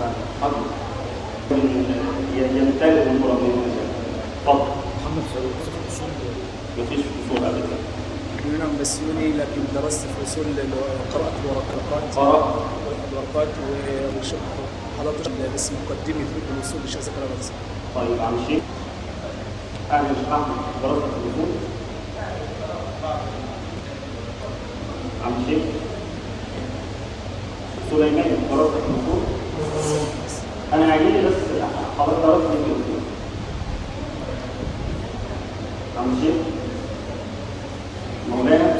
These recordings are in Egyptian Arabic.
حاضر يمتلئ المرمين اتفضل محمد فاروق اصول مفيش فصول ابدا انا بسيوني لكن درست في اصول اللي هو قرات ورقات قرأ ورقات وحضرت بس مقدمه في الاصول مش عايز اقرا بس طيب عم شيخ انا مش احمد دراسه الاصول عم شيخ سليمان دراسه الاصول انا عايزني بس حضرتك دراسه الاصول عم شيخ مولانا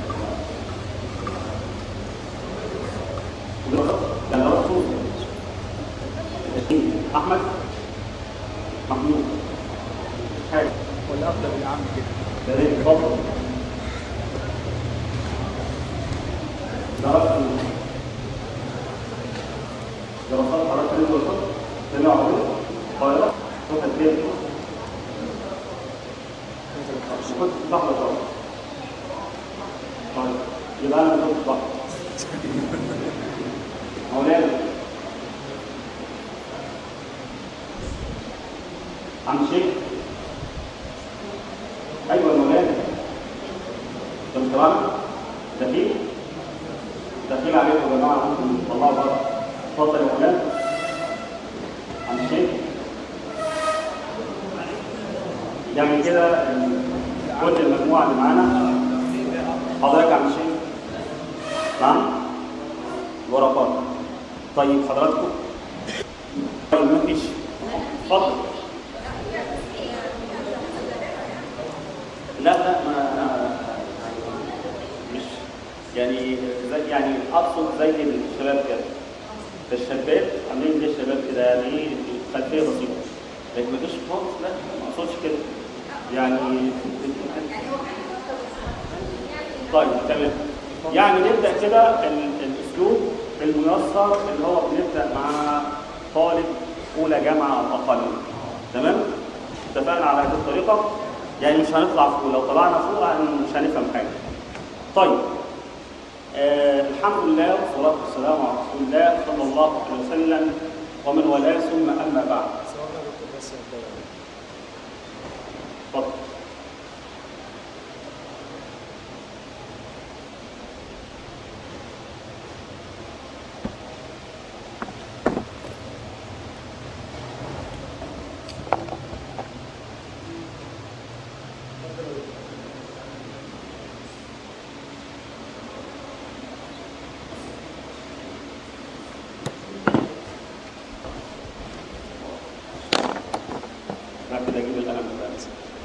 دراسه ده دراسه احمد محمود حاجه ولا افضل العام كده يا ريت اتفضل دراسة دراسات حضرتك اللي دراسات جامعة عربية القاهرة صوت البيت كنت في صحبة شرط طيب يبقى أنا كنت في صحبة مولانا عم شيخ ايوه يا مولانا انت مش سامعني؟ دخيل دخيل عليكم يا جماعه ممكن تطلعوا بره اتفضل يا مولانا عم الشيخ يعني كده كل المجموعه اللي معانا حضرتك يا عم الشيخ نعم ورقات طيب حضراتكم طيب مفيش اتفضل لا لا ما أنا مش يعني زي يعني اقصد زي الشباب كده الشباب عاملين زي الشباب كده يعني ايه خلفيه بسيطه لكن ما فيش خالص لا ما اقصدش كده يعني طيب تمام يعني نبدا كده ال- الاسلوب الميسر اللي هو بنبدا مع طالب اولى جامعه او اقل تمام اتفقنا على هذه الطريقه يعني مش هنطلع فوق لو طلعنا فوق هن- مش هنفهم حاجه طيب آه الحمد لله والصلاه والسلام على رسول الله صلى الله عليه وسلم ومن والاه ثم اما بعد سواء انا دكتور بس يا دكتور. اتفضل بعد كده اجيب القلم بتاعي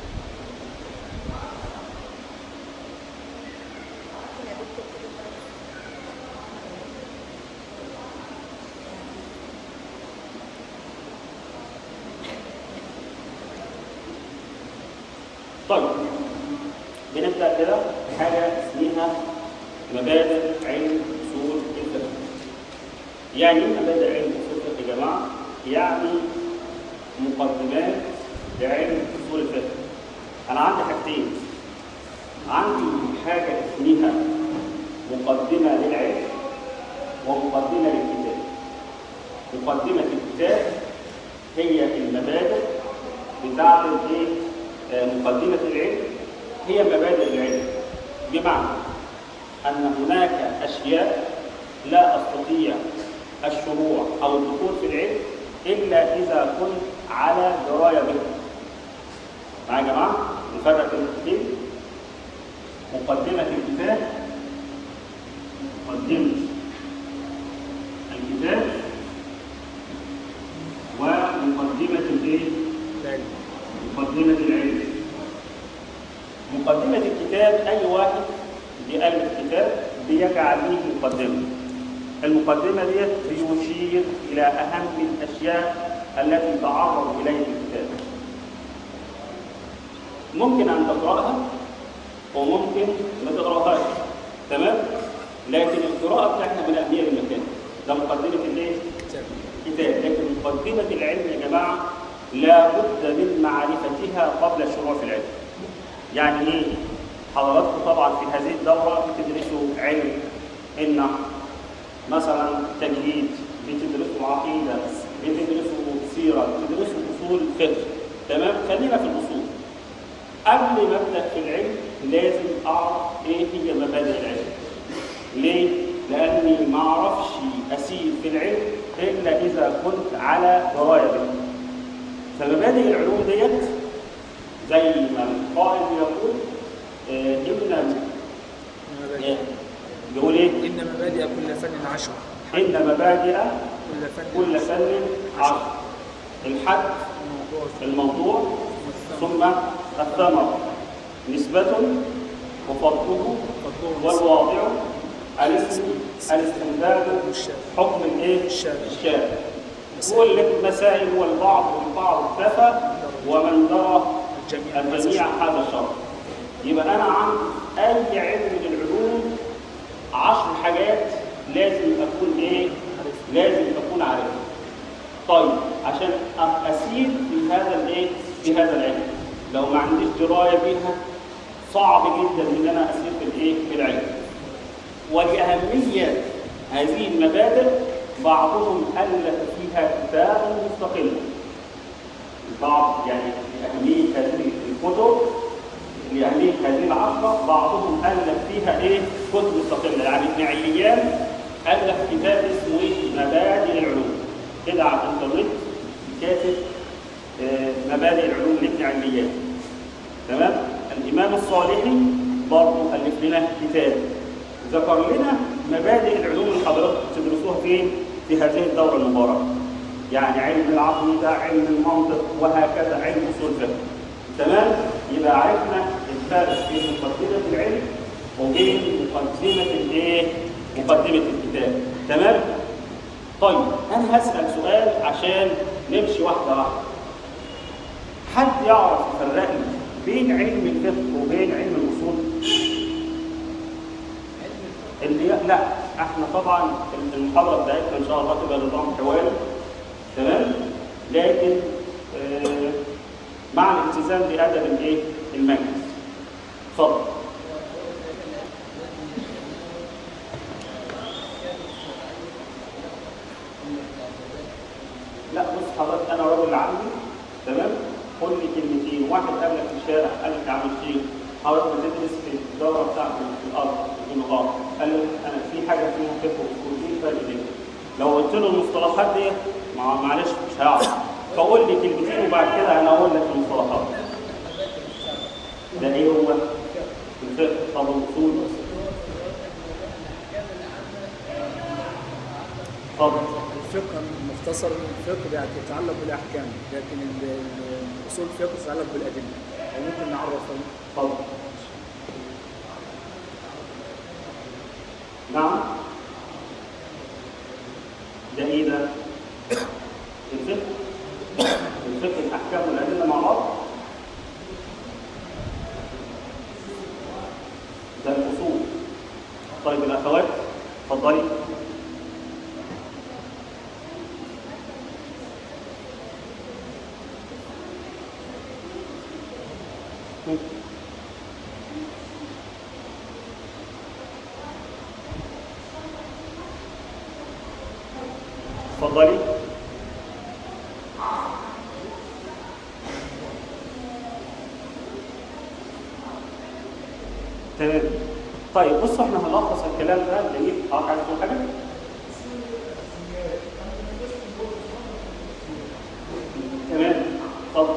طيب بنبدا كده بحاجه اسمها مبادئ علم اصول الفقه يعني ايه مبادئ علم اصول الفقه يا جماعه يعني مقدمات لعلم اصول الفقه انا عندي حاجتين عندي حاجه اسمها مقدمه للعلم ومقدمه للكتاب مقدمه الكتاب هي المبادئ بتاعت الايه آه، مقدمه العلم هي مبادئ العلم بمعنى ان هناك اشياء لا استطيع الشروع او الدخول في العلم الا اذا كنت على درايه بها معايا يا جماعه نفرق بين الحاجتين مقدمه الكتاب مقدمه الكتاب ومقدمه الايه العلم. مقدمة العلم مقدمة الكتاب أي واحد بيألف كتاب بيجعل فيه مقدمة المقدمة ديت بيشير إلى أهم الأشياء التي يتعرض إليها الكتاب ممكن أن تقرأها وممكن ما تقرأهاش تمام لكن القراءة بتاعتنا من أهمية المكان ده مقدمة الايه؟ كتاب. كتاب لكن مقدمة العلم يا جماعة لا بد من معرفتها قبل الشروع في العلم يعني ايه حضراتكم طبعا في هذه الدورة بتدرسوا علم النحو مثلا تجويد بتدرسوا عقيدة اصول فقه تمام خلينا في الاصول قبل ما ابدا في العلم لازم اعرف ايه هي مبادئ العلم ليه لاني ما اعرفش اسير في العلم الا اذا كنت على درايه به فمبادئ العلوم ديت زي ما القائل يقول آه، ان آه، بيقول ايه إن مبادئ كل فن عشرة ان مبادئ كل فن كل فن عشر الحد الموضوع الموضوع ثم الثمر نسبة وفضله والواضع الاسم الاستمداد والشارع. حكم الايه؟ الشارع. الشارع كل مسائل والبعض والبعض اكتفى ومن درى الجميع الجميع هذا الشرط يبقى انا عندي اي علم من العلوم عشر حاجات لازم اكون ايه؟ لازم اكون عارفها طيب عشان أ- اسير في هذا الايه؟ في هذا العلم لو ما عنديش درايه بيها صعب جدا ان انا اسير في الايه؟ في العلم ولأهمية هذه المبادئ بعضهم ألف فيها كتابا مستقلا بعض يعني لأهمية هذه الكتب لأهمية هذه العشرة بعضهم ألف فيها إيه كتب مستقلة يعني ابن عليان ألف كتاب اسمه إيه مبادئ العلوم كده على الإنترنت كاتب آه، مبادئ العلوم لابن عليان تمام الإمام الصالحي برضه ألف لنا كتاب ذكر لنا مبادئ العلوم اللي حضراتكم تدرسوها فين في هذه الدورة المباركة يعني علم العقيدة علم المنطق وهكذا علم أصول الفقه تمام يبقى عرفنا الفرق بين مقدمة العلم وبين مقدمة الايه مقدمة الكتاب تمام طيب أنا هسأل سؤال عشان نمشي واحدة واحدة حد يعرف يفرق لي بين علم الفقه وبين علم الأصول؟ اللي لا احنا طبعا المحاضره بتاعتنا ان شاء الله تبقى نظام حواري تمام لكن آه مع الالتزام بادب الايه المجلس اتفضل لا بص حضرتك انا راجل عندي تمام قول لي كلمتين واحد قابلك في الشارع قال لك يا عم الشيخ حضرتك بتدرس في الدوره بتاعتك في الارض في النظام قال لك انا في حاجه فيها فقه واصول ايه الفرق بينهم؟ لو قلت له المصطلحات دي مع- معلش مش هيعرف فقول لي كلمتين وبعد كده انا اقول لك المصطلحات ده ايه هو؟ الفقه طب الاصول اتفضل الفقه مختصر الفقه يعني يتعلق بالاحكام لكن ال- ال- اصول الفقه تتعلق بالادله او ممكن نعرف اتفضل نعم ده ايه ده؟ الفقه الفقه الاحكام والادله مع بعض ده الاصول طيب الاخوات اتفضلي اتفضلي تمام طيب بصوا احنا هنلخص الكلام ده نجيب اه عايز تقول حاجه تمام اتفضل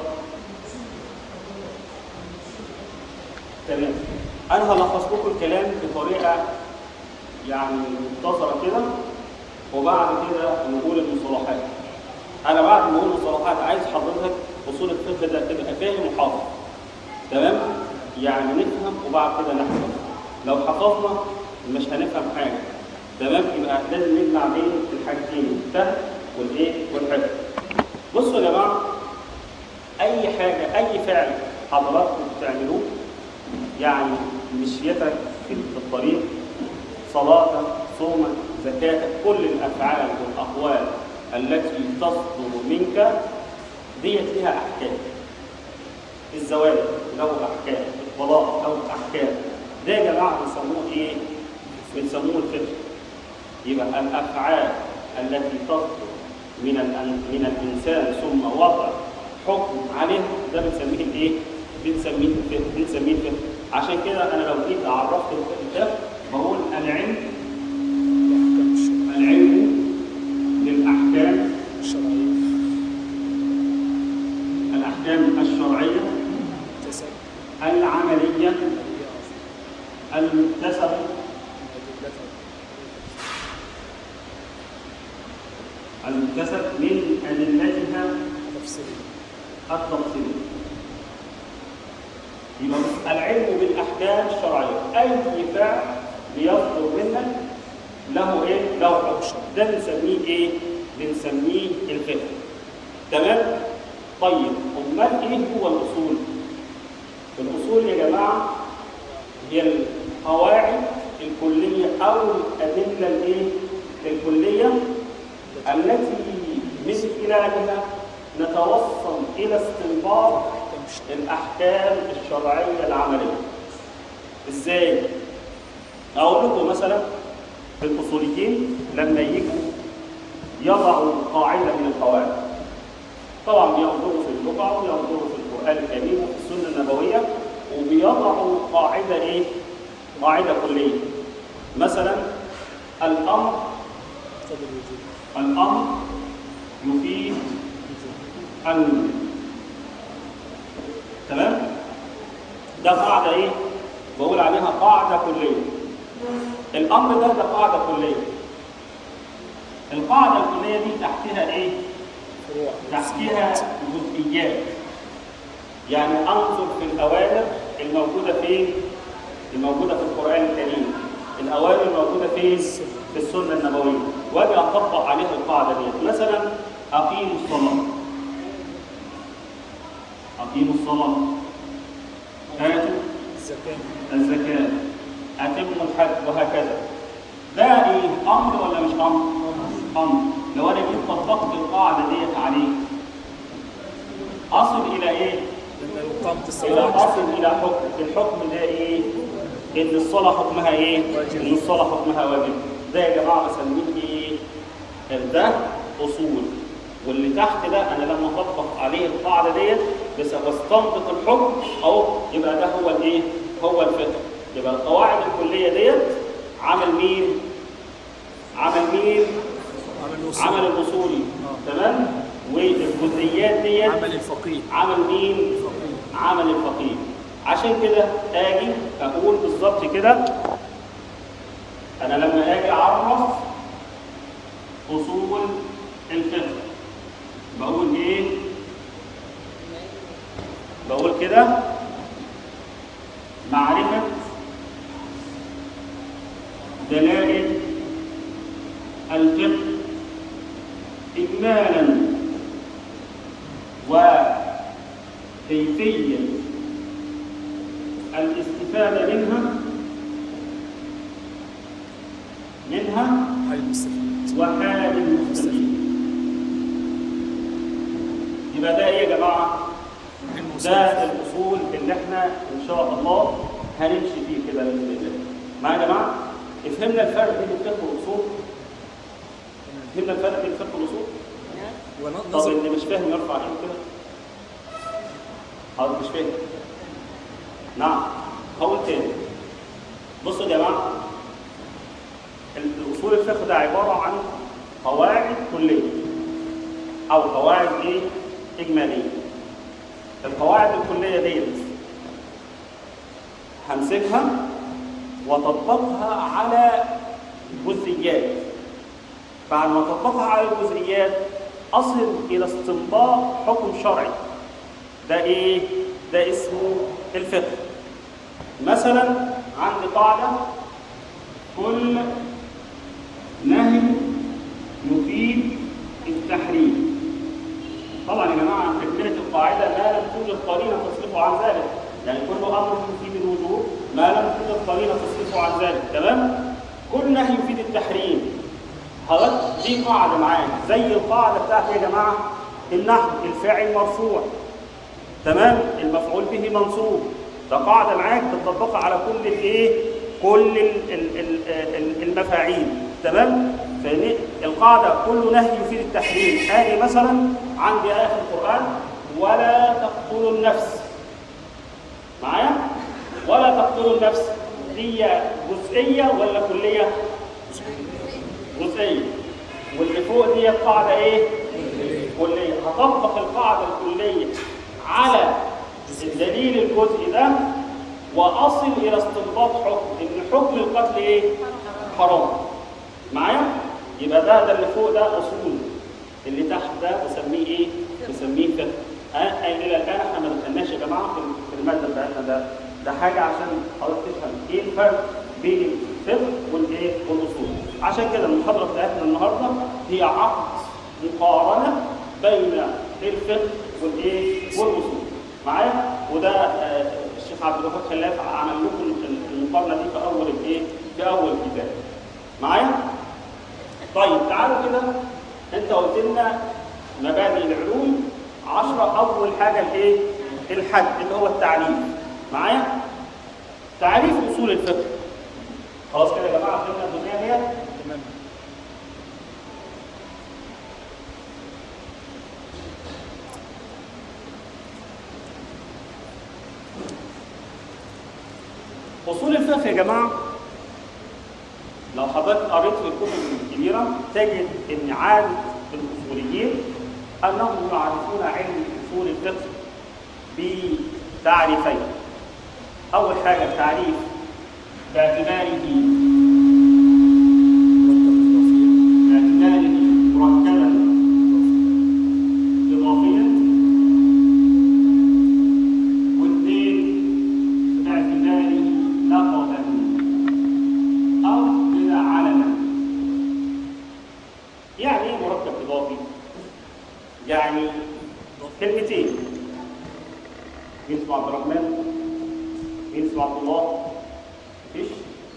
تمام انا هلخص لكم الكلام بطريقه يعني مختصره كده وبعد كده نقول المصطلحات انا بعد ما اقول المصطلحات عايز حضرتك اصول الفقه ده تبقى فاهم وحافظ تمام يعني نفهم وبعد كده نحفظ لو حفظنا مش هنفهم حاجه تمام يبقى لازم نجمع بين الحاجتين الفهم والايه والحفظ بصوا يا جماعه اي حاجه اي فعل حضراتكم بتعملوه يعني مشيتك في في الطريق صلاتك صومك زكاتك كل الافعال والاقوال التي تصدر منك ديت لها احكام الزواج له احكام الطلاق له احكام ده يا جماعه بيسموه ايه بيسموه الفقه يبقى الافعال التي تصدر من الأن- من الانسان ثم وضع حكم عليه ده بنسميه الايه؟ بنسميه الفقه بنسميه الفقه عشان كده انا لو جيت عرفت الفقه بقول العلم الأحكام الشرعية العلم للاحكام الشرعية الاحكام الشرعيه تسب العمليه هي أفضل المكتسبه من أدلتها المكتسب من ادلتها تفصيلية التفصيليه يبقى بص، العلم بالاحكام الشرعيه اي فعل بيصدر منك له ايه؟ له حكم ده بنسميه ايه؟ بنسميه الفقه تمام؟ طيب امال ايه هو الاصول؟ الاصول يا جماعه هي القواعد الكليه او الادله الايه؟ الكليه التي من خلالها نتوصل الى استنباط أحكام الشرعية الاحكام الشرعيه العمليه ازاي اقول لكم مثلا في الاصوليين لما يجوا يضعوا قاعده من القواعد طبعا بينظروا في اللغه وينظروا في القران الكريم وفي السنه النبويه وبيضعوا قاعده ايه قاعده كليه مثلا الامر تقتضي الوجوب الامر يفيد الوجوب تمام ده قاعده ايه بقول عليها قاعده كليه الامر ده ده قاعده كليه القاعده الكليه دي تحتها ايه فروع تحتها جزئيات يعني انظر في الاوامر الموجوده فين الموجوده في القران الكريم الاوامر الموجوده فين في السنه النبويه واجي اطبق عليها القاعده دي مثلا اقيموا الصلاه اقيموا الصلاه اتوا الزكاة الزكاه اتموا الحج وهكذا ده ايه امر ولا مش امر امر لو انا جيت طبقت القاعده ديت عليه اصل الى ايه لأن إقامة الى الصلاة اصل الى حكم الحكم ده ايه ان الصلاه حكمها ايه واجب. ان الصلاه حكمها واجب ده يا جماعه بسميه ايه ده اصول واللي تحت ده انا لما اطبق عليه القاعده ديت بس واستنبط الحكم اهو يبقى ده هو الايه هو الفقه يبقى القواعد الكليه ديت عمل مين عمل مين عمل الوصول عمل الاصولي آه. تمام والجزئيات ديت عمل الفقيه عمل مين الفقيه عمل الفقيه عشان كده اجي اقول بالظبط كده انا لما اجي اعرف اصول الفقه بقول ايه بقول كده معرفه دلائل الفقه اجمالا وكيفيه الاستفاده منها منها حال المستفيد وحال المستفيد يبقى ده ايه يا جماعه المستفيد ده الاصول اللي احنا ان شاء الله هنمشي فيه كده باذن الله معايا يا جماعه فهمنا الفرق بين الفقه والاصول فهمنا الفرق بين الفقه والاصول طب ونظر اللي مش فاهم يرفع ايده كده حاضر مش فاهم نعم هقول تاني بصوا يا جماعه الاصول الفقه ده عباره عن قواعد كليه او قواعد ايه اجماليه القواعد الكليه ديت همسكها واطبقها على جزئيات بعد ما اطبقها على الجزئيات اصل الى استنباط حكم شرعي ده ايه ده اسمه الفقه مثلا عندي قاعده كل نهي يفيد التحريم طبعا يا جماعه تكمله القاعده ما لم توجد قرينه تصرفه عن ذلك يعني كل امر يفيد الوجوب ما لم توجد قرينه تصرفه عن ذلك تمام كل نهي يفيد التحريم خلاص دي قاعده معانا زي القاعده بتاعت يا جماعه النحو الفاعل مرفوع تمام المفعول به منصوب ده قاعده معاك بتطبقها على كل الايه كل ال- ال- ال- ال- المفاعيل تمام فالقاعده كل نهي يفيد التحريم ادي مثلا عندي ايه في القران ولا تقتلوا النفس معايا ولا تقتلوا النفس هي جزئيه ولا كليه جزئيه واللي فوق دي قاعده ايه كليه هطبق القاعده الكليه على الدليل الجزئي ده واصل الى استنباط حكم ان حكم القتل ايه حرام معايا يبقى ده ده اللي فوق ده اصول اللي تحت ده بسميه ايه بسميه فقه آه، آه، الى الان احنا ما دخلناش يا جماعه في في الماده بتاعتنا ده ده حاجه عشان حضرتك تفهم ايه الفرق بين الفقه والايه والاصول عشان كده المحاضره بتاعتنا النهارده هي عقد مقارنه بين الفقه والايه والاصول معايا وده آه، الشيخ عبد الوهاب خلاف عمل لكم المقارنه دي في اول الايه في اول الكتاب معايا طيب تعالوا كده انت قلت لنا مبادئ العلوم عشرة أول حاجة الإيه؟ الحد اللي هو التعريف معايا؟ تعريف أصول الفقه خلاص كده يا جماعة فهمنا الدنيا ديت؟ تمام أصول الفقه يا جماعة لو حضرتك قريت في الكتب الكبيرة تجد إن عادة الأصوليين أنهم يعرفون علم أصول الفقه بتعريفين أول حاجة التعريف باعتباره باعتباره مركبا إضافيا واثنين باعتباره لقبا أو كده علما يعني إيه مركب إضافي؟ يعني كلمتين مين اسمه عبد الرحمن؟ مين اسمه عبد الله؟ مفيش؟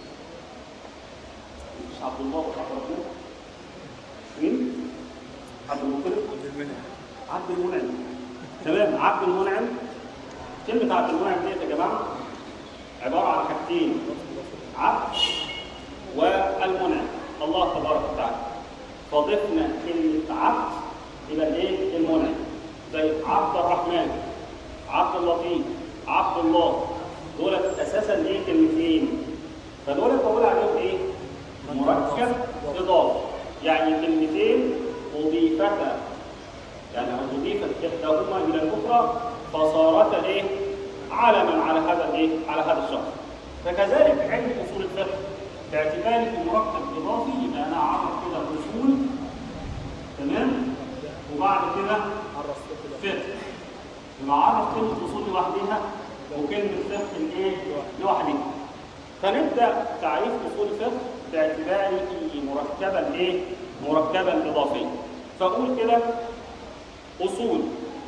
مفيش عبد الله ولا عبد الرحمن؟ مين؟ عبد المطلب؟ عبد المنعم عبد المنعم تمام عبد المنعم كلمة عبد المنعم ديت يا جماعة عبارة عن حاجتين عبد والمنعم الله تبارك وتعالى فضفنا كلمة عبد إلى الإيه؟ المنعم زي عبد الرحمن عبد اللطيف عبد الله دول أساسا إيه كلمتين فدول بقول عليهم إيه؟ مركب إضافي يعني كلمتين أضيفتا يعني أضيفت إحداهما إلى الأخرى فصارتا إيه؟ علما على هذا الإيه؟ على هذا الشخص. فكذلك علم أصول الفقه باعتباره مركب إضافي يبقى أنا أعرف كده أصول تمام؟ وبعد كده عرف كده فقه. يبقى أعرف كلمة أصول لوحدها وكلمة فقه الإيه؟ لوحدها. فنبدأ تعريف أصول الفقه باعتباره مركبا إيه؟ مركبا إضافيا. فأقول كده أصول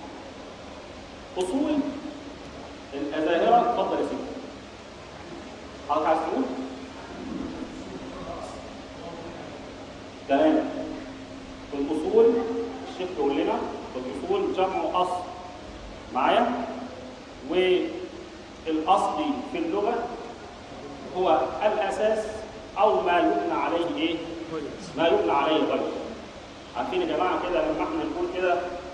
أصول الأزاهرة اتفضل يا سيدي حضرتك عايز تقول؟ تمام الأصول الشيخ بيقول لنا الأصول جمع أصل معايا والأصل في اللغة هو الأساس أو ما يبنى عليه إيه؟ كويس ما يبنى عليه غيره عارفين يا جماعه كده لما احنا نقول كده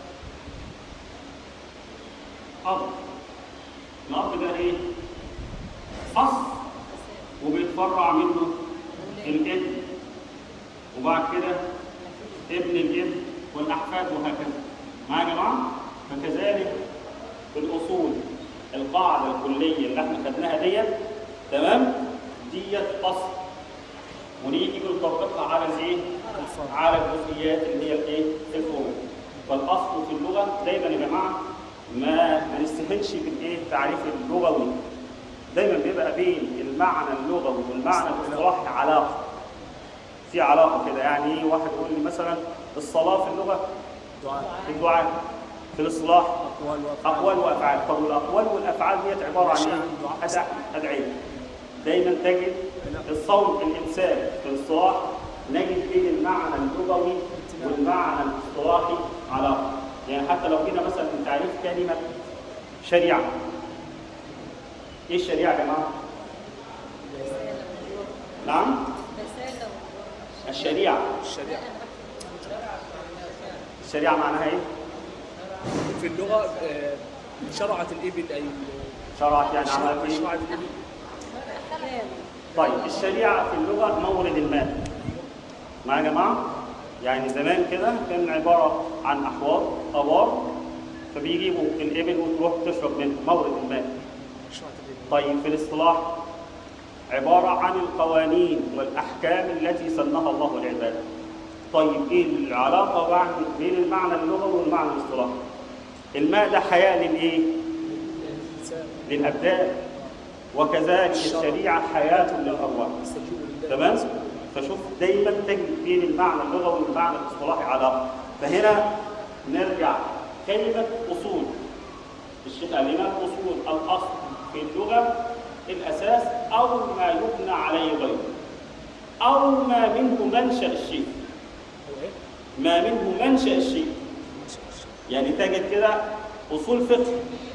اب الاب ده ايه اصل وبيتفرع منه الابن وبعد كده ابن الابن والاحفاد وهكذا معايا يا جماعه فكذلك الاصول القاعده الكليه اللي احنا خدناها ديت تمام ديت اصل ونيجي نطبقها على الايه على الجزئيات اللي هي الايه الفروع فالاصل في اللغه دايما يا جماعه ما ما نستهنش بالايه التعريف اللغوي دايما بيبقى بين المعنى اللغوي والمعنى الاصطلاحي علاقه في علاقه كده يعني ايه واحد يقول لي مثلا الصلاه في اللغه دعاء الدعاء في الاصطلاح اقوال وافعال اقوال وافعال طب والاقوال والافعال ديت عباره عن ايه؟ أدع- ادعيه دايما تجد الصوم الامساك في الاصطلاح نجد بين المعنى اللغوي والمعنى الاصطلاحي علاقه يعني حتى لو جينا مثلا من تعريف كلمه شريعه ايه الشريعه يا جماعه؟ نعم رسالة الشريعه الشريعه الشريعه معناها ايه؟ في اللغه آه، شرعت الابل اي شرعت يعني عملت ايه؟ شرعت الابل طيب الشريعة في اللغة مورد الماء معايا يا جماعة؟ يعني زمان كده كان عبارة عن أحواض أبار فبيجيبوا الإبل وتروح تشرب من مورد الماء شرعت الابل طيب في الاصطلاح عبارة عن القوانين والأحكام التي سنها الله للعباد طيب إيه العلاقة بعد- بين المعنى اللغوي والمعنى الاصطلاحي؟ الماء ده حياة للإيه؟ الانسان للأبدان وكذلك الشريعة حياة للأرواح يستجيب لله تمام فشوف دايما تجد بين المعنى اللغوي والمعنى الاصطلاحي علاقه فهنا نرجع كلمه اصول الشيخ قال لنا اصول الاصل في اللغه الاساس او ما يبنى عليه غيره او ما منه منشا الشيء هو ايه؟ ما منه منشا الشيء ماشي ماشي. يعني تجد كده اصول فقه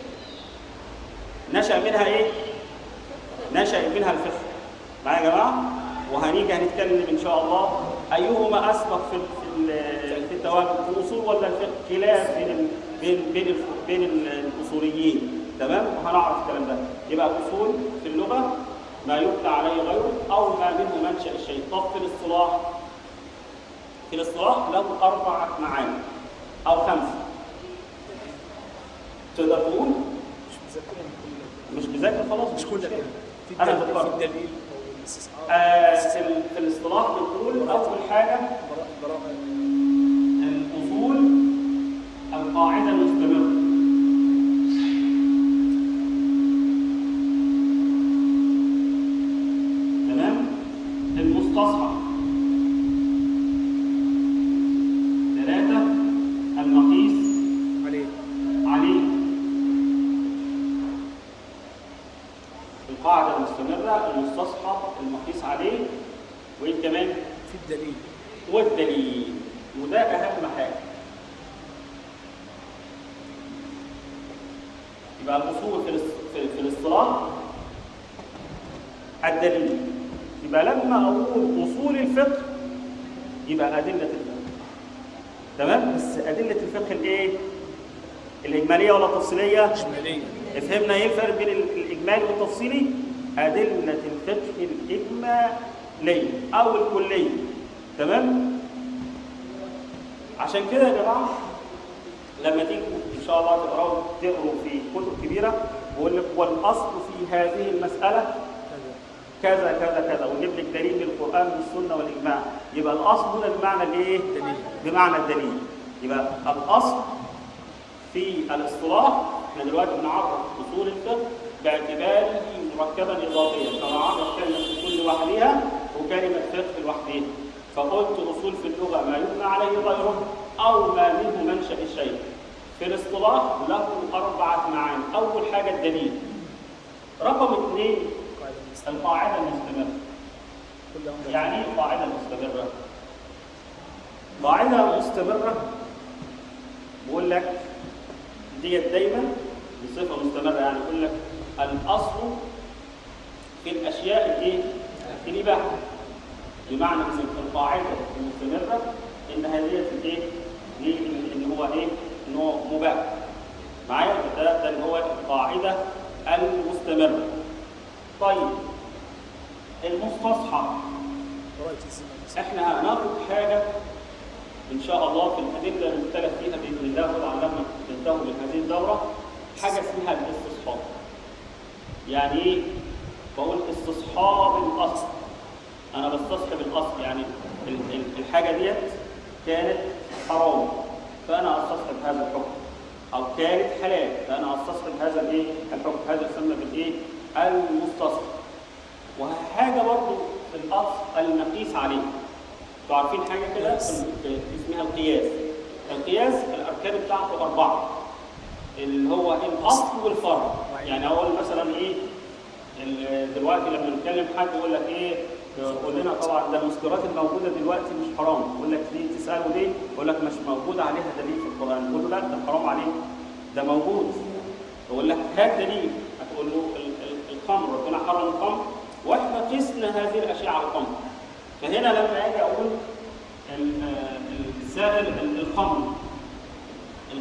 نشا منها ايه نشا منها الفقه معايا يا جماعه وهنيجي هنتكلم ان شاء الله ايهما اسبق في في ال- في التوابع الاصول ولا الفقه خلاف بين ال- بين بين الف- بين ال- الاصوليين تمام وهنعرف الكلام ده يبقى الاصول في اللغه ما يبنى عليه غيره او ما منه منشا الشيء طب في الاصطلاح في الاصطلاح له اربعه معاني او خمسه تقدر تقول مش مذكرهم كل مش مذاكر خلاص مش كل مشكلة. كده في أنا الدليل بختار. في الدليل او الاستصحاب آه في, ال- في الاصطلاح بنقول اول حاجه براء براء الاصول القاعده المستمره تمام المستصحب ثلاثه المقيس عليه عليه القاعدة المستمرة المستصحب المقيس عليه وإيه كمان في الدليل والدليل وده أهم حاجة يبقى الأصول في الاس- في, في الاصطلاح الدليل يبقى لما أقول أصول الفقه يبقى أدلة الفقه تمام بس أدلة الفقه الإيه؟ الإجمالية ولا التفصيلية؟ اجماليه فهمنا ايه الفرق بين ال- الاجمالي والتفصيلي؟ ادله الفقه الاجماليه او الكليه تمام؟ عشان كده يا جماعه لما تيجوا ان شاء الله تقراوا تقروا في كتب كبيره بيقول لك والاصل في هذه المساله كذا كذا كذا كذا ويجيب لك دليل من القران والسنه والاجماع يبقى الاصل هنا بمعنى الايه؟ دليل بمعنى الدليل يبقى الاصل في الاصطلاح احنا دلوقتي بنعرف اصول الفقه باعتباره مركبا اضافيا فنعرف كلمه اصول لوحدها وكلمه فقه لوحدها فقلت اصول في اللغه ما يبنى عليه غيره او ما منه منشا الشيء في الاصطلاح له اربعه معاني اول حاجه الدليل رقم اثنين قاعده المستمر القاعده المستمره كل امر يعني ايه قاعده مستمره قاعده مستمره بقول لك ديت دايما بصفه مستمره يعني يقول لك الاصل في الاشياء الايه؟ الاباحه بمعنى ان القاعده المستمره ان هذه الايه؟ دي ان هو ايه؟ ان هو مباح معايا ده ده اللي هو القاعده المستمره طيب المستصحب براءه الزنا احنا هناخد حاجه ان شاء الله في الادله المختلف فيها باذن الله طبعا لما تنتهوا من هذه الدوره حاجه اسمها الاستصحاب. يعني ايه؟ بقول استصحاب الاصل. انا بستصحب الاصل يعني ال- ال- الحاجه ديت كانت حرام فانا استصحب هذا الحكم. او كانت حلال فانا استصحب هذا الايه؟ الحكم هذا يسمى بالايه؟ المستصحب. وحاجه برضه في الاصل المقيس عليه. انتوا عارفين حاجه كده في- في- اسمها القياس. القياس الاركان بتاعته اربعه. اللي هو الاصل والفرع. يعني اقول مثلا ايه ال- دلوقتي لما نتكلم حد يقول لك ايه يقول لنا طبعا ده المسكرات الموجوده دلوقتي مش حرام يقول لك ليه تساله ليه يقول لك مش موجود عليها دليل في القران تقول له لا ده حرام عليه ده موجود يقول لك هات دليل هتقول له ال- ال- الخمر ربنا حرم الخمر واحنا قسنا هذه الاشياء على الخمر فهنا لما اجي اقول ال- ال- السائل ال- الخمر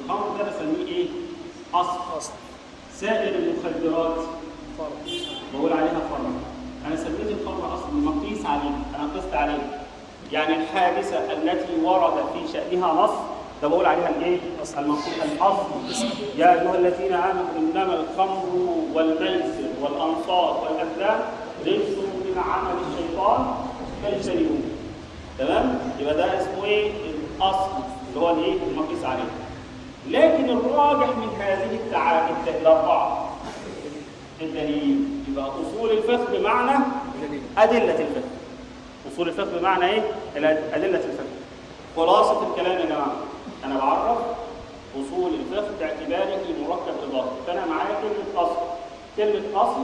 الخمر ده بسميه ايه؟ اصل اصل سائر المخدرات فرق بقول عليها فرع انا سميت الخمر اصل مقيس عليه انا قست عليه يعني الحادثه التي ورد في شانها نص ده بقول عليها الايه المقيس الاصل يا ايها الذين امنوا انما الخمر والميسر والانصار والازلام رجس من عمل الشيطان فاجتنبوه تمام يبقى ده اسمه ايه الاصل اللي هو الايه المقيس عليه لكن الراجح من هذه التعاريف الاربعه الدليل يبقى اصول الفقه بمعنى دليل ادله الفقه اصول الفقه بمعنى ايه الأد- ادله الفقه خلاصه الكلام يا جماعه انا بعرف اصول الفقه باعتباره مركب اضافي فانا معايا كلمه اصل كلمه اصل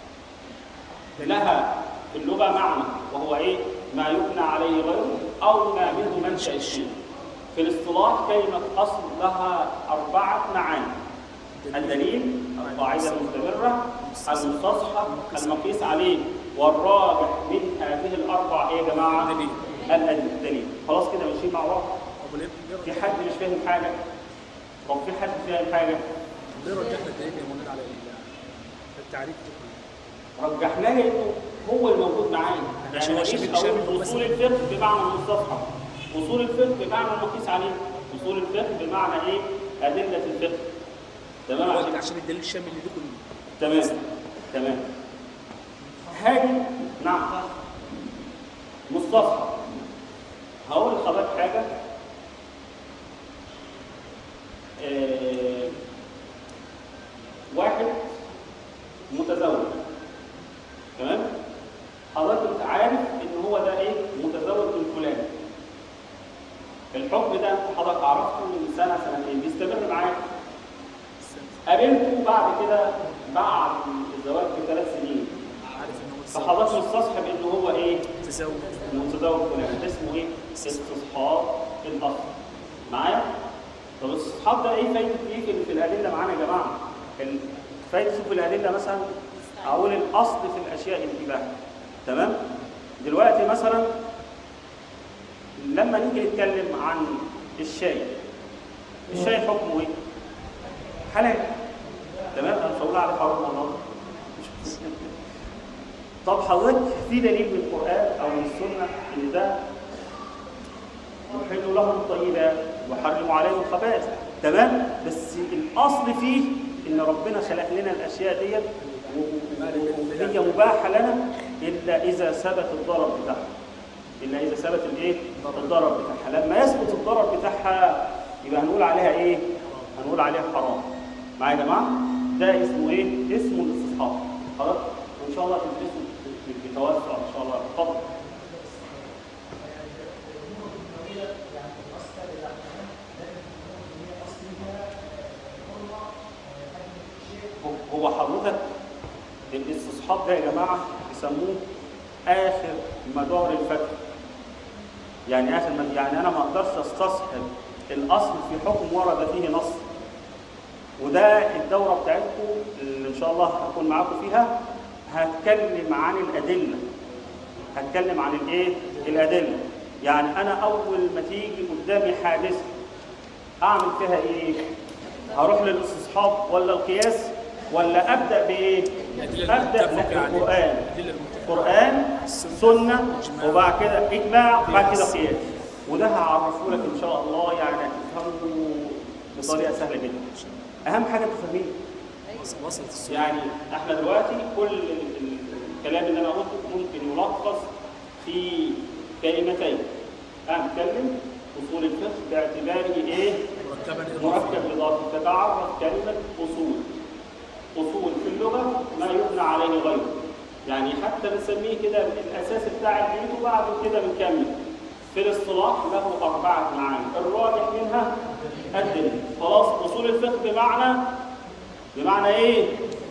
لها في اللغه معنى وهو ايه ما يبنى عليه غيره او ما منه منشا الشيء في الاصطلاح كلمه اصل لها اربعه معاني الدليل القاعدة المستمرة المستصحب المقيس عليه والراجح من هذه الأربع إيه يا جماعة؟ دليل. الأدلة الدليل خلاص كده ماشيين مع بعض طب ليه ليه في حد مش فاهم حاجة طب في حد فاهم حاجة ليه رجحنا الدليل يا مولانا على ال- التعريف ده كله؟ رجحناه لأنه هو الموجود معانا عشان يعني عشان ماليش شامل أقول بس. أصول الفقه بمعنى المستصحب أصول الفقه بمعنى المقيس عليه أصول الفقه بمعنى إيه؟ أدلة الفقه تمام هو عشان عشان الدليل الشامل اللي كله تمام تمام هاجي نعم مستصحب هقول لحضرتك حاجه آه، واحد متزوج تمام حضرتك انت عارف ان هو ده ايه متزوج من فلان الحكم ده حضرتك عرفته من سنه سنتين بيستمر معاك قابلته بعد كده بعد الزواج بثلاث سنين عارف ان هو فحضرتك مستصحب ان هو ايه تزوج متزوج فلان اسمه ايه استصحاب الاصل معايا طب الاستصحاب ده ايه فايده ايه في, في الادله معانا يا جماعه ال- فايده في الادله مثلا اقول الاصل في الاشياء الاباحه تمام دلوقتي مثلا لما نيجي نتكلم عن الشاي الشاي حكمه ايه حلال تمام انا مش هقول عليه حرام والله طب حضرتك في دليل من القرآن أو من السنة إن ده يحل لهم الطيبات ويحرم عليهم الخبائث تمام بس الأصل فيه إن ربنا خلق لنا الأشياء ديت و- و- وهي مباحة لنا إلا إذا ثبت الضرر بتاعها إلا إذا ثبت الإيه؟ الضرر بتاعها لما يثبت الضرر بتاعها يبقى هنقول عليها إيه؟ هنقول عليها حرام معايا يا جماعة؟ ده اسمه إيه؟ اسمه الاستصحاب خلاص؟ وإن شاء الله تدرسوا بتوسع إن شاء الله اتفضل هو حضرتك الاستصحاب ده يا جماعه يسموه اخر مدار الفقه يعني اخر مد... يعني انا ما اقدرش استصحب الاصل في حكم ورد فيه نص وده الدوره بتاعتكم اللي ان شاء الله هكون معاكم فيها هتكلم عن الادله هتكلم عن الايه الادله يعني انا اول ما تيجي قدامي حادثه اعمل فيها ايه هروح للاستصحاب ولا القياس ولا ابدا بايه الأدلة ابدا المتفق عليها. بالقران الأدلة المتفق قران السنة. سنه إجماع. وبعد كده اجماع وبعد كده قياس. قياس وده هعرفه لك ان شاء الله يعني هتفهمه بطريقه سهله جدا اهم حاجه انتوا فاهمين وص- وصلت السنة يعني احنا دلوقتي كل ال- ال- الكلام اللي انا قلته ممكن يلخص في كلمتين انا هتكلم اصول الفقه باعتباره ايه مركبا إضافي مركب اضافي تتعرف كلمه اصول اصول في اللغه ما يبنى عليه غيره يعني حتى بنسميه كده الاساس بتاع البيت وبعد كده بنكمل في الاصطلاح له اربعه معاني الراجح منها الدليل خلاص اصول الفقه بمعنى بمعنى ايه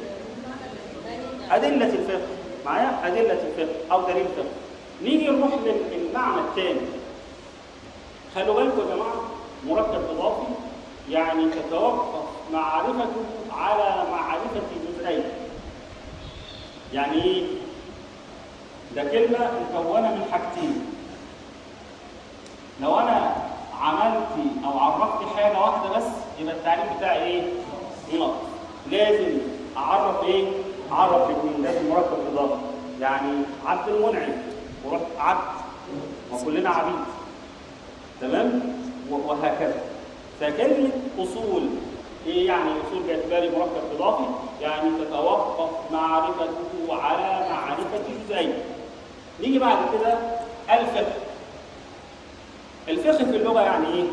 أدلة الفقه معايا أدلة الفقه أو دليل الفقه نيجي نروح للمعنى الثاني خلوا بالكم يا جماعة مركب إضافي يعني تتوقف معرفته على معرفة جزئين يعني إيه؟ ده كلمة مكونة من حاجتين لو أنا عملت أو عرفت حاجة واحدة بس يبقى التعريف بتاعي ايه؟ ناقص لازم اعرف ايه؟ اعرف الاثنين لازم مركب اضافي يعني عبد المنعم ورحت عبد وكلنا عبيد تمام؟ و- وهكذا فكلمة أصول إيه يعني أصول باعتبار مركب إضافي؟ يعني تتوقف معرفته على معرفة الجزئين. نيجي بعد كده الفقه. الفقه في اللغة يعني إيه؟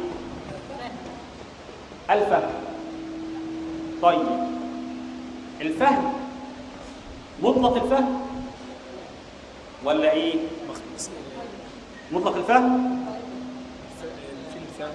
الفهم. طيب الفهم مطلق الفهم ولا إيه؟ مخ- مطلق الفهم؟ في الفهم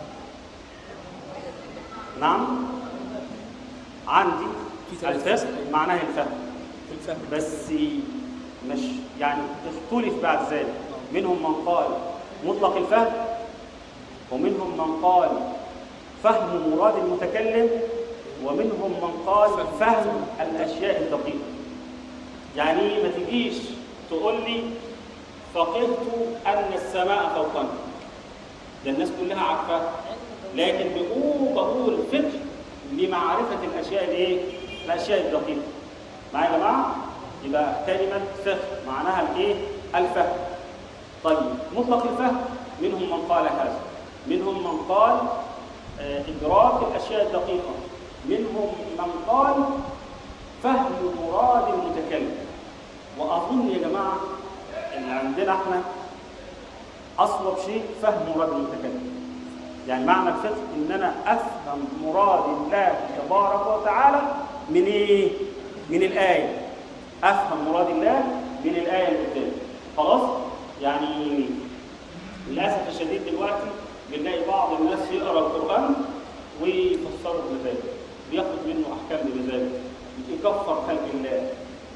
نعم عندي في ثلاث الفقه مسائل. معناه الفهم في الفهم بس مش يعني اختلف بعد ذلك منهم من قال مطلق الفهم ومنهم من قال فهم مراد المتكلم ومنهم من قال فهم الاشياء الدقيقه يعني ما تجيش تقول لي فقهت ان السماء فوقنا ده الناس كلها عارفاها لكن بقول بقول فقه لمعرفه الاشياء الايه الاشياء الدقيقه معايا يا جماعه يبقى كلمه فقه معناها الايه الفهم طيب مطلق الفهم منهم من قال هذا منهم من قال آه، ادراك الاشياء الدقيقه منهم من قال فهم مراد المتكلم واظن يا جماعه ان عندنا احنا اصلب شيء فهم مراد المتكلم يعني معنى الفقه ان انا افهم مراد الله تبارك وتعالى من ايه من الايه افهم مراد الله من الايه اللي قدامي خلاص يعني للاسف الشديد دلوقتي بنلاقي بعض الناس يقرا القران ويفسره بمزاجه بياخد منه احكام بمزاجه يكفر خلق الله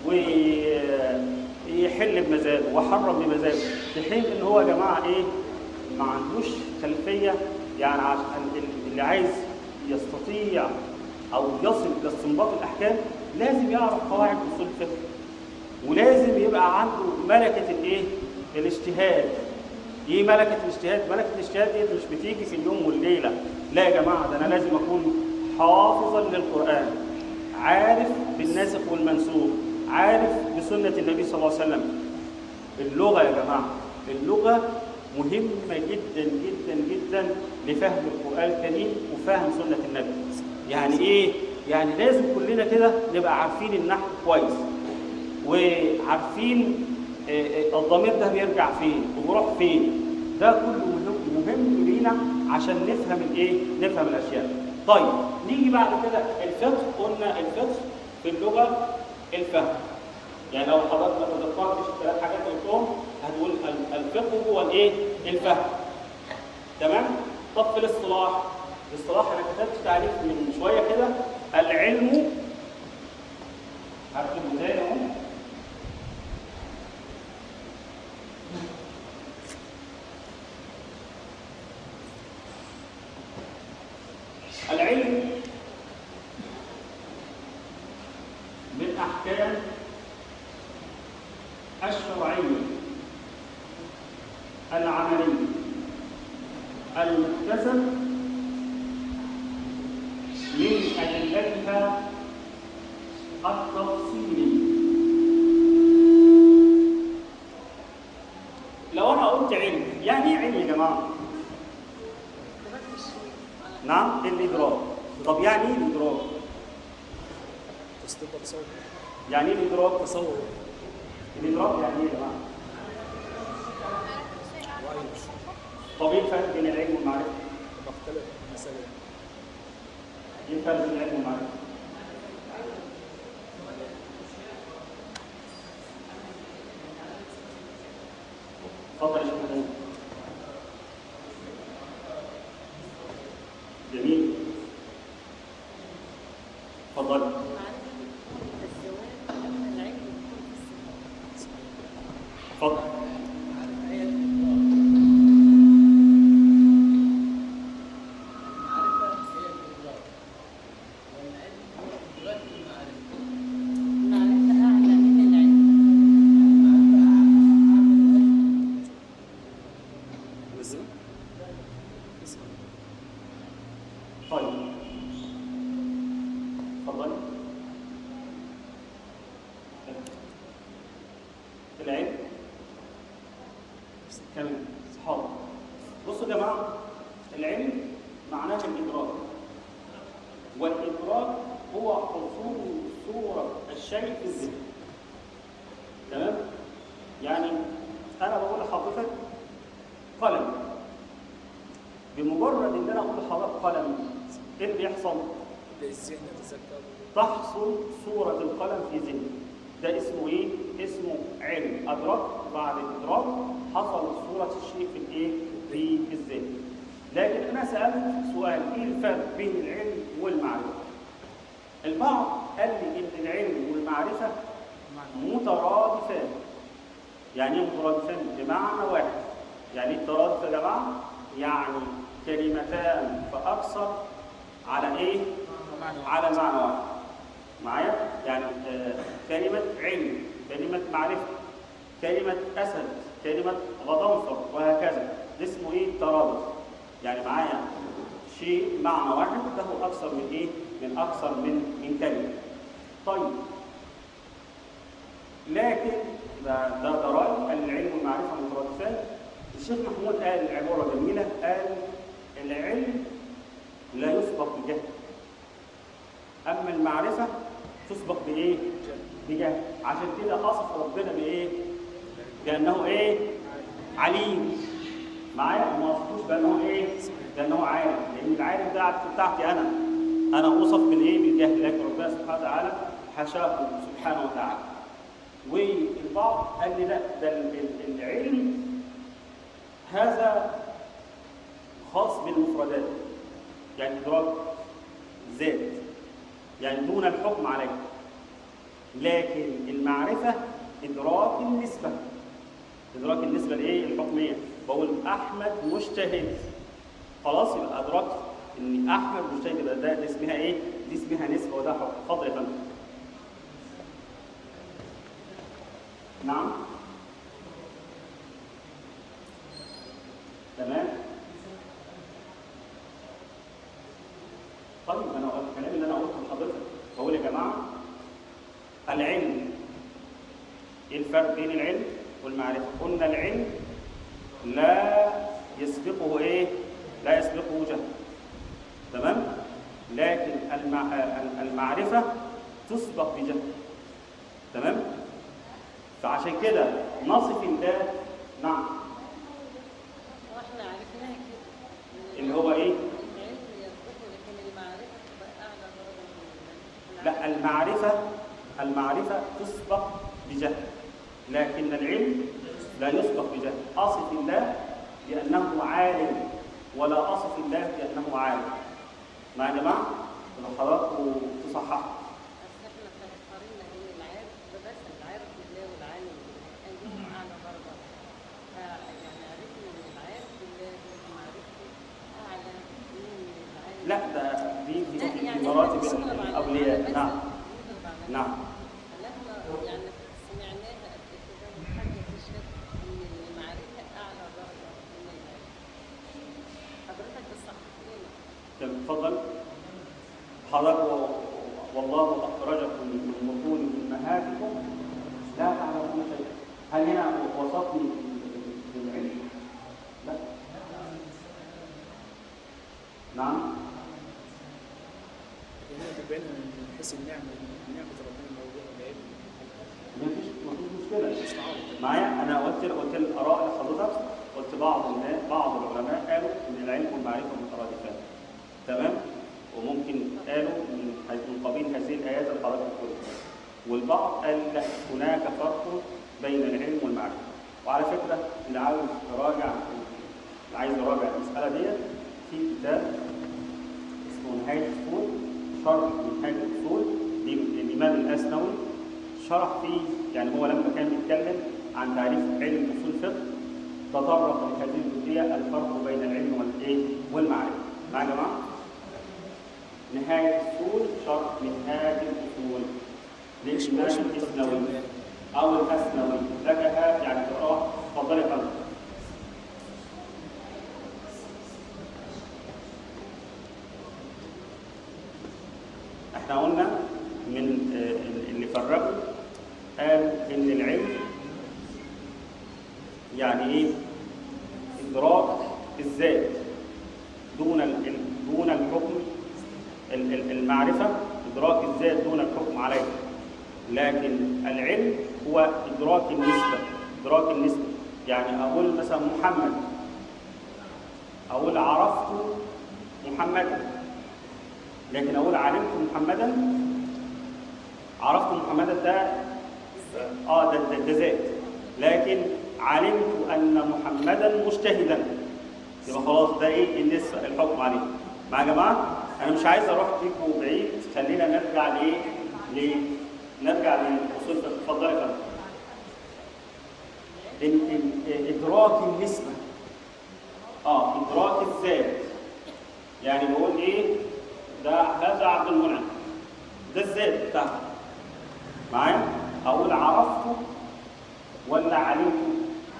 ويحل بمزاجه ويحرم بمزاجه في حين ان هو يا جماعه ايه ما عندوش خلفيه يعني عشان اللي عايز يستطيع او يصل لاستنباط الاحكام لازم يعرف قواعد اصول الفقه ولازم يبقى عنده ملكه الايه الاجتهاد ايه ملكه الاجتهاد ملكه الاجتهاد دي مش بتيجي في اليوم والليله لا يا جماعه ده انا لازم اكون حافظا للقران عارف بالناسخ والمنسوخ عارف بسنه النبي صلى الله عليه وسلم اللغه يا جماعه اللغه مهمه جدا جدا جدا لفهم القران الكريم وفهم سنه النبي يعني ايه يعني لازم كلنا كده نبقى عارفين النحو كويس وعارفين آه، آه، الضمير ده بيرجع فين وبيروح فين ده كله مهم مهم لينا عشان نفهم الايه نفهم الاشياء طيب نيجي بعد كده الفقه قلنا الفقه في اللغه الفهم يعني لو حضرتك ما تذكرتش الثلاث حاجات اللي قلتهم هتقول ال- الفقه هو الايه الفهم تمام طب في الاصطلاح الاصطلاح انا كتبت تعريف من شويه كده العلم هكتبه تاني اهو العلم من احكام الشرعيه العمليه المكتسب من ادلتها التفصيلي لو انا قلت علم يعني ايه علم يا جماعه نعم الادراك طب يعني ايه الادراك تصديق تصور يعني ايه الادراك تصور الادراك يعني ايه يا جماعه وعي طب ايه الفرق بين العلم والمعرفه بختلف مثلا ايه الفرق بين العلم والمعرفه اتفضل يا شيخ محمود جميل اتفضل اتفضل طيب اتفضلي العلم كمان صحاب بصوا يا جماعه العلم معناه الادراك والادراك هو حصول صوره الشيء في الذهن تمام يعني انا بقول لحضرتك قلم بمجرد ان انا اقول لحضرتك قلم ايه اللي بيحصل الذهن يتذكر تحصل صورة القلم في ذهني ده اسمه ايه؟ اسمه علم أدرك بعد إدراك حصل صورة الشيء في الايه؟ في الذهن لكن أنا سألت سؤال ايه الفرق بين العلم والمعرفة؟ البعض قال لي إن العلم والمعرفة مترادفان يعني ايه مترادفان؟ بمعنى واحد يعني ايه الترادف يا جماعة؟ يعني كلمتان فأكثر على ايه؟ معنى على معنى واحد معايا يعني آه، كلمة علم كلمة معرفة كلمة أسد كلمة غضنفر وهكذا ده اسمه إيه ترادف يعني معايا شيء معنى واحد له أكثر من إيه من أكثر من من كلمة طيب لكن ده ده ده رأي قال العلم والمعرفة مترادفان الشيخ محمود قال عبارة جميلة قال العلم لا يسبق بجهل أما المعرفة تسبق بإيه؟ بجهل عشان كده أصف ربنا بإيه؟ بأنه إيه؟ عليم معايا ما وصفوش بأنه إيه؟ بأنه عالم لأن العالم ده بتاعتي أنا أنا أوصف بالإيه؟ بالجهل لكن ربنا سبحانه وتعالى حشاه سبحانه وتعالى والبعض قال لي لا ده ال- ال- العلم هذا خاص بالمفردات يعني إدراك ذات يعني دون الحكم عليه لكن المعرفة إدراك النسبة إدراك النسبة لإيه؟ الحكمية بقول أحمد مجتهد خلاص يبقى أدركت إن أحمد مجتهد يبقى ده, ده اسمها إيه؟ دي اسمها نسبة وده حكم اتفضل يا فندم نعم تمام طيب انا الكلام اللي انا قلته لحضرتك بقول يا جماعه العلم ايه الفرق بين العلم والمعرفه قلنا العلم لا يسبقه ايه لا يسبقه جهل تمام لكن المع... المعرفه تسبق بجهل تمام فعشان كده نصف الله نعم واحنا عرفناها كده اللي هو ايه العلم يسبقه لكن المعرفه تبقى اعلى درجه من لا المعرفة المعرفة تسبق بجهل لكن العلم لا يسبق بجهل أصف الله بأنه عالم ولا أصف الله بأنه عالم مع يا جماعة لو حضراتكم تصححوا بس احنا قارنا بين العارف ده بس العارف بالله والعالم بالله ايهم اعلى درجه فيعني عرفنا ان العارف بالله معرفته اعلى من العالم لا ده دي دي, لا دي يعني مراتب احنا بنضرب على- الأولياء على نعم بس بنضرب على نعم فلما يعني سمعناها قبل كده وحاجة تشهد إن المعرفة أعلى درجة من العلم. حضرتك بتصحح لنا طب اتفضل حضرتك و- والله أخرجكم من بطون أمهاتكم لا تعلمون شيئا هل هنا وصفني بالعلم؟ لا نعم يعني تبين من حيث النعمه نعمه ربنا الموجوده العلم مفيش مفيش مشكلة مش تعارض معايا انا قلت قلت الاراء لحضرتك قلت بعض الناس بعض العلماء قالوا ان العلم والمعرفه مترادفان تمام وممكن قالوا من من قبيل هذه الايات اللي حضرتك قلتها والبعض قال لا هناك فرق بين العلم والمعرفه وعلى فكره اللي عاوز يراجع اللي عايز يراجع المساله ديت في كتاب اسمه نهايه الاصول شرح نهايه الاصول للامام الاسنوي شرح فيه يعني هو لما كان بيتكلم عن تعريف علم اصول الفقه تطرق لهذه الجزئيه الفرق بين العلم والايه والمعرفه معايا يا جماعه نهايه الاصول شرح نهايه الاصول للامام الاسنوي او الاسنوي لك ها- يعني تقراه اتفضل يا فندم احنا قلنا من آه، اللي فرقوا قال ان العلم يعني ايه ادراك الذات دون ال- دون الحكم ال- ال- المعرفه ادراك الذات دون الحكم عليه لكن العلم هو ادراك النسبه ادراك النسبه يعني اقول مثلا محمد اقول عرفت محمدا لكن اقول علمت محمدا عرفت محمدا ده اه ده, ده, ده ذات لكن علمت ان محمدا مجتهدا يبقى خلاص ده ايه النسبه الحكم عليه مع يا جماعه انا مش عايز اروح بيكم بعيد خلينا نرجع لايه ل نرجع للاصول الفقه. اتفضل يا فندم ال- ال- ادراك النسبه اه ادراك الذات يعني بقول ايه ده هذا عبد المنعم ده الذات بتاعته معايا اقول عرفته ولا علمته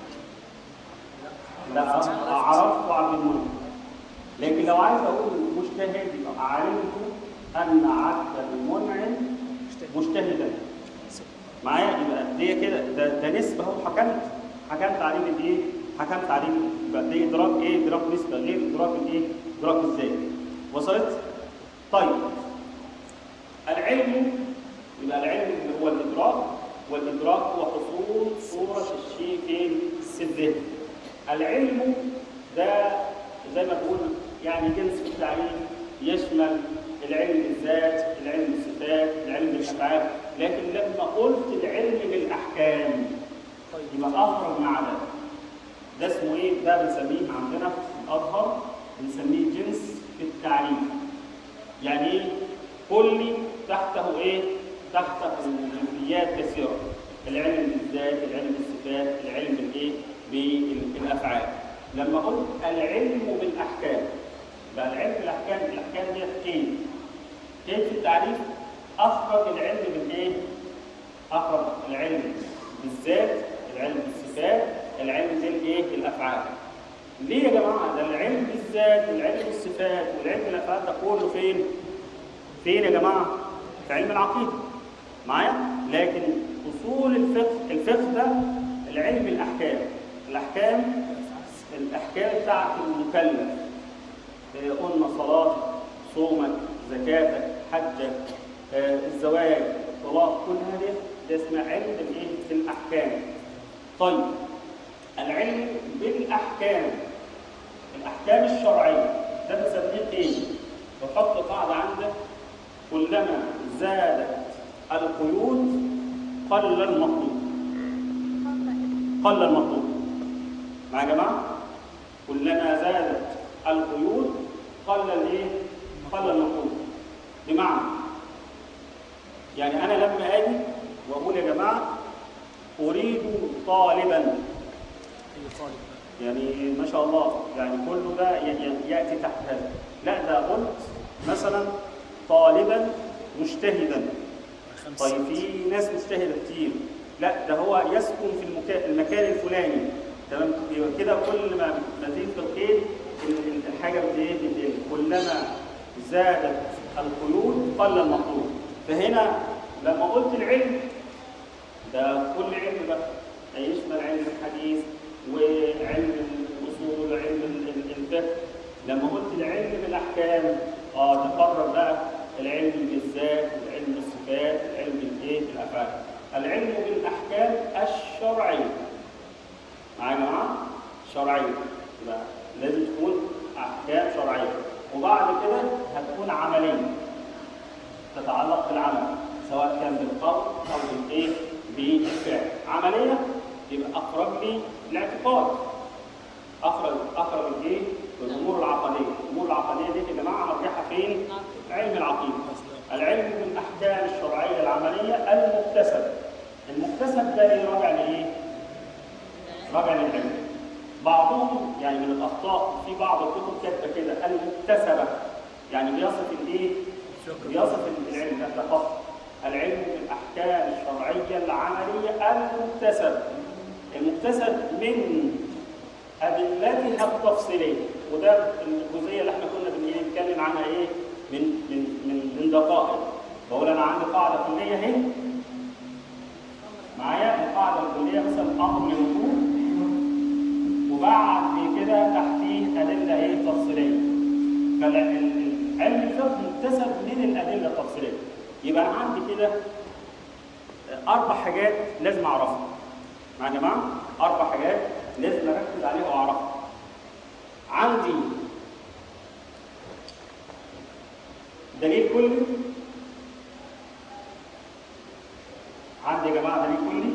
لا عرفت عبد المنعم لكن لو عايز اقول مجتهد يبقى علمت ان عبد المنعم مجتهدا معايا يبقى دي كده ده, ده نسبه اهو حكمت حكمت عليه بالايه؟ حكمت عليه يبقى ده ادراك ايه؟ ادراك نسبه غير ادراك الايه؟ ادراك الذات وصلت؟ طيب العلم يبقى العلم اللي هو الادراك والادراك هو حصول صوره الشيء فين؟ في الذهن العلم ده زي ما بقول يعني جنس في التعريف يشمل العلم بالذات، العلم بالصفات، العلم بالافعال، لكن لما قلت العلم بالاحكام يبقى اخرج مع ده. ده اسمه ايه؟ ده بنسميه عندنا في الازهر بنسميه جنس في التعريف. يعني ايه؟ كل تحته ايه؟ تحته جزئيات كثيره. العلم بالذات، العلم بالصفات، العلم بالايه؟ بالافعال. لما قلت العلم بالاحكام بقى العلم بالاحكام الاحكام دي ايه؟ ايه في التعريف؟ اخرج العلم بالايه؟ اخرج العلم بالذات، العلم بالصفات، العلم بالايه؟ بالافعال. ليه يا جماعه؟ ده العلم بالذات والعلم بالصفات والعلم بالافعال ده كله فين؟ فين يا جماعه؟ في علم العقيده. معايا؟ لكن اصول الفقه، الفقه ده العلم بالاحكام. الاحكام الاحكام بتاعت المكلف آه، قلنا صلاتك صومك زكاتك حجك آه، الزواج الطلاق كل هذه ده اسمها علم الايه بالاحكام طيب العلم بالاحكام الاحكام الشرعيه ده بنسميه ايه بحط قاعده عندك كلما زادت القيود قل المطلوب قل المطلوب مع يا جماعه كلما زادت القيود قل الايه قل المطلوب بمعنى يعني انا لما اجي واقول يا جماعه اريد طالبا اي طالب يعني ما شاء الله يعني كله ده ي- ي- ياتي تحت هذا لا ده قلت مثلا طالبا مجتهدا خمس طيب في ناس مجتهده كتير لا ده هو يسكن في المكان, المكان الفلاني تمام يبقى كده كل ما مزيد في القيد ال- ال- الحاجه بت- ايه بتقل كلما زادت القيود قل المطلوب فهنا لما قلت العلم ده كل علم بقى هيشمل علم الحديث وعلم الاصول وعلم ال- ال- الفقه لما قلت العلم بالاحكام اه تقرر بقى العلم بالذات والعلم بالصفات العلم بالايه بالافعال العلم بالاحكام الشرعيه معايا يا جماعه شرعيه يبقى لازم تكون احكام شرعيه وبعد كده هتكون عمليه تتعلق بالعمل سواء كان بالقول او بالايه بالفعل عمليه يبقى اخرج لي الاعتقاد اخرج اخرج الايه الامور العقديه الامور العقديه دي يا جماعه مرجعها فين علم العقيده العلم بالاحكام الشرعيه العمليه المكتسب المكتسب ده ايه راجع لايه راجع للعلم بعضهم يعني من الاخطاء في بعض الكتب كاتبه كده المكتسبه يعني بيصف الايه بيصف العلم ده خط العلم بالاحكام الشرعيه العمليه المكتسب المكتسب من ادلتها التفصيليه وده الجزئيه اللي احنا كنا بن- إيه نتكلم عنها ايه من من من من دقائق بقول انا عندي قاعده كليه اهي معايا القاعده الكليه مثلا امر للوجوب وبعد كده تحتيه ادله ايه تفصيليه فالعلم الفقه مكتسب من الادله التفصيليه يبقى انا عندي كده اربع حاجات لازم اعرفها مع يا جماعه اربع حاجات لازم اركز عليها واعرفها عندي دليل كلي عندي يا جماعه دليل كلي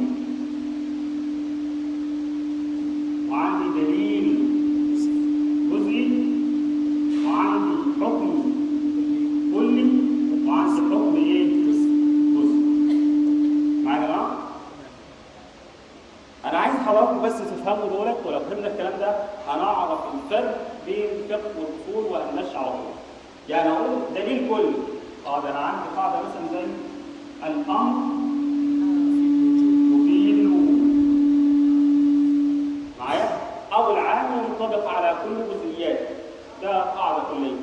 وعندي دليل جزئي وعندي حكم كلي وعندي حكم ايه جزئي معايا يا جماعه انا عايز حضراتكم بس تفهموا دولت ولو فهمنا الكلام ده هنعرف الفرق بين الفقه والاصول وهنمشي على طول يعني اقول دليل كلي اه ده انا عندي قاعده مثلا زي الامر يفيد الوجوب معايا او العام ينطبق على كل جزئيات ده قاعده كليه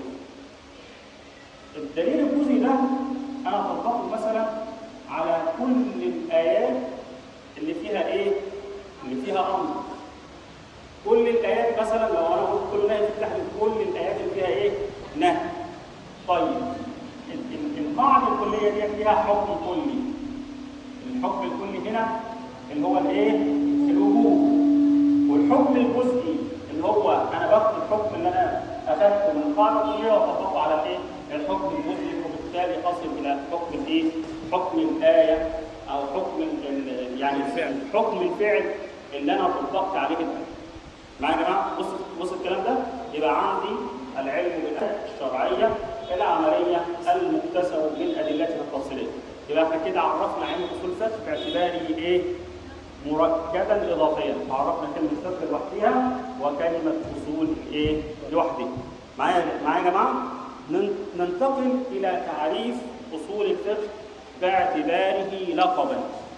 الدليل الجزئي ده انا اطبقه مثلا على كل الايات اللي فيها ايه اللي فيها امر كل الايات مثلا لو انا قلت كل نهي تفتح لي كل الايات اللي فيها ايه نهي طيب ال- ال- القاعده الكليه دي فيها حكم كلي الحكم الكلي هنا اللي هو الايه الوجوب والحكم الجزئي اللي هو انا باخد الحكم اللي انا اخذته من القاعده الكليه واطبقه على ايه الحكم الجزئي وبالتالي اصل الى حكم الايه حكم الايه او حكم ال- ال- يعني الفعل حكم الفعل اللي انا طبقت عليه الآية. معايا يا جماعه بص بص الكلام ده يبقى عندي العلم بالادله الشرعيه العمليه المكتسب من ادلتها التفصيليه يبقى احنا كده عرفنا علم اصول الفقه باعتباره ايه مركبا اضافيا عرفنا كلمه فقه لوحدها وكلمه اصول ايه لوحدها معايا معايا يا جماعه نن- ننتقل الى تعريف اصول الفقه باعتباره لقبا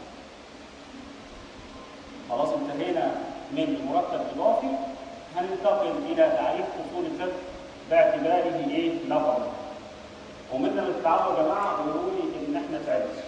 خلاص انتهينا من مركب اضافي هننتقل الى تعريف اصول الفقه باعتباره ايه لقبا ومثل ما تتعرفوا يا جماعه قولوا لي ان احنا تعبنا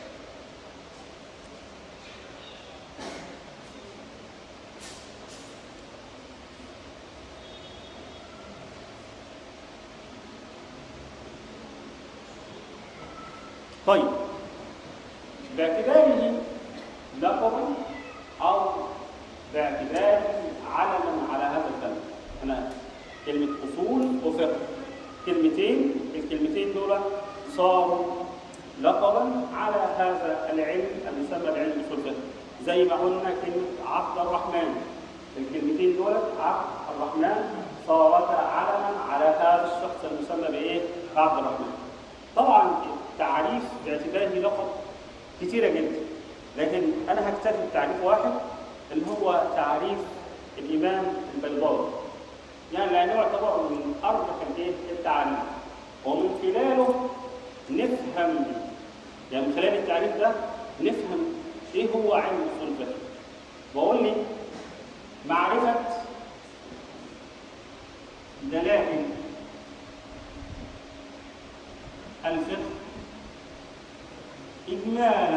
طيب باعتباره لقبا او باعتباره علما على هذا الفن انا كلمه اصول وفقه كلمتين الكلمتين دول صاروا لقبا على هذا العلم المسمى بعلم اصول الفقه زي ما قلنا كلمه عبد الرحمن الكلمتين دول عبد الرحمن صارتا علما على هذا الشخص المسمى بايه؟ عبد الرحمن طبعا التعريف باعتباره لقب كتيره جدا لكن انا هكتفي بتعريف واحد اللي هو تعريف الامام البيضاوي يعني لانه يعتبر من اربع الايه التعريف ومن خلاله نفهم يعني من خلال التعريف ده نفهم ايه هو علم اصول الفقه بقول لي معرفه دلائل الفقه اجمالا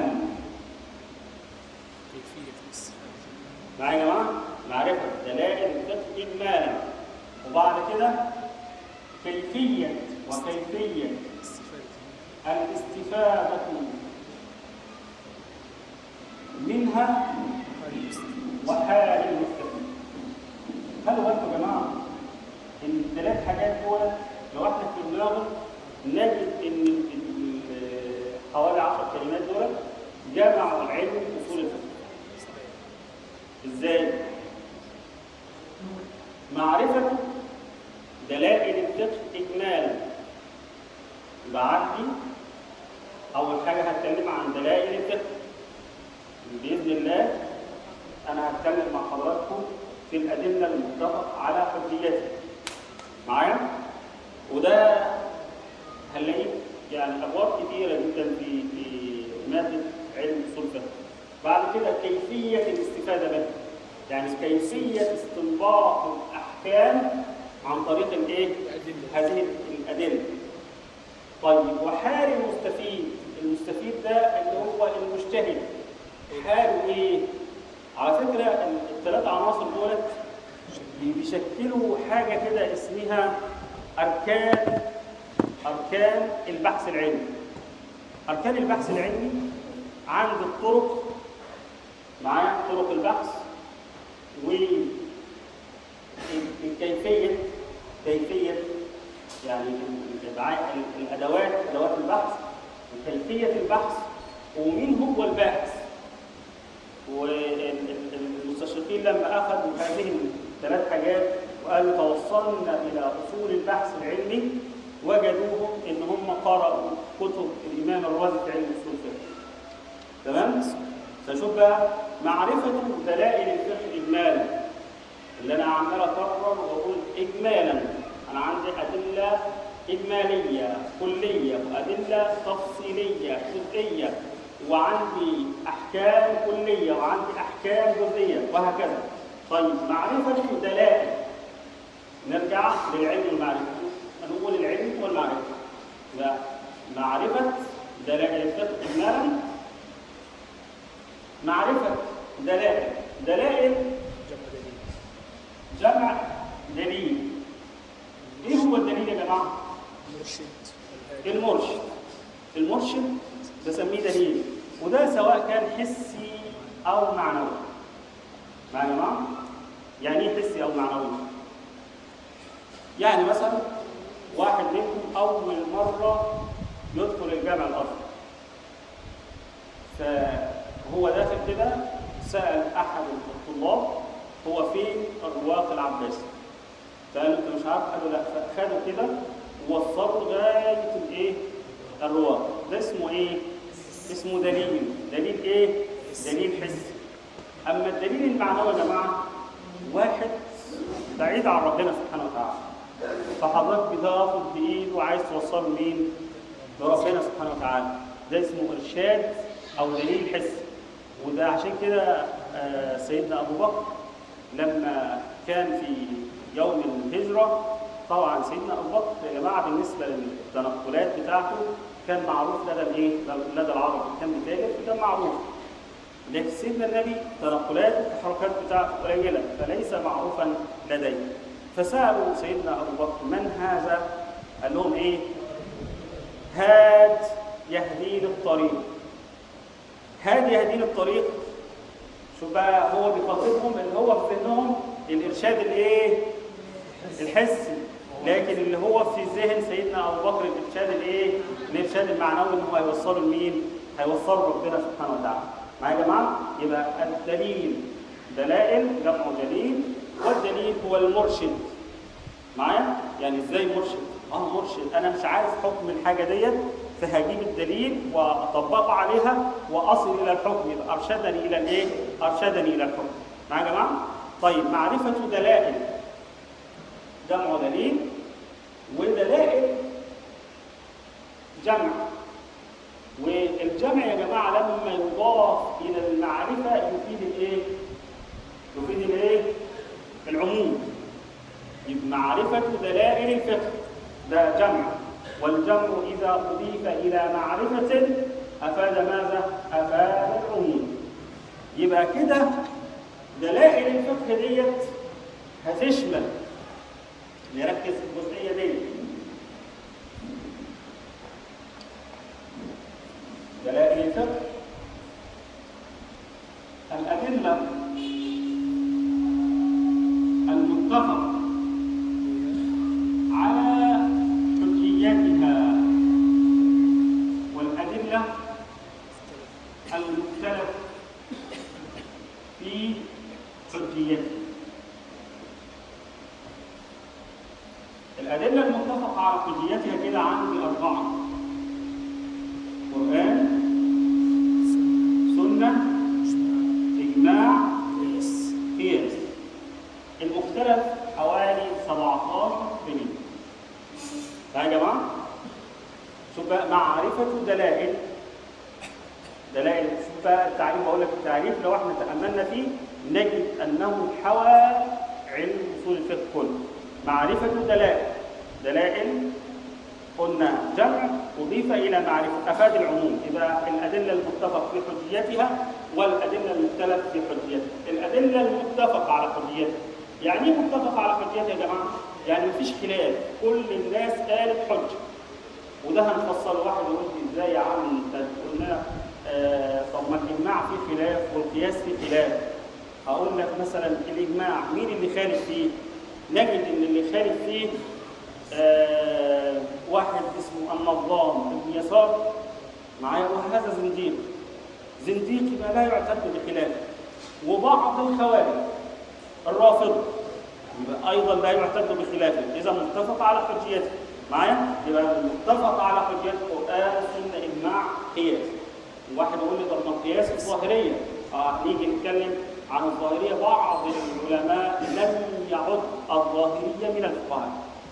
كيفية الاستفادة معايا يا جماعه معرفه دلائل الفقه اجمالا وبعد كده كيفيه وكيفيه استفادة الاستفاده منها هذه الاستفادة وحال المستفيد خلوا بالكم يا جماعه ان الثلاث حاجات دول لو احنا في دماغه نجد ان ال- ال- حوالي 10 كلمات دول جمعوا علم اصول الفقه صحيح ازاي؟ معرفة دلائل الفقه إجمالا يبقى عندي أول حاجة هتكلم عن دلائل الفقه بإذن الله أنا هتكلم مع حضراتكم في الأدلة المتفق على حجيتها معايا؟ وده هنلاقيه يعني أبواب كتيرة جدا في في مادة علم أصول الفقه بعد كده كيفية الاستفادة منه يعني كيفية استنباط الأحكام عن طريق الإيه؟ الأدلة هذه الأدلة طيب وحال المستفيد المستفيد ده اللي هو المجتهد حاله ايه على فكره الثلاث عناصر دولت بيشكلوا حاجه كده اسمها اركان اركان البحث العلمي اركان البحث العلمي عند الطرق معايا طرق البحث وكيفيه كيفيه يعني الع- الادوات ادوات البحث وكيفيه البحث ومين هو الباحث والمستشرقين لما اخذوا هذه الثلاث حاجات وقالوا توصلنا الى اصول البحث العلمي وجدوهم ان هم قرأوا كتب الامام الرازي في علم اصول الفقه تمام فشوف بقى معرفه دلائل الفقه اجمالا اللي انا عمال اكرر واقول اجمالا انا عندي ادله اجماليه كليه وادله تفصيليه جزئيه وعندي احكام كليه وعندي احكام جزئيه وهكذا طيب معرفه دلائل نرجع للعلم والمعرفه نقول العلم والمعرفه لا معرفه دلائل الفقه اجمالا معرفه دلائل دلائل جمع دليل جمع دليل ايه هو الدليل يا جماعه مرشد الهادي المرشد المرشد بسميه دليل وده سواء كان حسي او معنوي معايا يا جماعه يعني ايه حسي او معنوي يعني مثلا واحد منكم اول مره يدخل الجامع الازهر فهو داخل كده سال احد الطلاب هو فين الرواق العباسي فقال له انت مش عارف قال له لا فخده كده ووصله لغايه الايه الرواق ده اسمه ايه اسمه دليل دليل ايه دليل حسي اما الدليل المعنوي يا جماعه واحد بعيد عن ربنا سبحانه وتعالى فحضرتك بتاخد بايده وعايز توصله مين لربنا سبحانه وتعالى ده اسمه ارشاد او دليل حسي وده عشان كده آه، سيدنا ابو بكر لما كان في يوم الهجره طبعا سيدنا ابو بكر يا جماعه بالنسبه للتنقلات بتاعته كان معروف لدى الايه؟ لدى العرب كان بيتاجر فكان معروف لكن سيدنا النبي تنقلات التحركات بتاعته قليله فليس معروفا لديه فسالوا سيدنا ابو بكر من هذا؟ قال لهم ايه؟ هاد يهديني الطريق هاد يهديني الطريق شوف بقى هو بيخاطبهم اللي هو في ذهنهم الارشاد الايه؟ الحسي لكن اللي هو في ذهن سيدنا ابو بكر الارشاد الايه؟ الارشاد المعنوي ان هو هيوصله لمين؟ هيوصله ربنا سبحانه وتعالى. معايا يا جماعه؟ يبقى الدليل دلائل جمع دليل والدليل هو المرشد. معايا؟ يعني ازاي مرشد؟ اه مرشد انا مش عارف حكم الحاجه ديت فهجيب الدليل واطبقه عليها واصل الى الحكم يبقى ارشدني الى الايه؟ ارشدني الى الحكم. معايا يا جماعه؟ طيب معرفه دلائل جمع دليل والدلائل جمع والجمع يا جماعه لما يضاف الى المعرفه يفيد الايه؟ يفيد الايه؟ العموم يبقى معرفه دلائل الفقه ده جمع والجمع اذا اضيف الى معرفه افاد ماذا؟ افاد العموم يبقى كده دلائل الفقه ديت هتشمل نركز في الجزئيه دي دلائل الفقه الادله المتفق على حجيتها والادله المختلف في حجيتها الأدلة المتفق على حجيتها كده عندي أربعة قرآن سنة إجماع قياس قياس المختلف حوالي 17 دليل ها يا جماعة شوف بقى معرفة دلائل دلائل شوف بقى التعريف بقول لك التعريف لو احنا تأملنا فيه نجد أنه حوى علم أصول الفقه كله معرفة دلائل دلائل قلنا جمع أضيف إلى معرفة أفاد العموم يبقى الأدلة المتفق في حجيتها والأدلة المختلف في حجيتها الأدلة المتفق على حجيتها يعني إيه متفق على حجيتها يا جماعة؟ يعني مفيش خلاف كل الناس قالت حجة وده هنفصل واحد يقول لي ازاي يا عم انت تقول لنا آه طب ما الاجماع فيه خلاف والقياس فيه خلاف هقول لك مثلا الاجماع مين اللي خالف فيه؟ نجد ان اللي خالف فيه آه واحد اسمه النظام ابن يسار معايا وهذا زنديق زنديق يبقى لا يعتد بخلافه وبعض الخوارج الرافضه يبقى ايضا لا يعتد بخلافه اذا متفق على حجيته معايا يبقى متفق على حجيه القران والسنه اجماع قياس واحد يقول لي طب ما القياس الظاهريه اه نيجي نتكلم عن الظاهريه بعض العلماء لم يعد الظاهريه من الفقهاء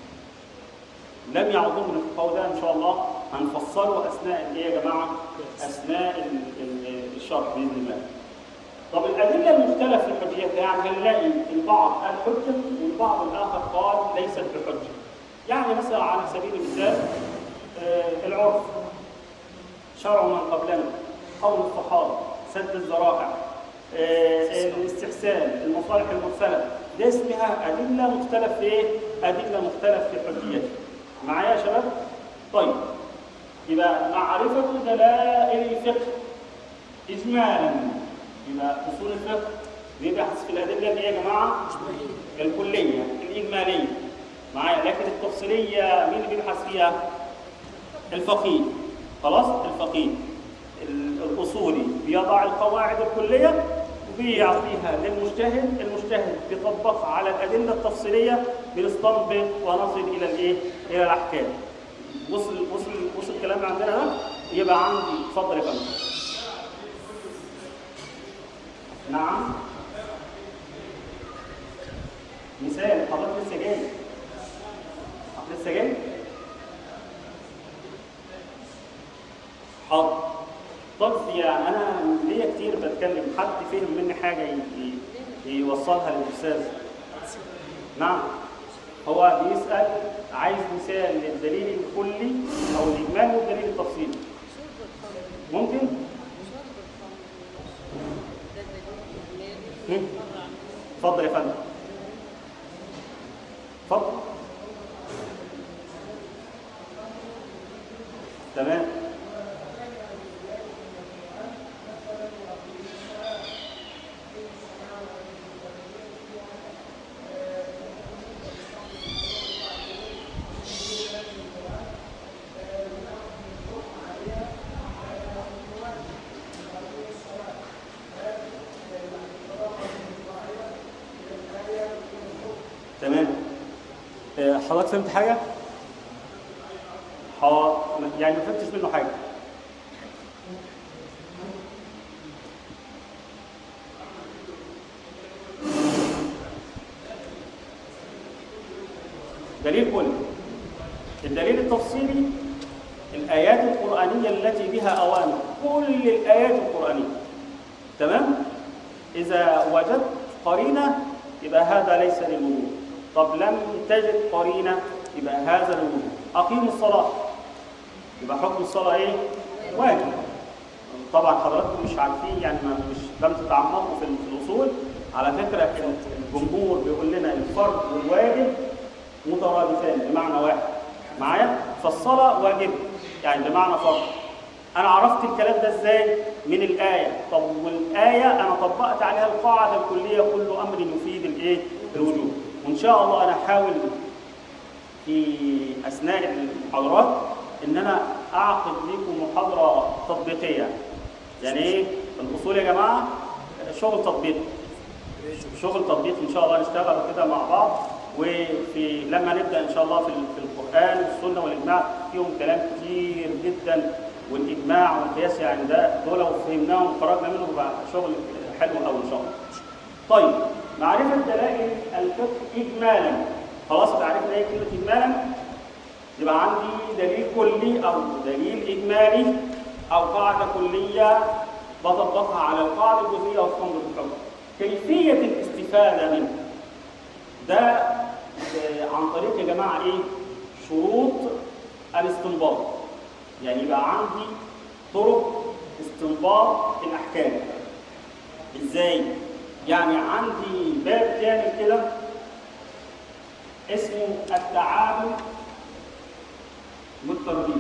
لم يعدوا من الفقهاء ده ان شاء الله هنفصله اثناء ايه يا جماعه؟ اثناء ال- ال- الشرح باذن الله. طب الادله المختلف في حجيتها يعني هنلاقي البعض قال حجه والبعض الاخر قال ليست بحجه. يعني مثلا على سبيل المثال آه، العرف شرع من قبلنا قول الصحابه سد الذرائع آه، الاستحسان المصالح المرسله دي اسمها ادله مختلف في ايه؟ ادله مختلف في حجيتها. معايا يا شباب؟ طيب يبقى معرفه دلائل الفقه اجمالا يبقى اصول الفقه بيبحث في الادله اللي هي يا جماعه الكليه الاجماليه معايا لكن التفصيليه مين اللي بيبحث فيها؟ الفقيه خلاص الفقيه ال- الاصولي بيضع القواعد الكليه وبيعطيها للمجتهد المجتهد بيطبقها على الادله التفصيليه بنستنبط ونصل الى الايه الى الاحكام وصل وصل وصل الكلام عندنا ده يبقى عندي اتفضل يا فندم نعم مثال حضرتك لسه جاي حضرتك لسه جاي حاضر طب يعني انا ليا كتير بتكلم حد فهم مني حاجه ي- ي- يوصلها للاستاذ نعم هو بيسال عايز مثال للدليل الكلي او الاجمالي والدليل التفصيلي شرب الخمر ممكن شرب الخمر ده دليل إجمالي هم؟ مر عنه اتفضل يا فندم اتفضل تمام تمام آه، حضرتك فهمت حاجة؟ ح- يعني ما فهمتش منه حاجة دليل كلي الدليل التفصيلي الآيات القرآنية التي بها أوامر كل الآيات القرآنية تمام؟ إذا وجدت قرينة يبقى هذا ليس للوجوب طب لم تجد قرينة يبقى هذا للوجوب أقيموا الصلاة يبقى حكم الصلاة إيه؟ واجب طبعا حضراتكم مش عارفين يعني ما مش لم تتعمقوا في في الأصول على فكرة الجمهور بيقول لنا الفرض والواجب مترادفان بمعنى واحد معايا فالصلاة واجب يعني بمعنى فرض أنا عرفت الكلام ده إزاي؟ من الآية طب والآية أنا طبقت عليها القاعدة الكلية كل أمر يفيد الإيه؟ الوجوب وإن شاء الله أنا أحاول في أثناء المحاضرات إن أنا أعقد لكم محاضرة تطبيقية يعني إيه؟ الأصول يا جماعة شغل تطبيقي شغل تطبيق ان شاء الله نشتغل كده مع بعض وفي لما نبدا ان شاء الله في في القران والسنه والاجماع فيهم كلام كتير جدا والاجماع والقياس يعني ده دول لو فهمناهم وخرجنا منهم يبقى شغل حلو قوي ان شاء الله. طيب معرفه دلائل الفقه اجمالا خلاص يبقى عرفنا ايه كلمه اجمالا يبقى عندي دليل كلي او دليل اجمالي او قاعده كليه بطبقها على القاعده الجزئيه وتنظر الحكم كيفيه الاستفاده منه ده آه، عن طريق يا جماعه ايه شروط الاستنباط يعني يبقى عندي طرق استنباط الاحكام ازاي يعني عندي باب كامل كده اسمه التعامل والتربيه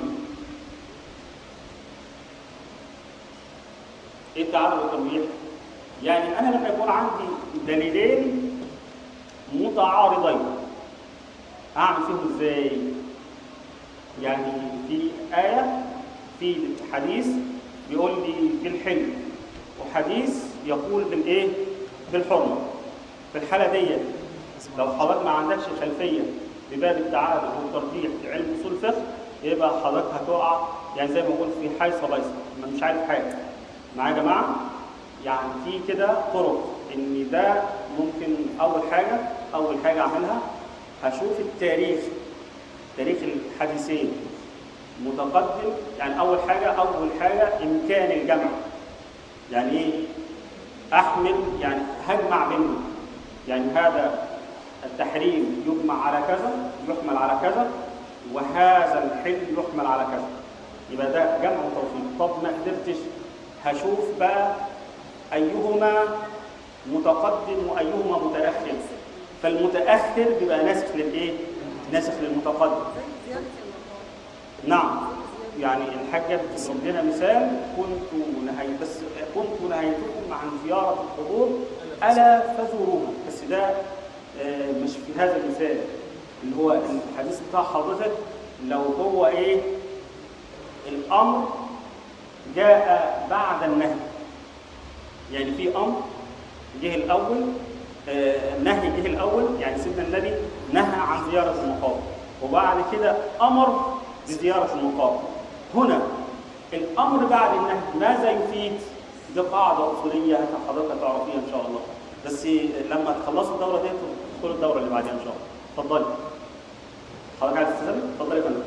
ايه التعامل والتربيه يعني انا لما يكون عندي دليلين متعارضين اعمل فيهم ازاي يعني في آية في حديث بيقول لي بالحلم وحديث يقول بالايه بالحرمة في الحالة دي لو حضرتك ما عندكش خلفية بباب التعارض والترجيح في علم اصول الفقه يبقى حضرتك هتقع يعني زي ما بقول في حيث ليس ما مش عارف حاجة معايا يا جماعة يعني في كده طرق ان ده ممكن اول حاجة اول حاجة اعملها هشوف التاريخ تاريخ الحديثين متقدم يعني اول حاجه اول حاجه امكان الجمع يعني ايه احمل يعني هجمع بينهم يعني هذا التحريم يجمع على كذا يحمل على كذا وهذا الحل يحمل على كذا يبقى ده جمع وتوفيق طب ما قدرتش هشوف بقى ايهما متقدم وايهما متاخر فالمتاخر بيبقى ناسخ للايه ناسخ للمتقدم زي زيادة المقام نعم يعني الحاجة بتضرب لنا مثال كنت نهي بس كنت نهيتكم عن زيارة القبور ألا فزوروها بس ده آه، مش في هذا المثال اللي هو الحديث بتاع حضرتك لو هو ايه الأمر جاء بعد النهي يعني في أمر جه الأول آه، النهي جه الأول يعني سيدنا النبي نهى عن زيارة المقابر وبعد كده أمر بزيارة المقابر هنا الأمر بعد النهي ماذا يفيد؟ دي قاعدة أصولية حضرتك تعرفيها إن شاء الله بس لما تخلصوا الدورة دي تدخلوا الدورة اللي بعدها إن شاء الله اتفضلي حضرتك عايز تسألي؟ اتفضلي يا فندم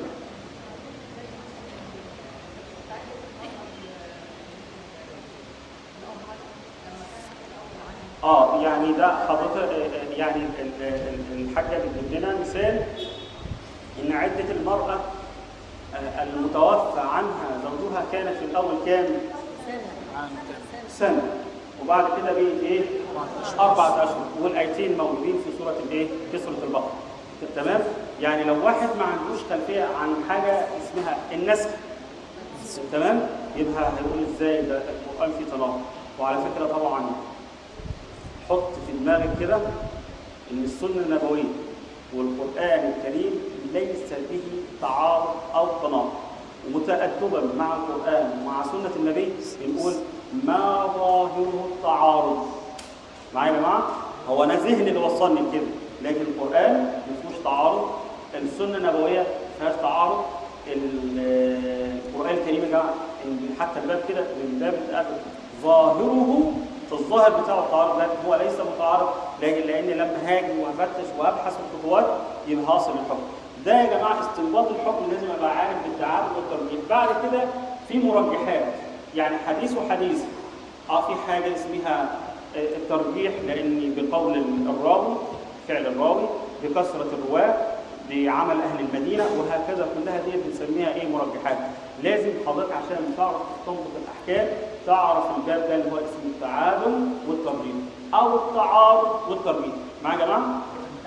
اه يعني ده حضرتك يعني ال- ال- الحاجه بتجيب لنا مثال ان عده المراه آه، المتوفى عنها زوجها كانت في الاول كام؟ سنة عام كامل سنه وبعد كده بقت ايه؟ اربعه اشهر والايتين موجودين في سوره الايه؟ في سوره البقره تمام؟ يعني لو واحد ما عندوش خلفيه عن حاجه اسمها النسخ تمام؟ يبقى هيقول ازاي ده القران فيه تناقض وعلى فكره طبعا حط في دماغك كده ان السنه النبويه والقران الكريم ليس به تعارض او تناقض ومتأدبا مع القران ومع سنه النبي بنقول ما ظاهره التعارض معايا يا جماعه هو انا ذهني اللي وصلني لكده لكن القران ما فيهوش تعارض السنه النبويه ما فيهاش تعارض ال- القران الكريم يا جماعه إن حتى الباب كده من باب التأدب ظاهره في الظاهر بتاعه التعارض لكن هو ليس متعارض لكن لان لما هاجي وافتش وابحث في الخطوات يبقى هاصل الحكم ده يا جماعه استنباط الحكم لازم ابقى عارف بالتعارض والترجيح بعد كده في مرجحات يعني حديث وحديث اه في حاجه اسمها آه، الترجيح لان بقول الراوي فعل الراوي بكثره الرواه بعمل اهل المدينه وهكذا كلها دي بنسميها ايه مرجحات لازم حضرتك عشان تعرف تستنبط الاحكام تعرف الباب ده اللي هو اسمه التعادل والترجيح او التعارض والترجيح معايا يا جماعه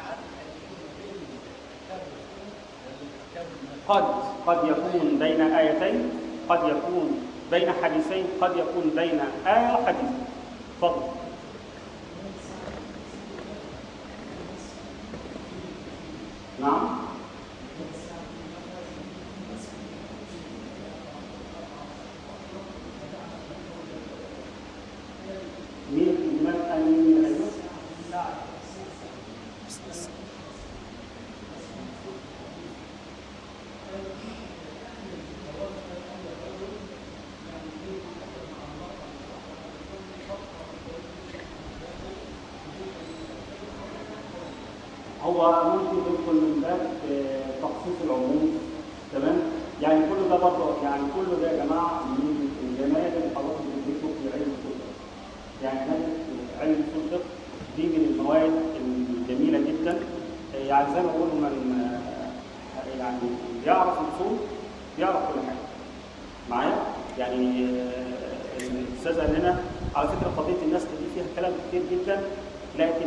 قد قد يكون بين آيتين قد يكون بين حديثين قد يكون بين آية وحديث اتفضل نعم مين الإمام أمين أيوه هو ممكن يدخل من باب آه، تخصيص العموم تمام يعني كل ده برضه يعني كل ده يا جماعه من الجمال اللي حضرتك بتدرسه في علم اصول الفقه. يعني مادة علم اصول الفقه دي من المواد الجميله جدا آه، يعني زي ما بقول من آه، يعني يعرف الاصول يعرف كل حاجه معايا يعني آه، الاستاذ قال لنا على فكره قضيه النسخ دي فيها كلام كتير جدا لكن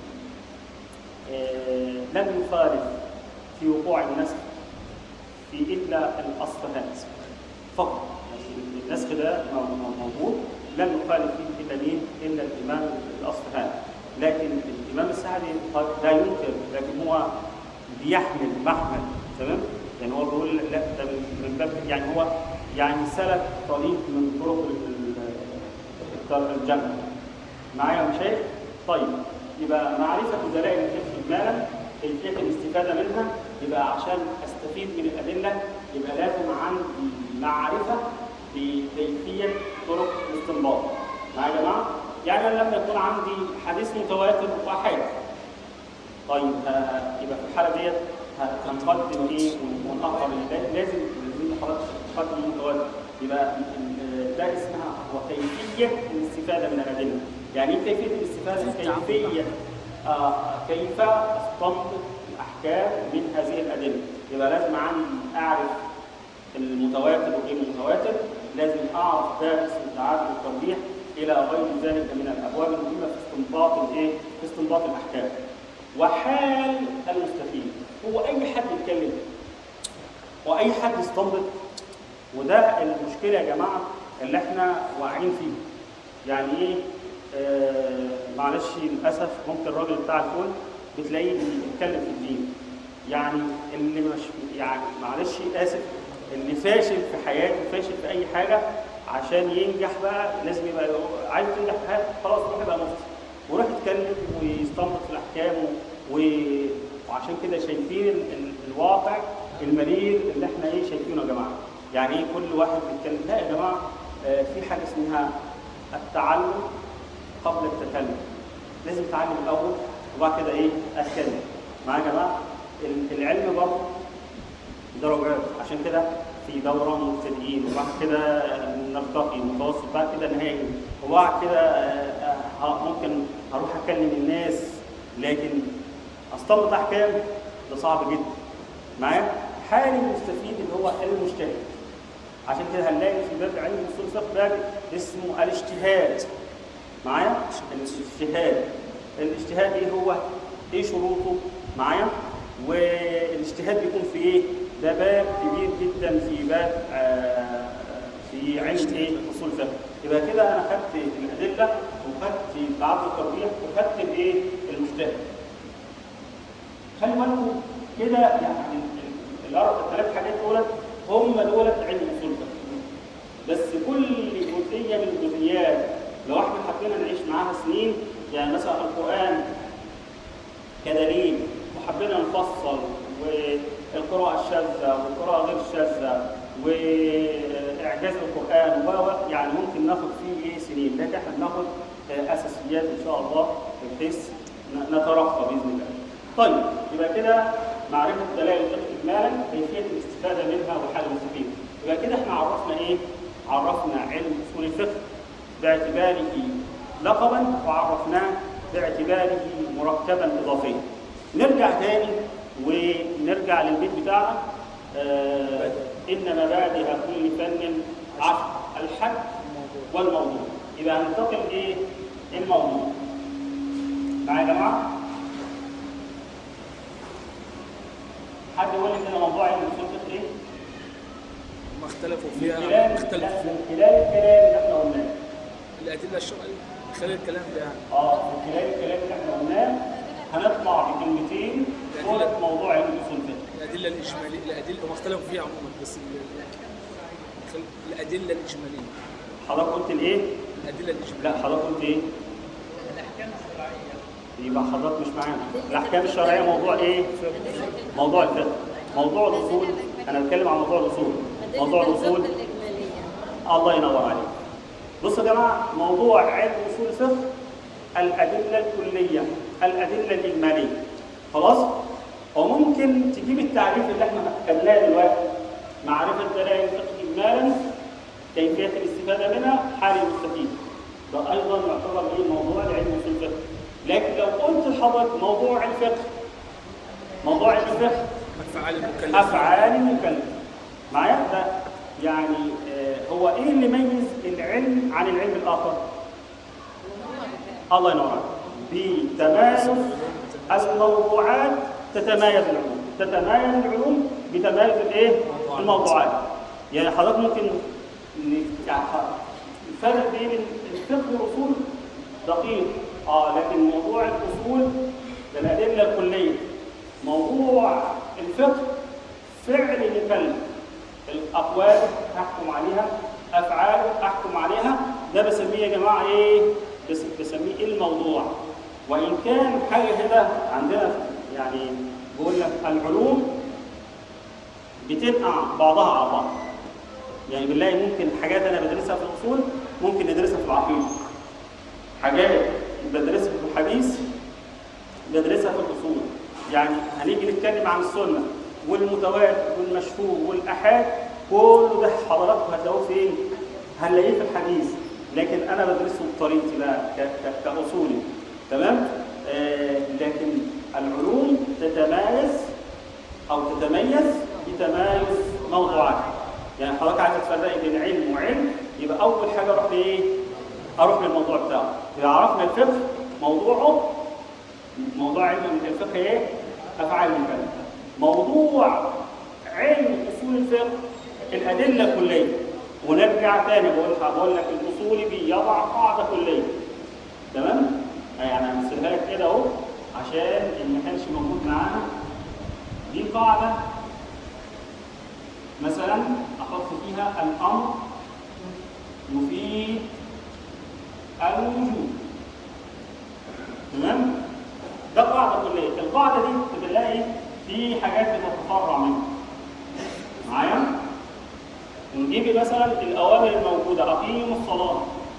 آه، لم يخالف في وقوع النسخ في الا الاصفهان فقط يعني النسخ ده مو- مو- موجود لم يخالف فيه الا مين الا الامام الاصفهاني لكن الامام السعدي قد لا ينكر لكن هو بيحمل محمل تمام يعني هو بيقول لا ده من من باب يعني هو يعني سلك طريق من طرق ال- ال- الجمع معايا يا مشايخ طيب يبقى معرفه دلائل الفقه اجمالا كيفيه الاستفاده منها يبقى عشان استفيد من الادله يبقى لازم عندي معرفه بكيفيه طرق الاستنباط معايا يا جماعه يعني أنا لما يكون عندي حديث متواتر واحد طيب آه، يبقى في الحاله ديت ه- هنقدم ايه ون- ونأخر إيه؟ لازم لازم حضرتك تقدم المتواتر يبقى ال- ده اسمها هو كيفيه الاستفاده من الادله يعني ايه كيفيه الاستفاده كيفيه آه كيف استنبط الاحكام من هذه الادله يبقى لازم عندي اعرف المتواتر وغير المتواتر لازم اعرف باب اسمه التعدد والترجيح الى غير ذلك من الابواب المهمه في استنباط الايه؟ في استنباط الاحكام. وحال المستفيد هو اي حد يتكلم واي حد يستنبط وده المشكله يا جماعه اللي احنا واقعين فيه. يعني ايه؟ آه معلش للاسف ممكن الراجل بتاع الفول بتلاقيه بيتكلم في الدين. يعني اللي مش يعني معلش اسف اللي فاشل في حياته فاشل في اي حاجه عشان ينجح بقى لازم يبقى عايز تنجح في حياتك خلاص روح يبقى مفتي ويروح يتكلم ويستنبط في الاحكام و... وعشان كده شايفين ال... ال... الواقع المرير اللي احنا ايه شايفينه يا جماعه يعني ايه كل واحد بيتكلم لا يا جماعه آه في حاجه اسمها التعلم قبل التكلم لازم تتعلم الاول وبعد كده ايه اتكلم معايا يا جماعه ال- العلم برضه درجات عشان كده في دورة مبتدئين وبعد كده نرتقي متوسط بعد كده نهائي وبعد كده آه، آه، ممكن اروح اكلم الناس لكن استنبط احكام ده صعب جدا معايا حال المستفيد اللي هو المجتهد عشان كده هنلاقي في باب علم اصول الفقه باب اسمه الاجتهاد معايا الاجتهاد الاجتهاد ايه هو ايه شروطه معايا والاجتهاد بيكون في ايه ده باب كبير جدا في باب آه، في علم ايه اصول الفقه يبقى كده انا خدت الادله وخدت تعرض الترجيح وخدت الايه المجتهد خلي بالكم كده يعني الاربع الثلاث حاجات دولت هم دولت علم اصول الفقه بس كل جزئيه من الجزئيات لو احنا حبينا نعيش معاها سنين يعني مثلا القران كدليل وحبينا نفصل والقراءة الشاذة والقراءة غير الشاذة وإعجاز القرآن و و- يعني ممكن ناخد فيه إيه سنين لكن احنا بناخد آه، أساسيات إن شاء الله بحيث ن- نترقى بإذن الله. طيب يبقى كده معرفة دلائل الفقه إجمالا كيفية الاستفادة منها وحال المستفيد. يبقى كده احنا عرفنا إيه؟ عرفنا علم أصول الفقه باعتباره لقبا وعرفناه باعتباره مركبا اضافيا. نرجع تاني ونرجع للبيت بتاعنا آه ان مبادئ كل فن عشر الحد والموضوع يبقى هننتقل ايه الموضوع معايا يا جماعه حد يقول لي كده موضوع علم اصول الفقه ايه هم اختلفوا من فيها خلال اختلفوا لا، فيها من خلال الكلام اللي احنا قلناه الادله الشرعيه خلال الكلام ده يعني اه من خلال الكلام اللي احنا قلناه هنطلع بكلمتين صورة موضوع علم اصول الفقه الادله الاجماليه الادله هم اختلفوا فيها عموما بس ال- خل- الادله الاجماليه حضرتك قلت الايه؟ الادله الاجماليه لا حضرتك قلت ايه؟ يبقى حضرتك مش معانا الاحكام الشرعيه موضوع ايه؟ موضوع الفقه موضوع الاصول انا بتكلم عن موضوع الاصول موضوع أدلة الاصول الفقه الإجمالية الله ينور عليك بصوا يا جماعه موضوع علم اصول الفقه الادله الكليه الادله الاجماليه خلاص وممكن تجيب التعريف اللي احنا خدناه دلوقتي معرفه دلائل الفقه اجمالا كيفيه الاستفاده منها حال المستفيد ده ايضا يعتبر ايه موضوع لعلم اصول الفقه لكن لو قلت لحضرتك موضوع الفقه موضوع علم الفقه افعال المكلف افعال المكلف معايا ده يعني آه، هو ايه اللي يميز العلم عن العلم الاخر الله ينور عليك بتمايز الموضوعات تتمايز العلوم تتمايز العلوم بتمايز الايه الموضوعات يعني حضرتك ممكن ن- يعني الفرق بين الفقه والاصول دقيق اه لكن موضوع الاصول ده الادله الكليه موضوع الفقه فعل لكلمه الاقوال احكم عليها افعال احكم عليها ده بسميه يا جماعه ايه بس بسميه الموضوع وان كان حاجه كده عندنا يعني بقول لك العلوم بتنقع بعضها على بعض يعني بنلاقي ممكن حاجات انا بدرسها في الاصول ممكن ندرسها في العقيده حاجات بدرسها في الحديث بدرسها في الاصول يعني هنيجي نتكلم عن السنه والمتواتر والمشهور والاحاد كل ده حضراتكم هتلاقوه فين؟ هنلاقيه في الحديث لكن انا بدرسه بطريقتي بقى ك- ك- كاصولي تمام؟ آه لكن العلوم تتمايز او تتميز بتمايز موضوعات يعني حضرتك عايز تفرقي بين علم وعلم يبقى اول حاجه اروح لايه؟ اروح للموضوع بتاعه اذا عرفنا الفقه موضوعه موضوع علم الفقه ايه؟ افعال الكلام. موضوع علم اصول الفقه الادله كليه ونرجع تاني بقول بقول لك الاصولي بيضع قاعده كليه تمام؟ يعني همثلها لك كده اهو عشان اللي ما كانش موجود معانا دي قاعده مثلا احط فيها الامر يفيد الوجود تمام ده قاعده كليه القاعده دي بنلاقي في حاجات بتتفرع منها معايا نجيب مثلا الاوامر الموجوده اقيموا الصلاه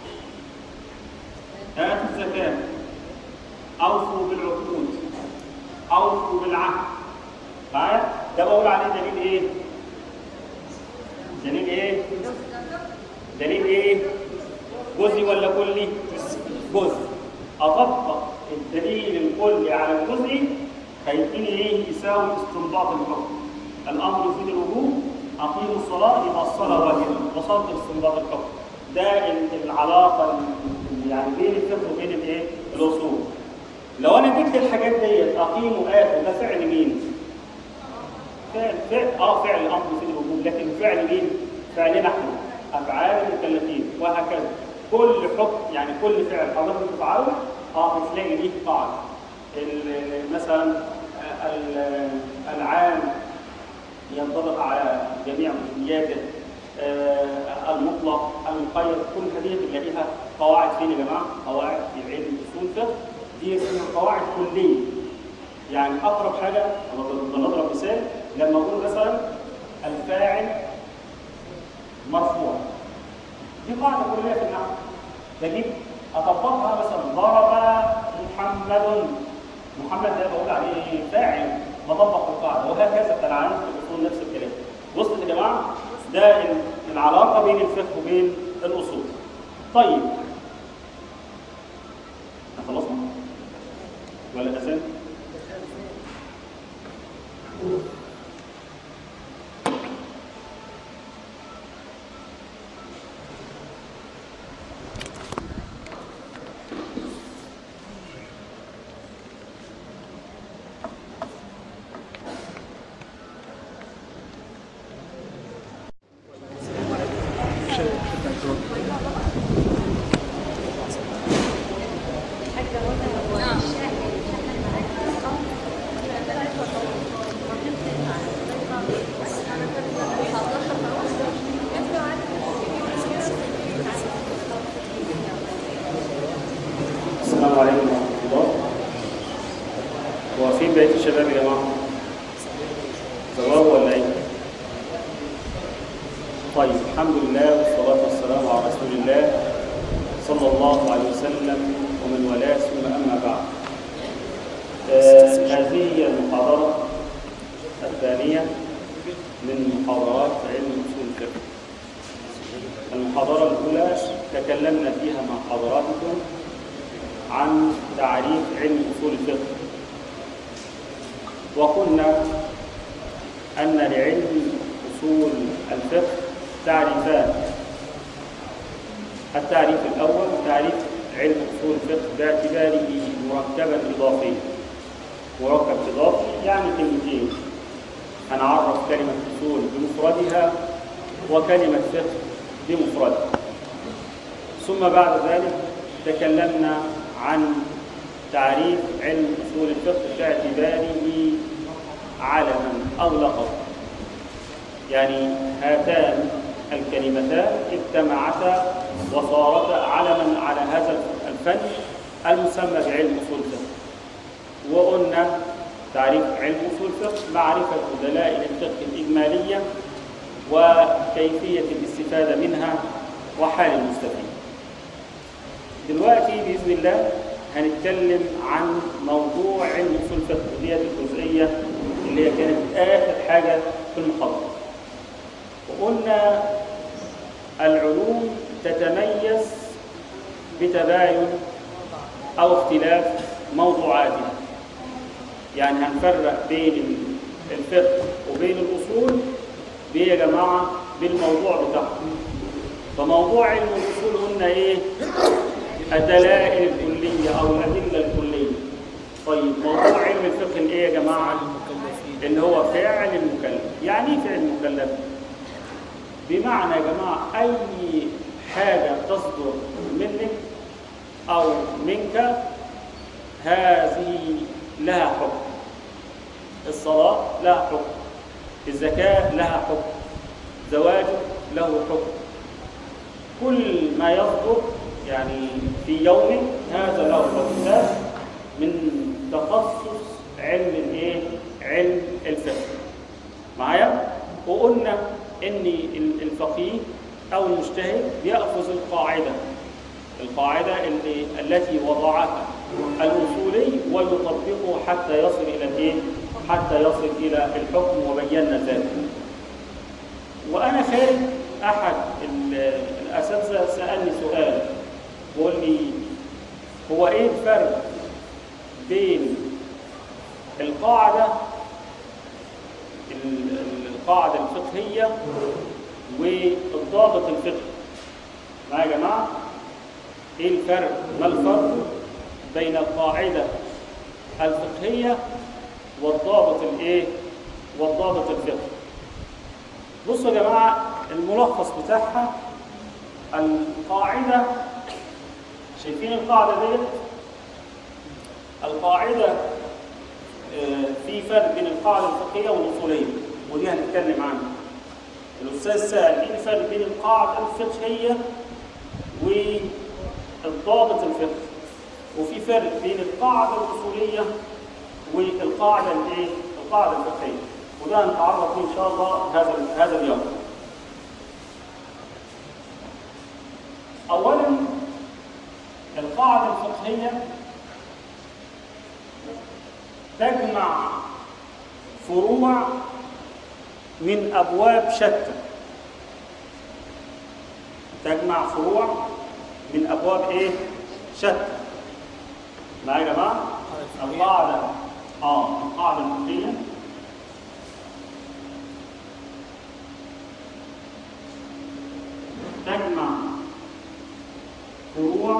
اتوا الزكاه اوفوا بالعقود اوفوا بالعهد معايا ده بقول عليه دليل ايه دليل ايه دليل ايه جزئي ولا كلي جزء اطبق الدليل الكلي على الجزئي هيديني ايه يساوي استنباط الحكم الامر يفيد الوجوب اقيموا الصلاه يبقى الصلاه واجبه وصلت لاستنباط الحكم ده ال- العلاقه ال- يعني بين الفقه وبين الايه الاصول لو انا جبت الحاجات ديت اقيموا اتوا ده فعل مين فعل فعل اه فعل الامر يفيد الوجوب لكن فعل مين فعلنا احنا افعال المكلفين وهكذا كل حكم يعني كل فعل حضرتك تفعله اه بتلاقي ليه قاعده ال- مثلا آه، ال- العام ينطبق على جميع مسمياته آه، المطلق المقيد كل هذه بنلاقيها قواعد فين يا جماعه؟ قواعد في علم اصول الفقه دي اسمها قواعد كليه يعني اقرب حاجه أنا بنضرب مثال لما اقول مثلا الفاعل مرفوع دي قاعده كليه في النحو بجيب اطبقها مثلا ضرب محمد محمد ده بقول عليه فاعل بطبق القاعده وهكذا التلعان في الاصول نفس الكلام وصلت يا جماعه ده ال- العلاقه بين الفقه وبين الاصول طيب احنا خلصنا ولا الاذان السلام عليكم ورحمه الله هو فين بقيه الشباب يا جماعه زواج ولا ايه طيب الحمد لله والصلاه والسلام على رسول الله صلى الله عليه وسلم ومن والاه ثم اما بعد آه هذه هي المحاضره الثانيه من محاضرات علم اصول الفقه المحاضره الاولى تكلمنا فيها مع حضراتكم عن تعريف علم اصول الفقه وقلنا ان لعلم اصول الفقه تعريفان التعريف الأول تعريف علم أصول الفقه باعتباره مركبا إضافيا مركب إضافي يعني كلمتين هنعرف كلمة أصول بمفردها وكلمة فقه بمفردها ثم بعد ذلك تكلمنا عن تعريف علم أصول الفقه باعتباره علما أو لقب يعني هاتان الكلمتان اجتمعتا وصارتا علما على هذا الفن المسمى بعلم أصول الفقه وقلنا تعريف علم أصول الفقه معرفة دلائل الفقه الإجمالية وكيفية الاستفادة منها وحال المستفيد دلوقتي بإذن الله هنتكلم عن موضوع علم أصول الفقه ديت الجزئية اللي هي كانت آخر حاجة في المحاضرة وقلنا العلوم تتميز بتباين أو اختلاف موضوعاتها يعني هنفرق بين الفقه وبين الأصول بإيه يا جماعة بالموضوع بتاعهم فموضوع علم الأصول قلنا إيه الدلائل الكلية أو الأدلة الكلية طيب موضوع علم الفقه اللي إيه يا جماعة المكلفين اللي هو فعل المكلف يعني ايه فعل المكلف بمعنى يا جماعة أي حاجة تصدر منك أو منك هذه لها حكم الصلاة لها حكم الزكاة لها حكم زواجك له حكم كل ما يصدر يعني في يوم هذا له حكم ده من تخصص علم الايه علم الفقه معايا وقلنا ان الفقيه او المجتهد ياخذ القاعده القاعده اللي التي وضعها الاصولي ويطبقه حتى يصل الى الايه حتى يصل الى الحكم وبينا ذلك وانا خارج احد ال- الاساتذه سالني سؤال بيقول لي هو ايه الفرق بين القاعده ال- ال- القاعده الفقهيه والضابط الفقهي معايا يا جماعه ايه الفرق ما الفرق بين القاعده الفقهيه والضابط الايه والضابط الفقهي بصوا يا جماعه الملخص بتاعها القاعده شايفين القاعده ديت القاعده آه، في فرق بين القاعده الفقهيه والاصوليه ودي هنتكلم عنها الاستاذ سال ايه الفرق بين القاعده الفقهيه والضابط الفقهي وفي فرق بين القاعده الاصوليه والقاعده الايه القاعده الفقهيه وده هنتعرض فيه ان شاء الله هذا هذا اليوم اولا القاعده الفقهيه تجمع فروع من ابواب شتى تجمع فروع من ابواب ايه شتى معايا يا جماعه القاعده اه القاعده الفقهيه تجمع فروع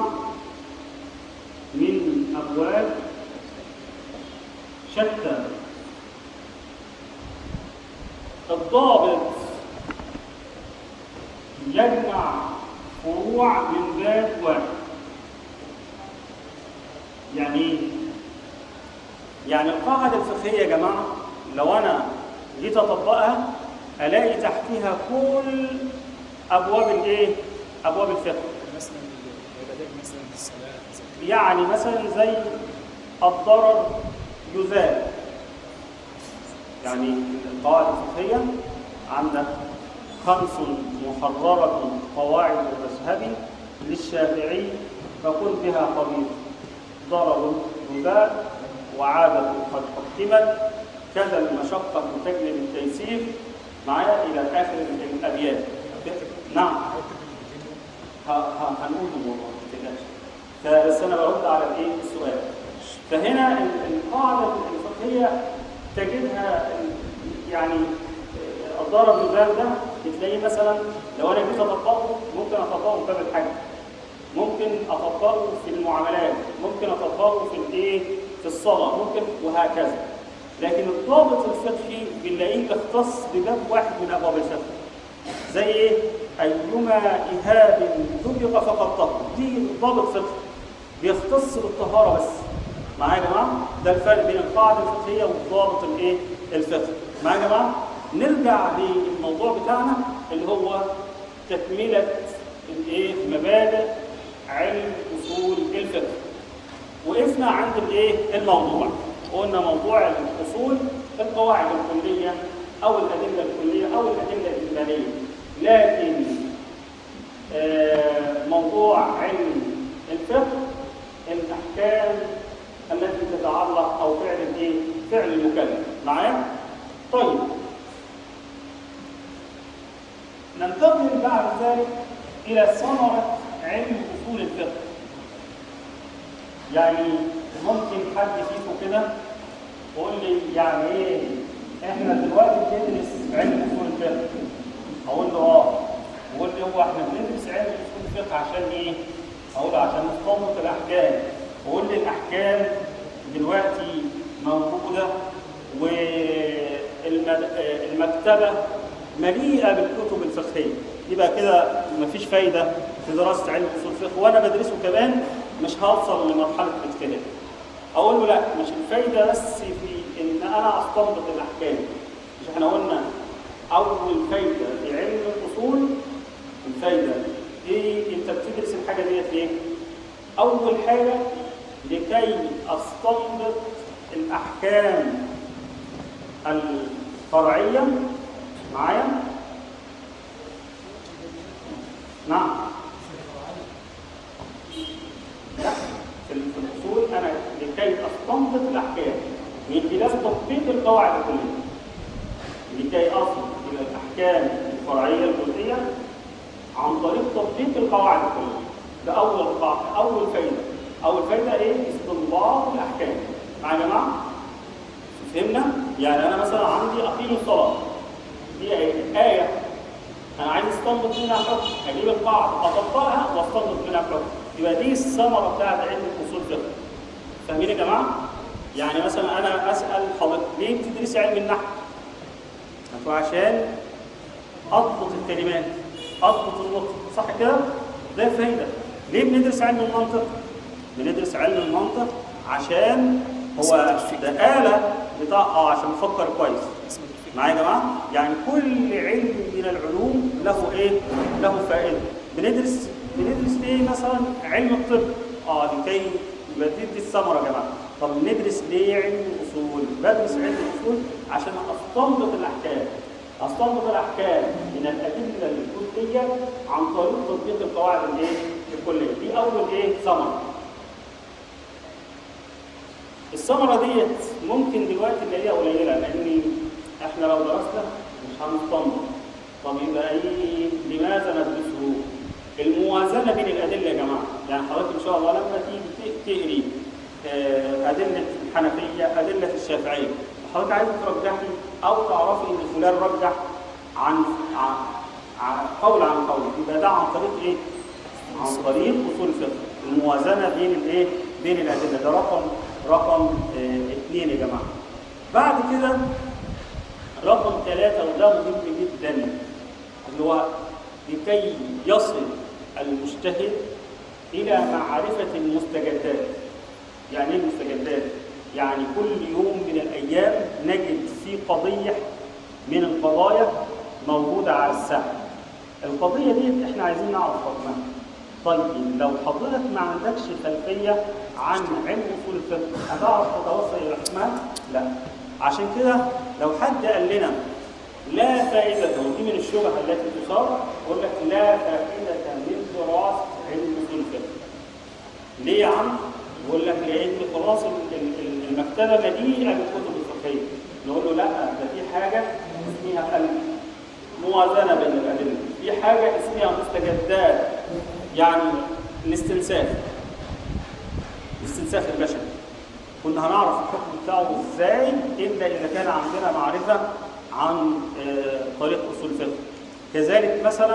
من ابواب شتى الضابط يجمع فروع من باب واحد يعني ايه؟ يعني القاعدة الفقهية يا جماعة لو أنا جيت أطبقها ألاقي تحتها كل أبواب الإيه؟ أبواب الفقه مثلا العبادات مثلا الصلاه الزكاه يعني مثلا زي الضرر يزال يعني القواعد الفقهية عندك خمس محررة قواعد المذهب للشافعي فكن بها قبيل ضرر يزال وعادة قد حكمت كذا المشقة تجلب التيسير معايا إلى آخر الأبيات نعم ه- ه- هنقول الموضوع ما تقلقش فبس انا برد على الايه السؤال فهنا ال- القاعده الفقهيه تجدها ال- يعني آه، الضرب الباب ده بتلاقيه مثلا لو انا جيت اطبقه ممكن اطبقه في باب الحج ممكن اطبقه في المعاملات ممكن اطبقه في الايه في الصلاه ممكن وهكذا لكن الضابط الفقهي بنلاقيه اختص بباب واحد من ابواب الفقه زي ايه ايما اهاب دبغ فقد طهر دي ضابط فقهي بيختص بالطهاره بس معايا يا جماعه ده الفرق بين القاعده الفقهيه والضابط الايه الفقهي معايا يا جماعه نرجع للموضوع بتاعنا اللي هو تكمله الايه مبادئ علم اصول الفقه وقفنا عند الايه الموضوع قلنا موضوع الاصول القواعد الكليه او الادله الكليه او الادله الاجماليه لكن آه، موضوع علم الفقه الاحكام التي تتعلق او فعل الايه فعل المكلف معايا طيب ننتقل بعد ذلك الى ثمره علم اصول الفقه يعني ممكن حد فيكم كده يقول لي يعني ايه احنا دلوقتي بندرس علم اصول الفقه اقول له اه يقول لي هو احنا بندرس علم اصول الفقه عشان ايه اقول له عشان نستنبط الاحكام اقول لي الاحكام دلوقتي موجوده والمكتبه مليئه بالكتب الفقهيه يبقى كده مفيش فايده في دراسه علم اصول الفقه وانا بدرسه كمان مش هوصل لمرحله الاجتهاد اقول له لا مش الفايده بس في ان انا استنبط الاحكام مش احنا قلنا اول فايده في علم الاصول الفايده ايه انت بتدرس الحاجه ديت ليه اول حاجه لكي استنبط الاحكام الفرعيه معايا نعم لا في في الاصول انا لكي استنبط الاحكام من خلال تطبيق القواعد الكليه لكي اصل الى الاحكام الفرعيه الجزئيه عن طريق تطبيق القواعد الكليه ده اول قاعده اول فايده اول فايده ايه استنباط الاحكام مع يا جماعه فهمنا يعني انا مثلا عندي اقيم الصلاه دي ايه ايه انا عايز استنبط منها حكم اجيب القاعده اطبقها واستنبط منها حكم يبقى دي الثمره بتاعت علم الاصول الفقه فاهمين يا جماعه يعني مثلا انا اسال حضرتك ليه بتدرسي علم النحو هتقول عشان اضبط الكلمات اضبط النطق صح كده ده فايده ليه بندرس علم المنطق بندرس علم المنطق عشان هو ده آلة بتاع اه عشان نفكر كويس معايا يا جماعه يعني كل علم من العلوم له ايه له فائده بندرس بندرس ليه مثلا علم الطب اه لكي يبقى دي دي الثمره يا جماعه طب ندرس ليه علم الاصول بدرس علم الاصول عشان استنبط الاحكام استنبط الاحكام من الادله الكليه عن طريق تطبيق القواعد الايه الكليه دي اول ايه ثمره الثمره ديت ممكن دلوقتي نلاقيها قليله لان احنا لو درسنا مش هنستنبط طب يبقى ايه لماذا ندرسه الموازنه بين الادله يا جماعه يعني حضرتك ان شاء الله لما تيجي تقري آه، ادله الحنفيه ادله الشافعيه حضرتك عايز ترجحي او تعرفي ان فلان رجح عن عن عن قول عن قول يبقى ده عن طريق ايه؟ عن طريق اصول الفقه الموازنه بين الايه؟ بين الادله ده رقم رقم آه، اثنين يا جماعه بعد كده رقم ثلاثة وده مهم جدا اللي هو لكي يصل المجتهد إلى معرفة المستجدات يعني ايه المستجدات؟ يعني كل يوم من الأيام نجد في قضية من القضايا موجودة على الساحة القضية دي احنا عايزين نعرف حكمها طيب لو حضرتك ما عندكش خلفية عن علم أصول الفقه هتعرف تتوصل إلى حكمها؟ لا عشان كده لو حد قال لنا لا فائدة ودي من الشبهة التي تثار يقول لك لا فائدة من دراسة علم أصول الفقه. ليه يا عم؟ يقول لك لأن خلاص ال- ال- المكتبة مليئة بالكتب الفقهية. نقول له لا ده في حاجة اسمها الموازنة بين الأدلة، في حاجة اسمها مستجدات يعني الاستنساخ. الاستنساخ البشري. كنا هنعرف الحكم بتاعه ازاي الا اذا كان عندنا معرفه عن آه، طريق اصول الفقه كذلك مثلا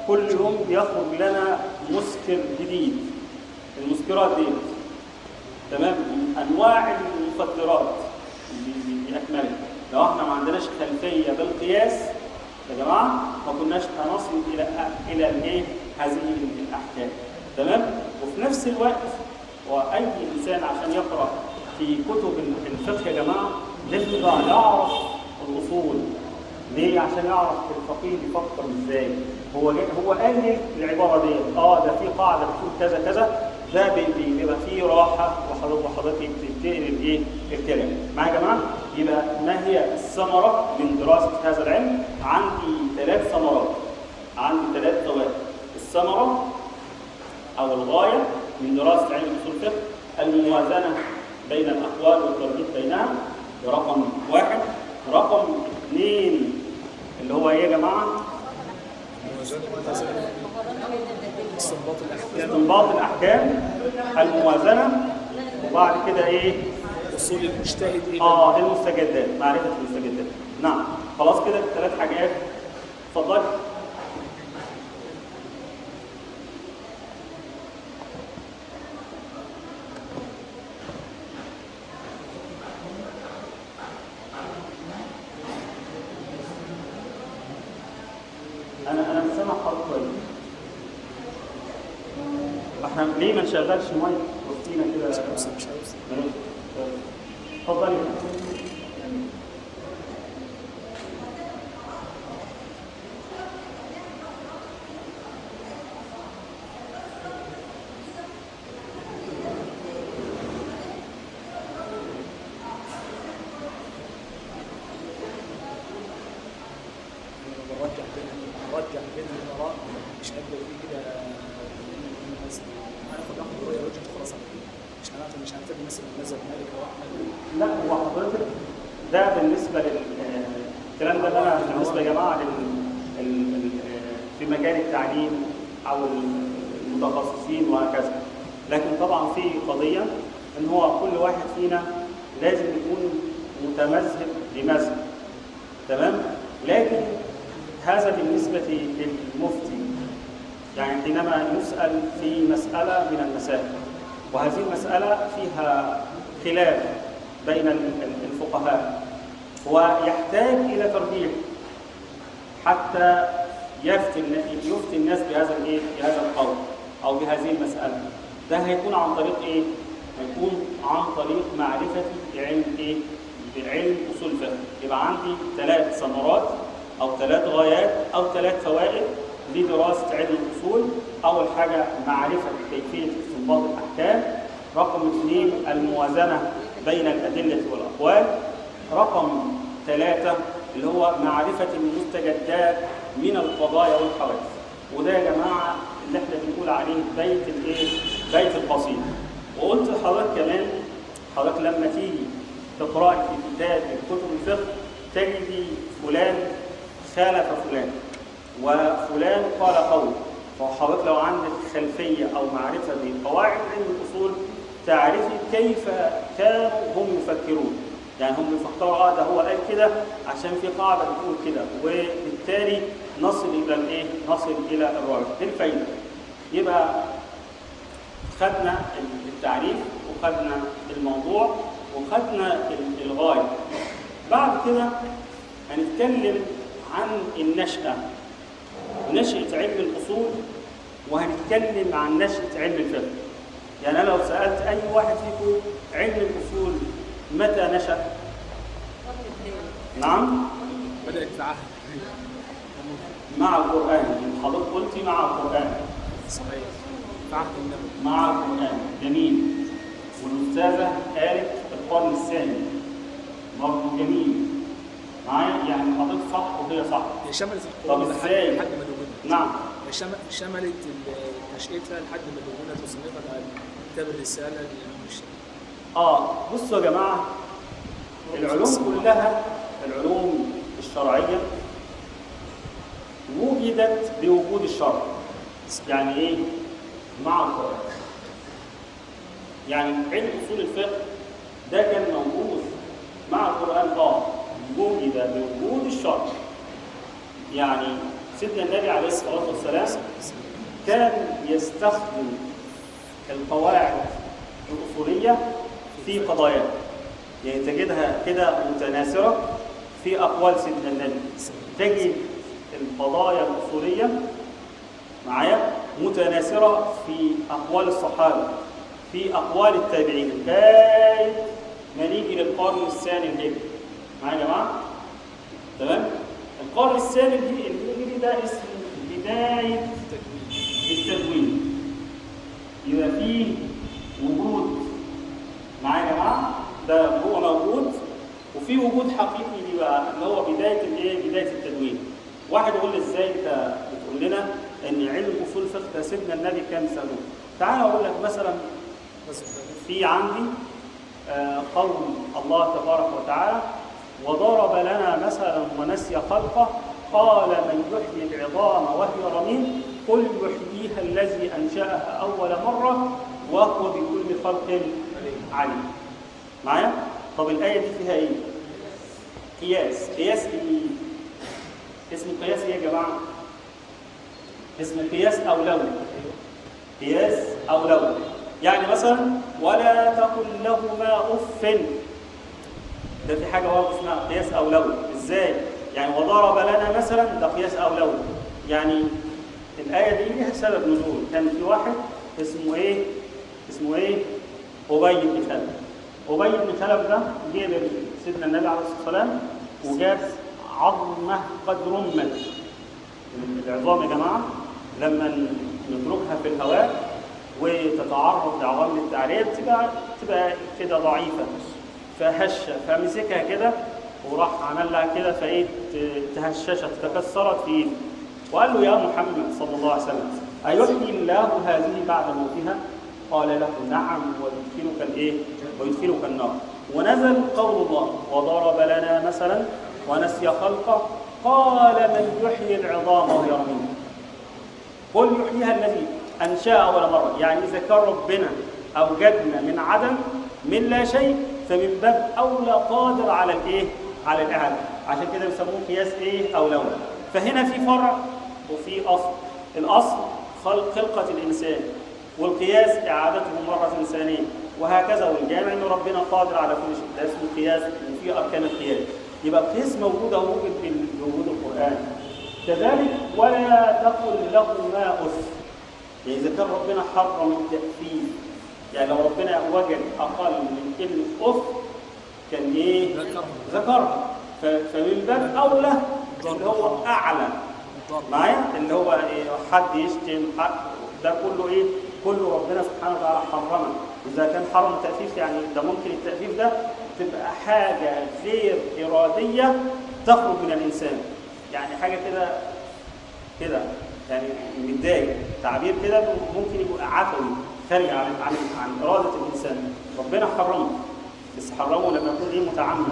كل يوم بيخرج لنا مسكر جديد المسكرات دي تمام انواع المخدرات ب- ب- باكملها لو احنا ما عندناش خلفيه بالقياس يا جماعه ما كناش هنصل الى الى الايه هذه الاحكام تمام وفي نفس الوقت واي انسان عشان يقرا في كتب الفقه يا جماعه لازم يبقى يعرف الاصول ليه؟ عشان يعرف الفقيه بيفكر ازاي هو جاي هو قال لي العباره دي اه ده في قاعده بتقول كذا كذا ده بي- بي- بيبقى فيه راحه وحضرتك وحضرتك بتقرا الايه الكلام معايا يا جماعه يبقى ما هي الثمره من دراسه هذا العلم عندي ثلاث ثمرات عندي ثلاث فوائد الثمره او الغايه من دراسه علم اصول الفقه الموازنه بين الاقوال والترجيح بينها ده رقم واحد رقم اثنين اللي هو ايه يا جماعه؟ استنباط الاحكام استنباط الاحكام الموازنه وبعد كده ايه؟ اصول المجتهد الى اه المستجدات معرفه المستجدات نعم خلاص كده ثلاث حاجات اتفضل انا انا مش سامع حضرتك كويس احنا ليه ما نشغلش مايك وسطينا كده مش عاوز اتفضلي انا برجح بين برجح بين الاراء مش هبدا فيه كده مثلا هناخد اخد رؤيه وجهه خلاص على كده. مش هناخد مش هنتبع مثلا مذهب مالك او احمد لا هو حضرتك ده بالنسبه لل آه، الكلام ده اللي انا بالنسبه يا جماعه لل ال- ال- آه، في مجال التعليم او المتخصصين وهكذا لكن طبعا في قضيه ان هو كل واحد فينا لازم يكون متمذهب لمذهب تمام لكن هذا بالنسبه للمفتي يعني حينما يسأل في مسألة من المسائل وهذه المسألة فيها خلاف بين ال- ال- الفقهاء ويحتاج إلى ترجيح حتى يفتي الن- يفتي الناس بهذا الايه بهذا القول او بهذه المسألة ده هيكون عن طريق ايه؟ هيكون عن طريق معرفة بعلم ايه؟ بعلم اصول الفقه يبقى عندي ثلاث ثمرات او ثلاث غايات او ثلاث فوائد لدراسة علم الأصول أول حاجة معرفة كيفية استنباط الأحكام رقم اثنين الموازنة بين الأدلة والأقوال رقم ثلاثة اللي هو معرفة المستجدات من القضايا والحوادث وده يا جماعة اللي احنا بنقول عليه بيت الايه؟ بيت القصيد وقلت لحضرتك كمان حضرتك لما تيجي تقرأي في كتاب من كتب الفقه تجدي فلان خالف فلان وفلان قال قول فحضرتك لو عندك خلفية أو معرفة بقواعد علم الأصول تعرفي كيف كانوا هم يفكرون يعني هم يفكروا اه ده هو قال كده عشان في قاعدة بتقول كده وبالتالي نصل إلى الإيه؟ نصل إلى الراجح دي الفايدة يبقى خدنا التعريف وخدنا الموضوع وخدنا ال- الغاية بعد كده هنتكلم عن النشأة نشأة علم الأصول وهنتكلم عن نشأة علم الفقه يعني أنا لو سألت أي واحد فيكم علم الأصول متى نشأ؟ القرن الثاني نعم بدات في عهد مع القرآن حضرتك قلتي مع القرآن صحيح في عهد النبي مع القرآن جميل والأستاذة قالت القرن الثاني برضه جميل معايا يعني حضرتك صح وهي صح هي شملت طب القرون لحد إزاي؟ لحد ما دونت نعم هي شم- شملت ال- نشأتها لحد ما دونت وصنفت على كتاب الرساله للامام الشافعي اه بصوا يا جماعه العلوم كلها العلوم الشرعيه وجدت بوجود الشرع يعني ايه مع القران يعني علم اصول الفقه ده كان موجود مع القران اه وجد بوجود الشرع يعني سيدنا النبي عليه الصلاه والسلام كان يستخدم القواعد الاصوليه في قضايا يعني تجدها كده متناثره في اقوال سيدنا النبي تجد القضايا الاصوليه معايا متناثره في اقوال الصحابه في اقوال التابعين لغايه ما نيجي للقرن الثاني الهجري معايا يا جماعه تمام القرن الثاني الهجري الهجري ده اسمه بدايه التدوين يبقى فيه وجود معايا يا جماعه ده هو موجود وفي وجود حقيقي ليه بقى اللي هو بدايه الايه بدايه التدوين واحد يقول لي ازاي انت بتقول لنا ان علم اصول الفقه ده سيدنا النبي كان سنه تعال اقول لك مثلا في عندي آه، قول الله تبارك وتعالى وضرب لنا مثلا ونسي خلقه قال من يحيي العظام وهي رميم قل يحييها الذي انشاها اول مره وهو بكل خلق عليم معايا طب الايه دي فيها ايه قياس قياس ايه اسمه قياس ايه يا جماعه اسم قياس اولوي قياس اولوي يعني مثلا ولا تقل لهما اف ده في حاجه برضه اسمها قياس اولوي ازاي يعني وضرب لنا مثلا ده قياس اولوي يعني الايه دي ليها سبب نزول كان في واحد اسمه ايه اسمه ايه ابي بن خلف ابي بن خلف ده جه سيدنا النبي عليه الصلاه والسلام وجاب عظمه قد رمت العظام يا جماعه لما نتركها في الهواء وتتعرض لعوامل التعرية بتبقى تبقى كده ضعيفة فهشة فمسكها كده وراح عمل لها كده فايه ت- تهششت تكسرت في ايده وقال له يا محمد صلى الله عليه وسلم أيحيي الله هذه بعد موتها؟ قال له نعم ويدخلك الايه؟ ويدخلك النار ونزل قول الله وضرب لنا مثلا ونسي خلقه قال من يحيي العظام وهي رميم قل يحييها الذي انشا اول مره يعني اذا كان ربنا اوجدنا من عدم من لا شيء فمن باب اولى قادر على الايه على الاعاده عشان كده بيسموه قياس ايه اولوي فهنا في فرع وفي اصل الاصل خلق خلقه الانسان والقياس اعادته مره ثانيه وهكذا والجامع ان ربنا قادر على كل شيء ده اسمه قياس وفي اركان القياس يبقى القياس موجود او موجود بوجود القران كذلك ولا تقل لهما اف يعني اذا كان ربنا حرم التأثير يعني لو ربنا وجد اقل من كلمه اف كان ايه؟ ذكرها. ذكرها ف- فمن باب اولى اللي هو اعلى معايا اللي هو إيه حد يشتم حد ده كله ايه؟ كله ربنا سبحانه وتعالى حرمه اذا كان حرم التأفيف يعني ده ممكن التأفيف ده تبقى حاجه غير اراديه تخرج من الانسان يعني حاجه كده كده يعني متضايق تعبير كده ممكن يبقى عفوي خارج عن عن عن اراده الانسان ربنا حرمه بس حرمه لما يكون ايه متعمد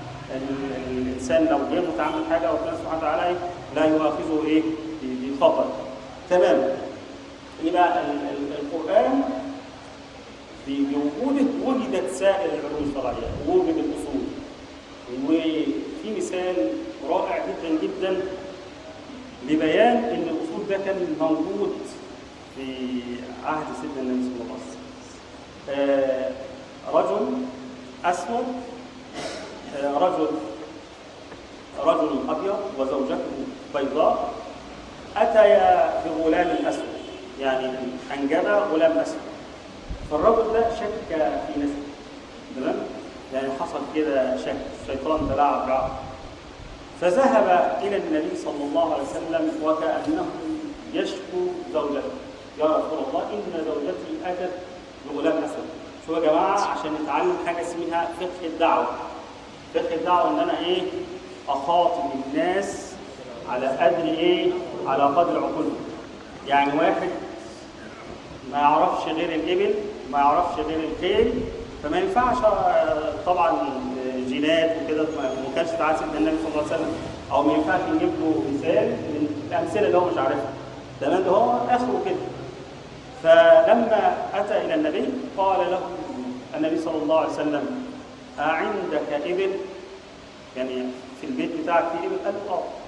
ال- الانسان لو غير متعمد حاجه ربنا سبحانه وتعالى إيه؟ لا يؤاخذه ايه ب- بخطر تمام يبقى ال- ال- القران ب- بوجوده وجدت سائر العلوم الشرعيه ووجد الاصول وفي مثال رائع جدا جدا لبيان ان الاصول ده كان موجود في عهد سيدنا النبي صلى الله عليه وسلم. آه، رجل اسود آه، رجل رجل ابيض وزوجته بيضاء اتيا بغلام اسود يعني انجب غلام اسود فالرجل ده شك في نفسه تمام يعني حصل كده شك الشيطان تلاعب بعض فذهب إلى النبي صلى الله عليه وسلم وكأنه يشكو زوجته يا رسول الله إن زوجتي أتت بغلام أسود شو يا جماعة عشان نتعلم حاجة اسمها فقه الدعوة فقه الدعوة إن أنا إيه أخاطب الناس على قدر إيه على قدر عقولهم يعني واحد ما يعرفش غير الإبل ما يعرفش غير الخيل فما ينفعش آه، طبعا آه، جينات وكده ما ما كانش تعالى سيدنا النبي صلى الله عليه وسلم او ما ينفعش نجيب له مثال من الامثله اللي هو مش عارفها تمام ده هو اخره كده فلما اتى الى النبي قال له النبي صلى الله عليه وسلم أعندك إبل يعني في البيت بتاعك في إبل قال اه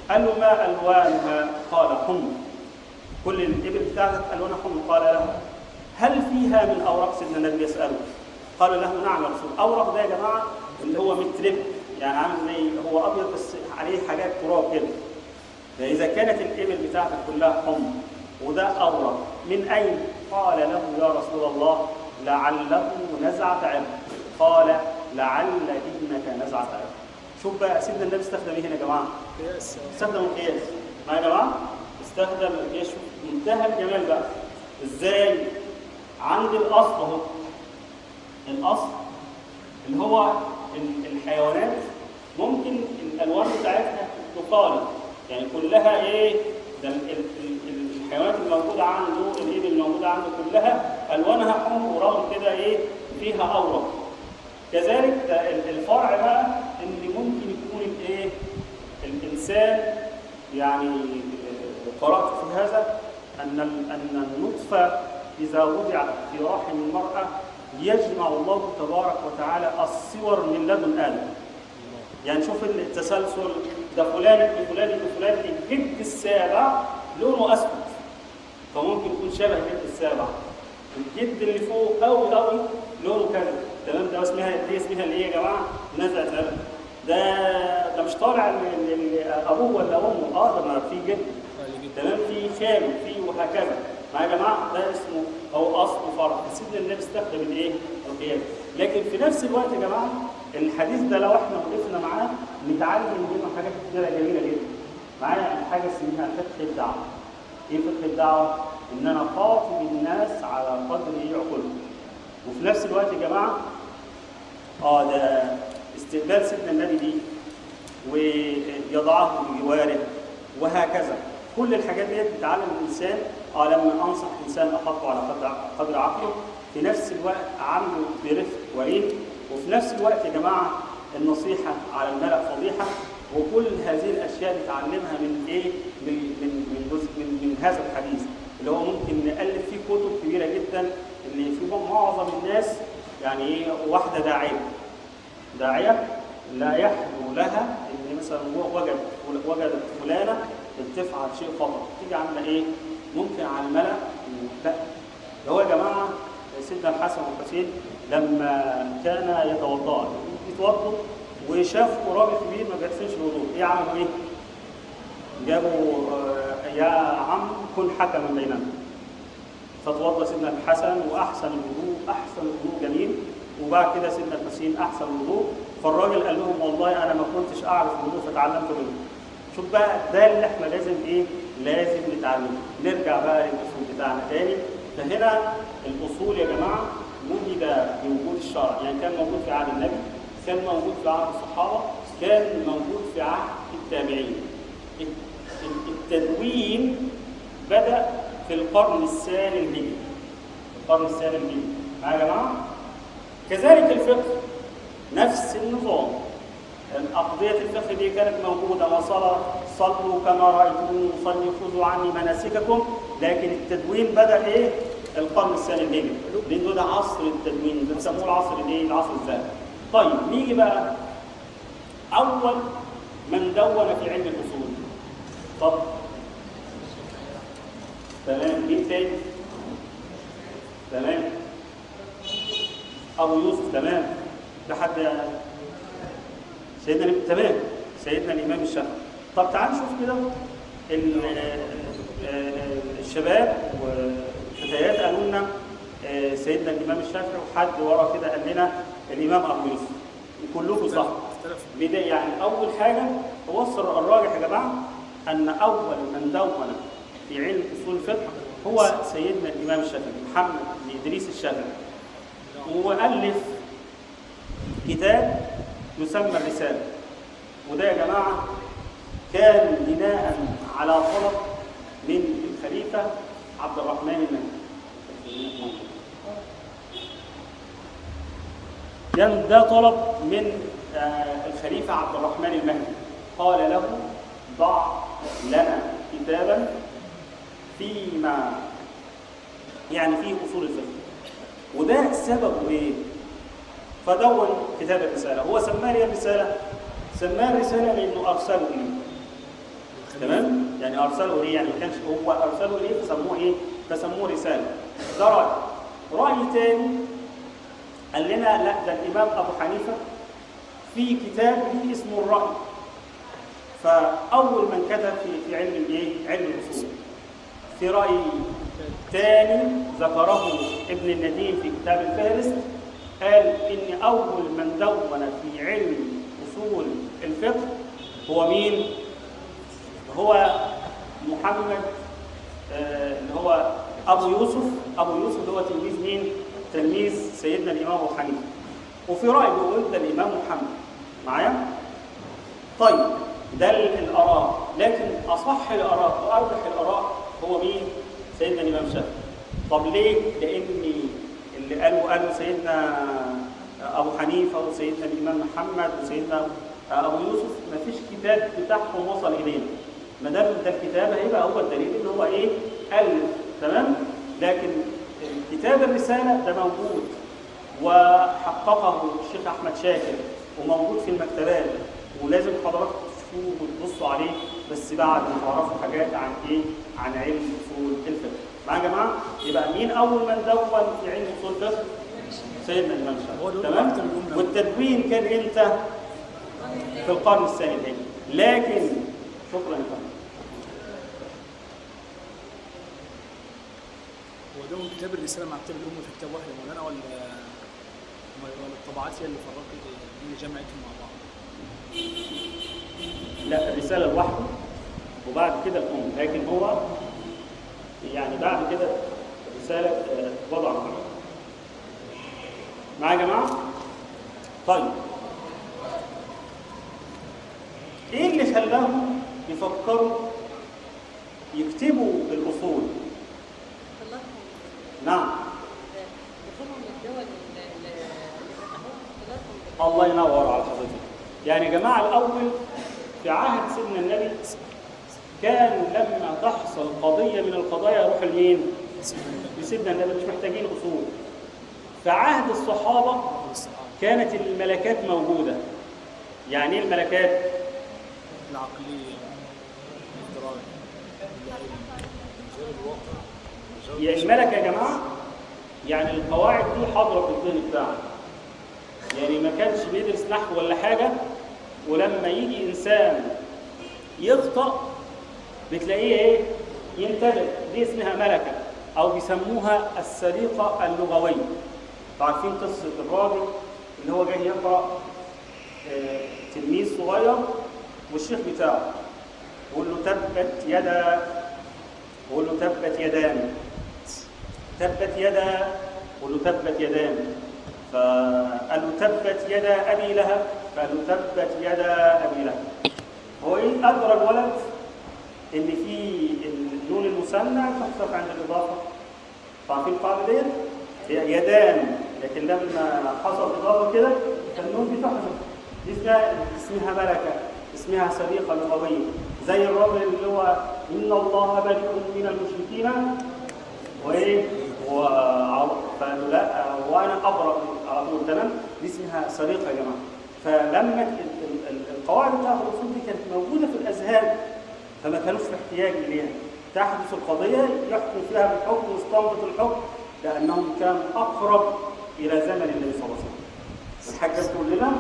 قال له ما الوانها قال حمر كل الابل بتاعتك الوانها حمر قال له هل فيها من اوراق سيدنا النبي يساله قال له نعم يا رسول اوراق ده يا جماعه اللي هو مترب يعني عامل زي هو ابيض بس عليه حاجات تراب كده فاذا كانت الابل بتاعتك كلها حمر وده اوراق من اين قال له يا رسول الله لعله نزعه عرق قال لعل ابنك نزعه عرق شوف بقى سيدنا النبي استخدم ايه هنا يا جماعه قياس استخدم القياس معايا يا جماعه استخدم القياس شوف منتهى الجمال بقى ازاي عند الاصل اهو الاصل اللي هو ال- الحيوانات ممكن الالوان بتاعتها تقارب يعني كلها ايه ده ال- ال- ال- الحيوانات الموجوده عنده الابل الموجوده عنده كلها الوانها حمر ورغم كده ايه فيها اورق كذلك ده ال- الفرع بقى ان ممكن يكون الايه الانسان يعني آه، قرات في هذا ان ال- ان النطفه اذا وضع في رحم المراه يجمع الله تبارك وتعالى الصور من لدن ادم يعني شوف التسلسل ده فلان ابن فلان ابن فلان الجد السابع لونه اسود فممكن يكون شبه الجد السابع الجد اللي فوق قوي قوي لونه كذا تمام ده اسمها دي اسمها اللي هي يا جماعه نزعه قلم ده ده مش طالع من من ابوه ولا امه اه ده ما في جد تمام في خال في وهكذا مع يا جماعه ده اسمه او اصل فرع سيدنا النبي استخدم الايه؟ القياس لكن في نفس الوقت يا جماعه الحديث ده لو احنا وقفنا معاه نتعلم منه حاجات كتيره جميله جدا معايا حاجه اسمها فقه الدعوه ايه فقه الدعوه؟ ان انا خاطب الناس على قدر ايه عقولهم وفي نفس الوقت يا جماعه اه ده استقبال سيدنا النبي دي ويضعه بجواره وهكذا كل الحاجات دي بتعلم الانسان اه لما انصح انسان احطه على قدر قدر عقله في نفس الوقت عامله برفق ولين وفي نفس الوقت يا جماعه النصيحه على الملأ فضيحه وكل هذه الاشياء نتعلمها من ايه؟ من من من جزء من, من هذا الحديث اللي هو ممكن نالف فيه كتب كبيره جدا اللي في معظم الناس يعني ايه واحده داعيه داعيه لا يحلو لها ان مثلا هو وجد وجدت فلانه بتفعل شيء خطا تيجي عامله ايه؟ ممكن على الملا لا ده هو يا جماعه سيدنا الحسن والحسين لما كان يتوضا يتوضوا وشافوا راجل كبير ما بيحسنش الوضوء ايه عملوا ايه؟ جابوا آه، يا عم كن حكما بيننا فتوضا سيدنا الحسن واحسن الوضوء احسن الوضوء جميل وبعد كده سيدنا الحسين احسن الوضوء فالراجل قال لهم والله انا ما كنتش اعرف الوضوء فتعلمت منه شوف بقى ده اللي احنا لازم ايه لازم نتعلمه نرجع بقى للاصول بتاعنا تاني فهنا الاصول يا جماعه وجد بوجود الشرع يعني كان موجود في عهد النبي كان موجود في عهد الصحابه كان موجود في عهد التابعين التدوين بدا في القرن الثاني الهجري القرن الثاني الهجري معايا يا جماعه كذلك الفقه نفس النظام أقضية الفقه دي كانت موجودة وصلاة صلوا كما رأيتموني أصلي خذوا عني مناسككم لكن التدوين بدأ إيه؟ القرن الثاني الهجري لأنه ده عصر التدوين بنسموه العصر الإيه؟ العصر الذهبي طيب نيجي بقى أول من دون في علم الأصول طب تمام مين تاني؟ تمام أبو يوسف تمام لحد سيدنا الإمام- تمام سيدنا الامام الشافعي طب تعال نشوف كده ال- آه، الشباب والفتيات قالوا لنا آه، سيدنا الامام الشافعي وحد ورا كده قال لنا الامام ابو يوسف كلكم صح اختلف بداية يعني اول حاجه توصل الراجح يا جماعه ان اول من دون في علم اصول الفقه هو سيدنا الامام الشافعي محمد بن ادريس الشافعي والف كتاب يسمى الرساله وده يا جماعه كان بناء على طلب من الخليفه عبد الرحمن المهدي كان ده طلب من آه، الخليفة عبد الرحمن المهدي قال له ضع لنا كتابا فيما يعني فيه أصول الفقه وده سببه إيه؟ فدون كتاب الرسالة هو سماه ليه الرسالة؟ سماه الرسالة لأنه أرسله إليه تمام يعني ارسله ليه يعني ما كانش هو ارسله ليه فسموه ايه فسموه رساله ده راي راي تاني قال لنا لا ده الامام ابو حنيفه في كتاب ليه اسمه الراي فاول من كتب في في علم الايه علم الاصول في راي تاني ذكره ابن النديم في كتاب الفهرست قال ان اول من دون في علم اصول الفقه هو مين هو محمد آه، اللي هو ابو يوسف ابو يوسف اللي هو تلميذ مين تلميذ سيدنا الامام ابو حنيفه وفي راي بيقول ده الامام محمد معايا طيب ده ال- الاراء لكن اصح الاراء وارجح الاراء هو مين سيدنا الامام الشافعي طب ليه لان اللي قالوا قالوا سيدنا ابو حنيفه وسيدنا الامام محمد وسيدنا ابو يوسف ما فيش كتاب بتاعهم وصل الينا ما دام ده الكتاب هيبقى هو الدليل ان هو ايه الف تمام لكن كتاب الرساله ده موجود وحققه الشيخ احمد شاكر وموجود في المكتبات ولازم حضراتكم تشوفوه وتبصوا عليه بس بعد ما تعرفوا حاجات عن ايه عن علم اصول الفقه معايا يا جماعه يبقى مين اول من دون في علم اصول الفقه سيدنا الامام هو الشافعي دول تمام أكتر الأمة. والتدوين كان امتى في القرن الثاني الهجري لكن شكرا يا فندم هو ده من كتاب الرساله مع كتاب الام في كتاب واحد يا مولانا ولا ولا الطبعات هي اللي فرقت اللي جمعتهم مع بعض لا الرسالة لوحده وبعد كده الأم لكن هو يعني بعد كده الرسالة آه، وضع محمد معايا يا جماعة؟ طيب إيه اللي خلاهم يفكروا يكتبوا الأصول؟ اختلاطهم نعم دخولهم الدول اللي اللي فتحوها اختلاطهم الله ينور على حضرتك يعني يا جماعة الأول في عهد سيدنا النبي كان لما تحصل قضية من القضايا يروح لمين؟ لسيدنا النبي مش محتاجين أصول في عهد الصحابة والصحابه كانت الملكات موجودة يعني إيه الملكات؟ العقليه الادراك يا الملكة يا جماعة يعني القواعد دي حاضرة في الذهن بتاعه يعني ما كانش بيدرس نحو ولا حاجة ولما يجي إنسان يخطأ بتلاقيه إيه؟ ينتبه دي اسمها ملكة أو بيسموها السليقة اللغوية عارفين قصة الراجل اللي هو جاي يقرأ آه، تلميذ صغير والشيخ بتاعه يقول له تبت يدا يقول له تبت يدان تبت يدا قل له تبت يدان فقال له تبت يدا ابي لهب قال له تبت يدا ابي لهب هو ايه ادرى الولد ان في النون المثنى تحذف عند الاضافه فعارفين القاعده ديت هي يدان لكن لما حصل اضافه كده فالنون دي تحذف دي اسمها اسمها ملكه اسمها سليقه لغويه زي الراجل اللي هو ان الله بريء من المشركين وايه وعرض فقال له لا وانا ابرا على طول تمام دي اسمها سرقه يا جماعه فلما ال- ال- ال- القواعد بتاعت الاصول دي كانت موجوده في الاذهان فما كانوش في احتياج اليها تحدث القضيه يحكم فيها بالحكم ويستنبط الحكم لانهم كانوا اقرب الى زمن النبي صلى الله عليه وسلم الحاجه تقول لنا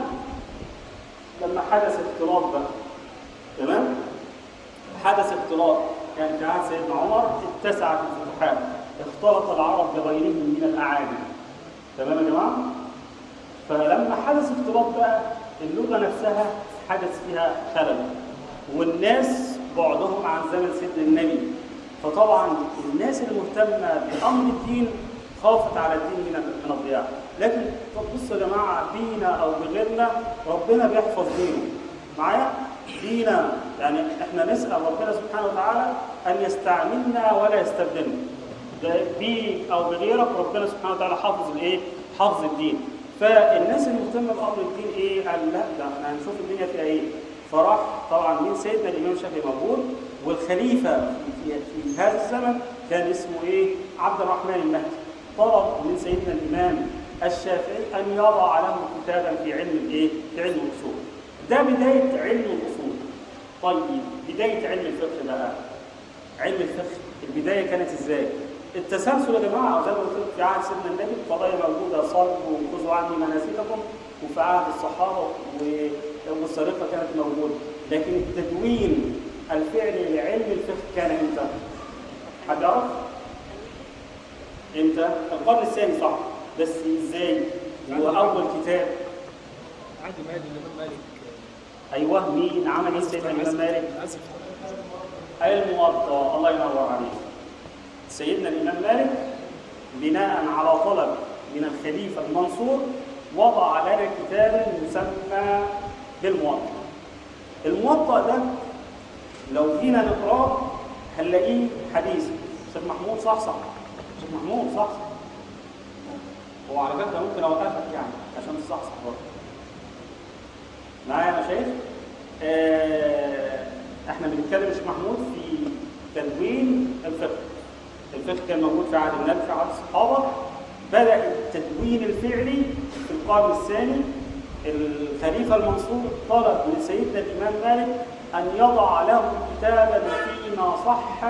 لما حدث اختلاط بقى تمام حدث اختلاط كان في عهد سيدنا عمر اتسعت الفتوحات اختلط العرب بغيرهم من الاعاجم تمام يا جماعه فلما حدث اختلاط بقى اللغه نفسها حدث فيها خلل والناس بعدهم عن زمن سيدنا النبي فطبعا الناس المهتمه بامر الدين خافت على الدين من من الضياع لكن طب بصوا يا جماعه بينا او بغيرنا ربنا بيحفظ دينه معايا دينا يعني احنا نسال ربنا سبحانه وتعالى ان يستعملنا ولا يستبدلنا ده بيك او بغيرك ربنا سبحانه وتعالى حافظ الايه؟ حافظ الدين فالناس المهتمه بامر الدين ايه؟ قال لا ده احنا هنشوف الدنيا فيها ايه؟ فراح طبعا مين سيدنا الامام الشافعي موجود والخليفه في, في هذا الزمن كان اسمه ايه؟ عبد الرحمن المهدي طلب من سيدنا الامام الشافعي ان يضع له كتابا في علم الايه؟ في علم الاصول. ده بدايه علم الاصول. طيب بدايه علم الفقه بقى علم الفقه البدايه كانت ازاي؟ التسلسل يا جماعه زي ما قلت لكم في عهد سيدنا النبي القضايا موجوده صلوا وخذوا عني مناسككم وفي عهد الصحابه و- والسرقه كانت موجوده لكن التدوين الفعلي لعلم الفقه كان امتى؟ حد يعرف؟ امتى؟ القرن الثاني صح بس ازاي؟ هو اول كتاب عادي مالي الامام مالك ايوه مين عمل ايه سيدنا الامام مالك؟ عزف الموطأ الله ينور عليك سيدنا الإمام مالك بناء على طلب من الخليفة المنصور وضع لنا كتابا يسمى بالموطأ الموطأ ده لو جينا نقراه هنلاقيه حديث شيخ محمود صح صح شيخ محمود صح صح هو على فكرة ممكن أوقفك يعني عشان تصحصح برضه معايا يا مشايخ آه، احنا بنتكلم يا شيخ محمود في تدوين الفقه الفقه كان موجود في عهد النبي في عهد الصحابه بدا التدوين الفعلي في القرن الثاني الخليفه المنصور طلب من سيدنا الامام مالك ان يضع له كتابا فيما صح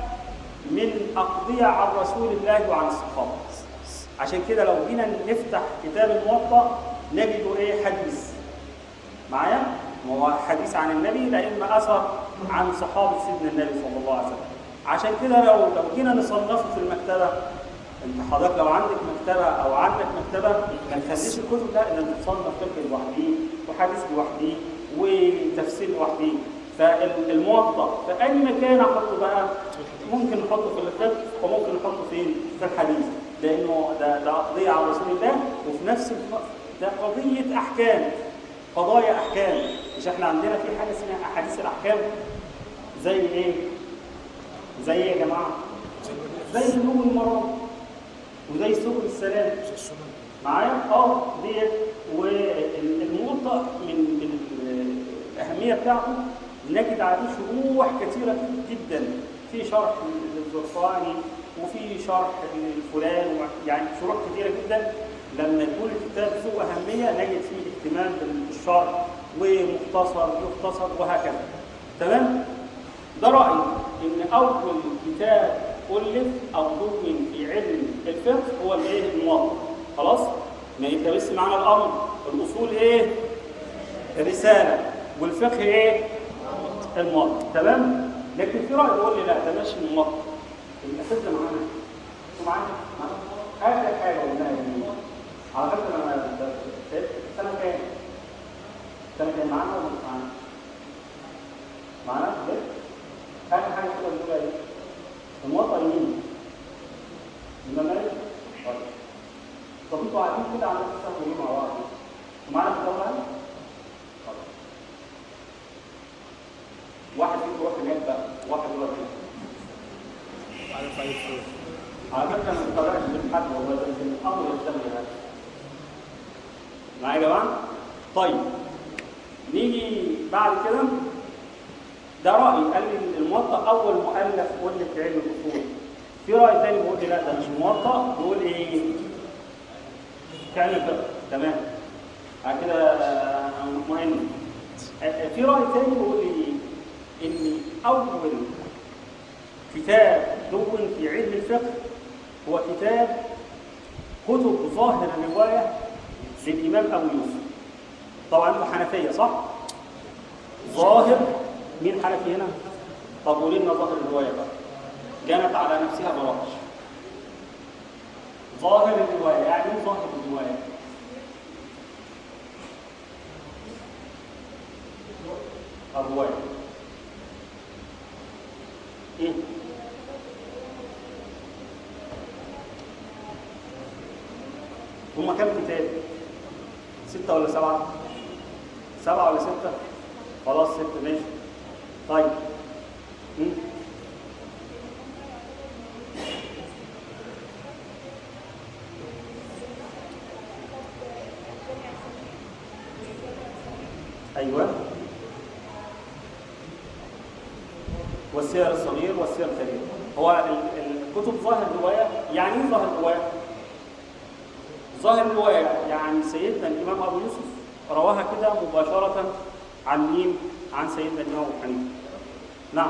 من اقضيه عن رسول الله وعن الصحابه عشان كده لو جينا نفتح كتاب الموطأ نجده ايه حديث معايا؟ ما هو حديث عن النبي لا اما اثر عن صحابه سيدنا النبي صلى الله عليه وسلم. عشان كده لو لو جينا نصنفه في المكتبه انت حضرتك لو عندك مكتبه او عندك مكتبه ما تخليش الكتب ده ان انت تصنف فقه لوحده وحديث لوحده وتفسير لوحده فالموطأ في اي مكان احطه بقى ممكن نحطه في الفقه وممكن نحطه فين؟ في الحديث لانه ده ده قضيه على رسول الله وفي نفس الوقت ده قضيه احكام قضايا احكام مش احنا عندنا في حاجه اسمها احاديث الاحكام زي ايه زي ايه يا جماعه زي بلوغ المرام وزي سبل السلام معايا اه ديت والموطأ من من الاهميه بتاعته نجد عليه شروح كثيره جدا في شرح للزرقاني وفي شرح للفلان يعني شروح كثيره جدا لما يكون الكتاب ذو اهميه نجد فيه اهتمام بالشرح ومختصر يختصر وهكذا تمام ده رايي ان اول كتاب الف او دون في علم الفقه هو الايه الموطأ خلاص ما انت بس معانا الامر الاصول ايه الرساله والفقه ايه الموطأ تمام لكن في راي بيقول لي لا ده ماشي الموطأ الاساتذه معانا انتوا معانا معانا اخر حاجه قلناها يعني على فكره انا السنه كام؟ السنه كام معانا ولا مش معانا؟ معانا؟ ليه؟ اخر حاجه كده بنقولها ايه؟ الموطأ يمين يبقى مالك؟ طيب طب انتوا قاعدين كده على نفس السهم مع بعض انتوا معانا في الدورة يعني؟ طيب واحد فيكم يروح هناك بقى واحد يروح هناك على فايف فور على فكره انا ما بتابعش الامتحان والله بس الامر يشتغل هذا معايا يا جماعه؟ طيب نيجي بعد كده ده رأي قال لي الموطأ أول مؤلف ألف في علم الأصول في رأي تاني بيقول لي لا ده مش موطأ بيقول إيه؟ في علم الفقه تمام بعد كده آه، مطمئن آه، في رأي تاني بيقول لي إن أول كتاب دون في علم الفقه هو كتاب كتب ظاهر الرواية للإمام أبو يوسف طبعا انتوا حنفية صح؟ ظاهر مين حنفي هنا؟ طب قولي لنا ظاهر الرواية بقى جنت على نفسها براش ظاهر الرواية يعني ايه ظاهر الرواية؟ الرواية ايه؟ هما كام كتاب؟ ستة ولا سبعة؟ سبعة ولا ستة؟ خلاص ستة ماشي طيب مم. أيوه والسير الصغير والسير الكبير هو ال- الكتب ظاهر رواية يعني ايه ظاهر رواية؟ ظاهر الرواية يعني سيدنا الإمام أبو يوسف رواها كده مباشرة عن مين؟ عن سيدنا الإمام أبو حنيفة نعم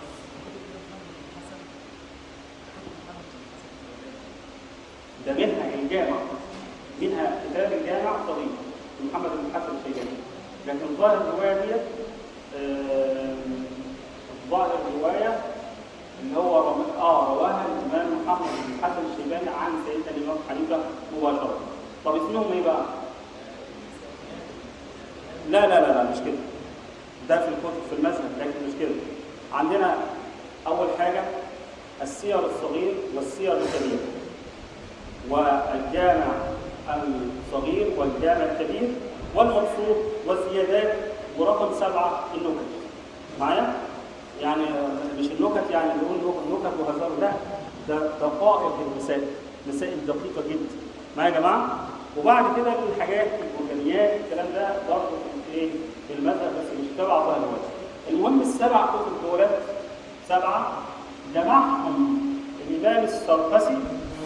ده منها الجامع منها كتاب الجامع صغير محمد بن حسن الشيباني لكن ظاهر الروايه ديت آم، ظاهر الروايه اللي هو رم- اه رواها الامام محمد بن حسن الشيباني عن سيدنا الامام حنيفه مباشره طب اسمهم ايه بقى؟ لا لا لا لا مش كده ده في الكتب في المذهب لكن مش كده عندنا اول حاجه السير الصغير والسير الكبير والجامع الصغير والجامع الكبير والمبسوط والزيادات ورقم سبعة النكت معايا؟ يعني مش النكت يعني نقول نكت وهزار لا ده دقائق المسائل مسائل دقيقة جدا معايا يا جماعة؟ وبعد كده الحاجات الأورجانيات الكلام ده برضه في ايه؟ في المذهب بس مش تبع ظاهر الوجه. المهم السبع كتب دولت سبعة جمعهم الإمام السرقسي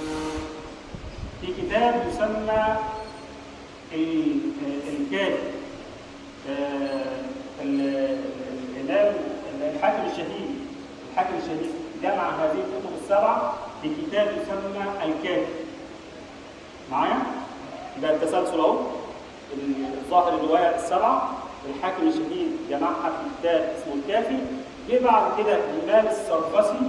في كتاب يسمى ال- الكافي آه، ال- الإمام الحاكم الشهيد الحاكم الشهيد جمع هذه الكتب السبعة في كتاب يسمى الكافي معايا؟ ده التسلسل أهو الظاهر الرواية السبعة الحاكم الشهيد جمعها في كتاب اسمه الكافي جه بعد كده الإمام السرقسي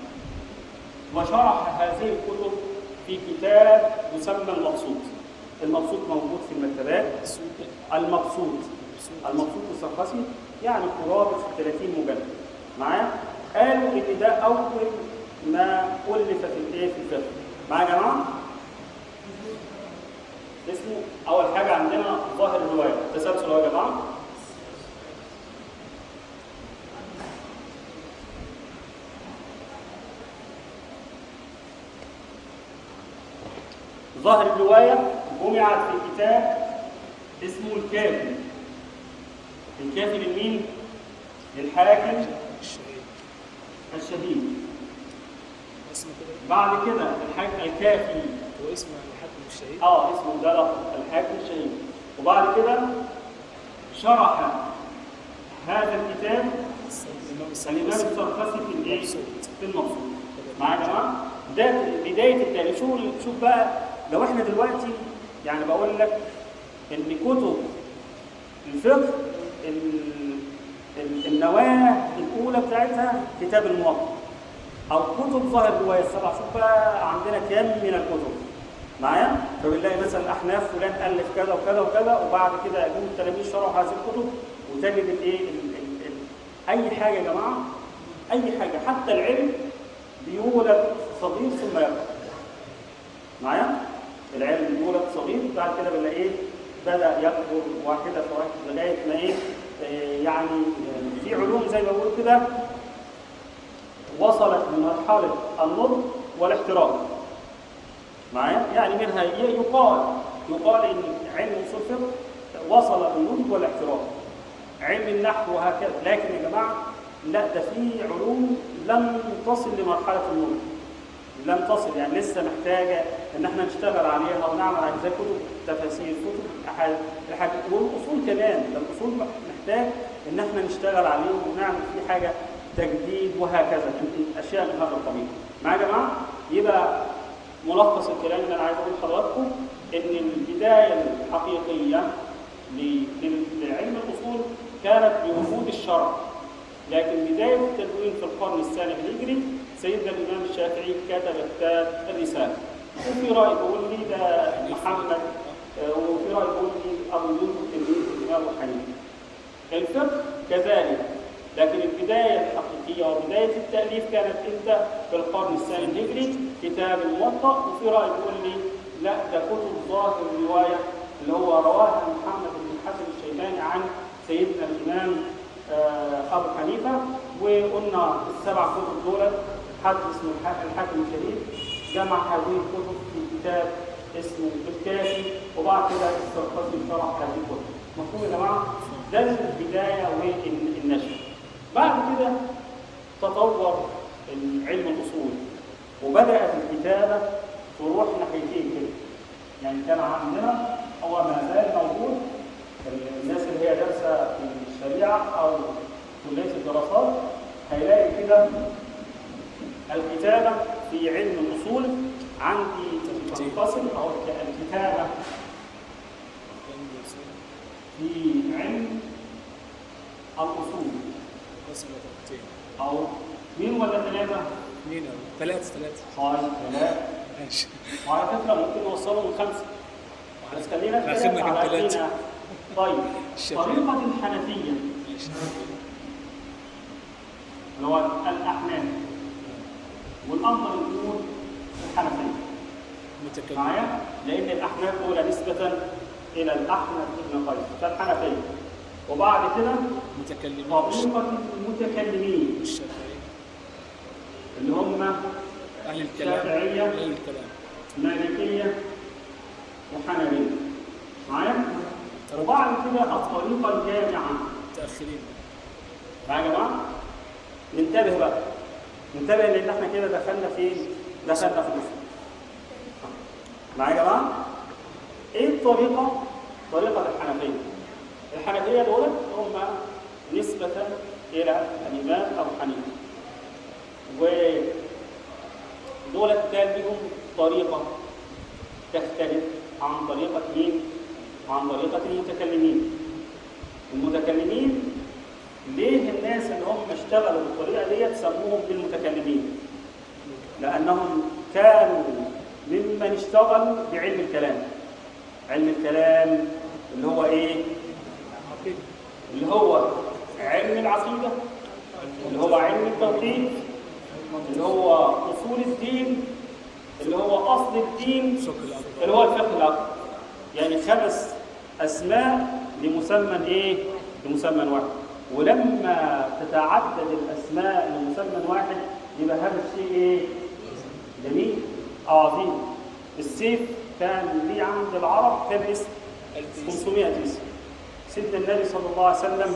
وشرح هذه الكتب في كتاب يسمى المقصود المقصود موجود في المكتبات المقصود المقصود السرقسي يعني قرابة 30 مجلد معايا قالوا ان ده اول ما الف في الايه في الفقه معايا يا جماعه اسمه اول حاجه عندنا ظاهر الروايه تسلسل أهو يا جماعه ظاهر الرواية جمعت في كتاب اسمه الكافي الكافي لمين؟ للحاكم الشهيد الشهيد اسمه كده بعد كده الحاكم الكافي هو اسم الحاكم الشهيد اه اسمه ده لقب الحاكم الشهيد وبعد كده شرح هذا الكتاب الإمام الإمام السرقسي السرخسي في الإيه؟ المبسوط. في المقصود معايا يا جماعه ده بدايه التاليف شوف شوف بقى لو احنا دلوقتي يعني بقول لك ان كتب الفقه ال- ال- النواه الاولى بتاعتها كتاب الموطأ او كتب ظاهر الروايه السبع شوف بقى عندنا كام من الكتب معايا فبنلاقي مثلا الاحناف فلان الف كذا وكذا وكذا وبعد كده يجوا التلاميذ شرحوا هذه الكتب وتجد الايه ال- ال- ال- اي حاجه يا جماعه اي حاجه حتى العلم بيولد صغير ثم يكبر معايا العلم بيولد صغير بعد كده بنلاقيه بدا يكبر واحده فواحد لغايه ما ايه آه، يعني آه، في علوم زي ما بقول كده وصلت لمرحله النضج والاحتراق معايا يعني منها ي- يقال يقال ان علم اصول الفقه وصل للنضج والاحتراق علم النحو وهكذا لكن يا جماعه لا ده في علوم لم تصل لمرحله النضج لم تصل يعني لسه محتاجه ان احنا نشتغل عليها ونعمل عليها زي كتب تفاسير كتب أحاد- الحاجات والاصول كمان ده الاصول محتاج ان احنا نشتغل عليه ونعمل فيه حاجه تجديد وهكذا اشياء من هذا القبيل معايا يا جماعه يبقى ملخص الكلام اللي انا عايز اقول لحضراتكم ان البدايه الحقيقيه ل- لل- لعلم الاصول كانت بوجود الشرع لكن بدايه التدوين في القرن الثاني الهجري سيدنا الامام الشافعي كتب كتاب الرساله وفي راي بيقول لي ده محمد آه، وفي راي بيقول لي ابو يوسف تلميذ الامام ابو حنيفه الفقه كذلك لكن البداية الحقيقية وبداية التأليف كانت امتى؟ في القرن الثاني الهجري كتاب الموطأ وفي رأي بيقول لي لا ده كتب ظاهر الرواية اللي هو رواها محمد بن الحسن الشيباني عن سيدنا الإمام آه، أبو حنيفة وقلنا السبع كتب دول حد اسمه الح- الحاكم الشهيد جمع هذه الكتب في كتاب اسمه الكافي وبعد كده السرقسي شرح هذه الكتب مفهوم يا جماعة؟ ده البداية والنشأ بعد كده تطور علم الأصول وبدأت الكتابة تروح ناحيتين كده يعني كان عندنا هو ما زال موجود الناس اللي هي دارسة في الشريعة أو كلية الدراسات هيلاقي كده الكتابة في علم الأصول عندي تنقسم أو الكتابة في علم الأصول قسم درجتين أو مين ولا ثلاثة؟ اثنين او ثلاث ثلاث طيب ثلاثة ماشي وعلى فكرة ممكن نوصلهم لخمسة بس خلينا في آخرنا ثلاثة كان على ثلاثة. أيدينا. طيب الشافعي. طريقة الحنفية ماشي اللي هو الأحناف والأفضل نقول الحنفية متكلم معايا؟ لأن الأحناف دول نسبة إلى الأحنف بن قيس فالحنفية وبعد كده متكلمين طريقة المتكلمين الشافعي اللي هم اهل الكلام شافعية. اهل الكلام مالكية وحنبية معايا؟ وبعد كده الطريقة الجامعة متاخرين معايا يا جماعة؟ ننتبه بقى ننتبه لأن احنا كده دخلنا في دخلنا في الأصول معايا يا جماعة؟ إيه الطريقة؟ طريقة الحنفية الحنفية دول هم نسبة إلى الإمام أبو حنيفة ودول كان لهم طريقة تختلف عن طريقة مين؟ عن طريقة المتكلمين المتكلمين ليه الناس اللي هم اشتغلوا بالطريقة ديت سموهم بالمتكلمين؟ لأنهم كانوا ممن اشتغلوا بعلم الكلام علم الكلام اللي هو ايه؟ عقيدة اللي هو علم العقيدة اللي هو علم التوحيد اللي هو أصول الدين اللي هو أصل الدين فقه الأكبر اللي هو الفقه الأكبر يعني خمس أسماء لمسمى إيه؟ لمسمى واحد ولما تتعدد الأسماء لمسمى واحد يبقى هذا الشيء إيه؟ جميل أو عظيم السيف كان ليه عند العرب كان اسم 500 اسم سيدنا النبي صلى الله عليه وسلم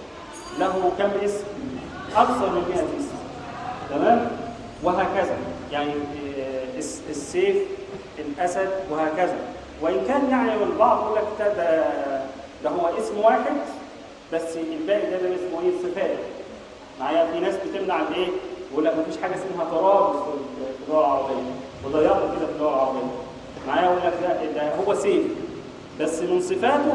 له كم اسم؟ أكثر من 100 اسم تمام؟ وهكذا يعني آه، الس- السيف الأسد وهكذا وإن كان يعني البعض يقول لك ده ده- ده هو اسم واحد بس الباقي ده, ده اسمه ايه صفات معايا في ناس بتمنع الايه يقول لك مفيش حاجه اسمها ترابط في في اللغه العربيه وضياقه كده في اللغه العربيه معايا يقول لك لا ده هو سيف بس من صفاته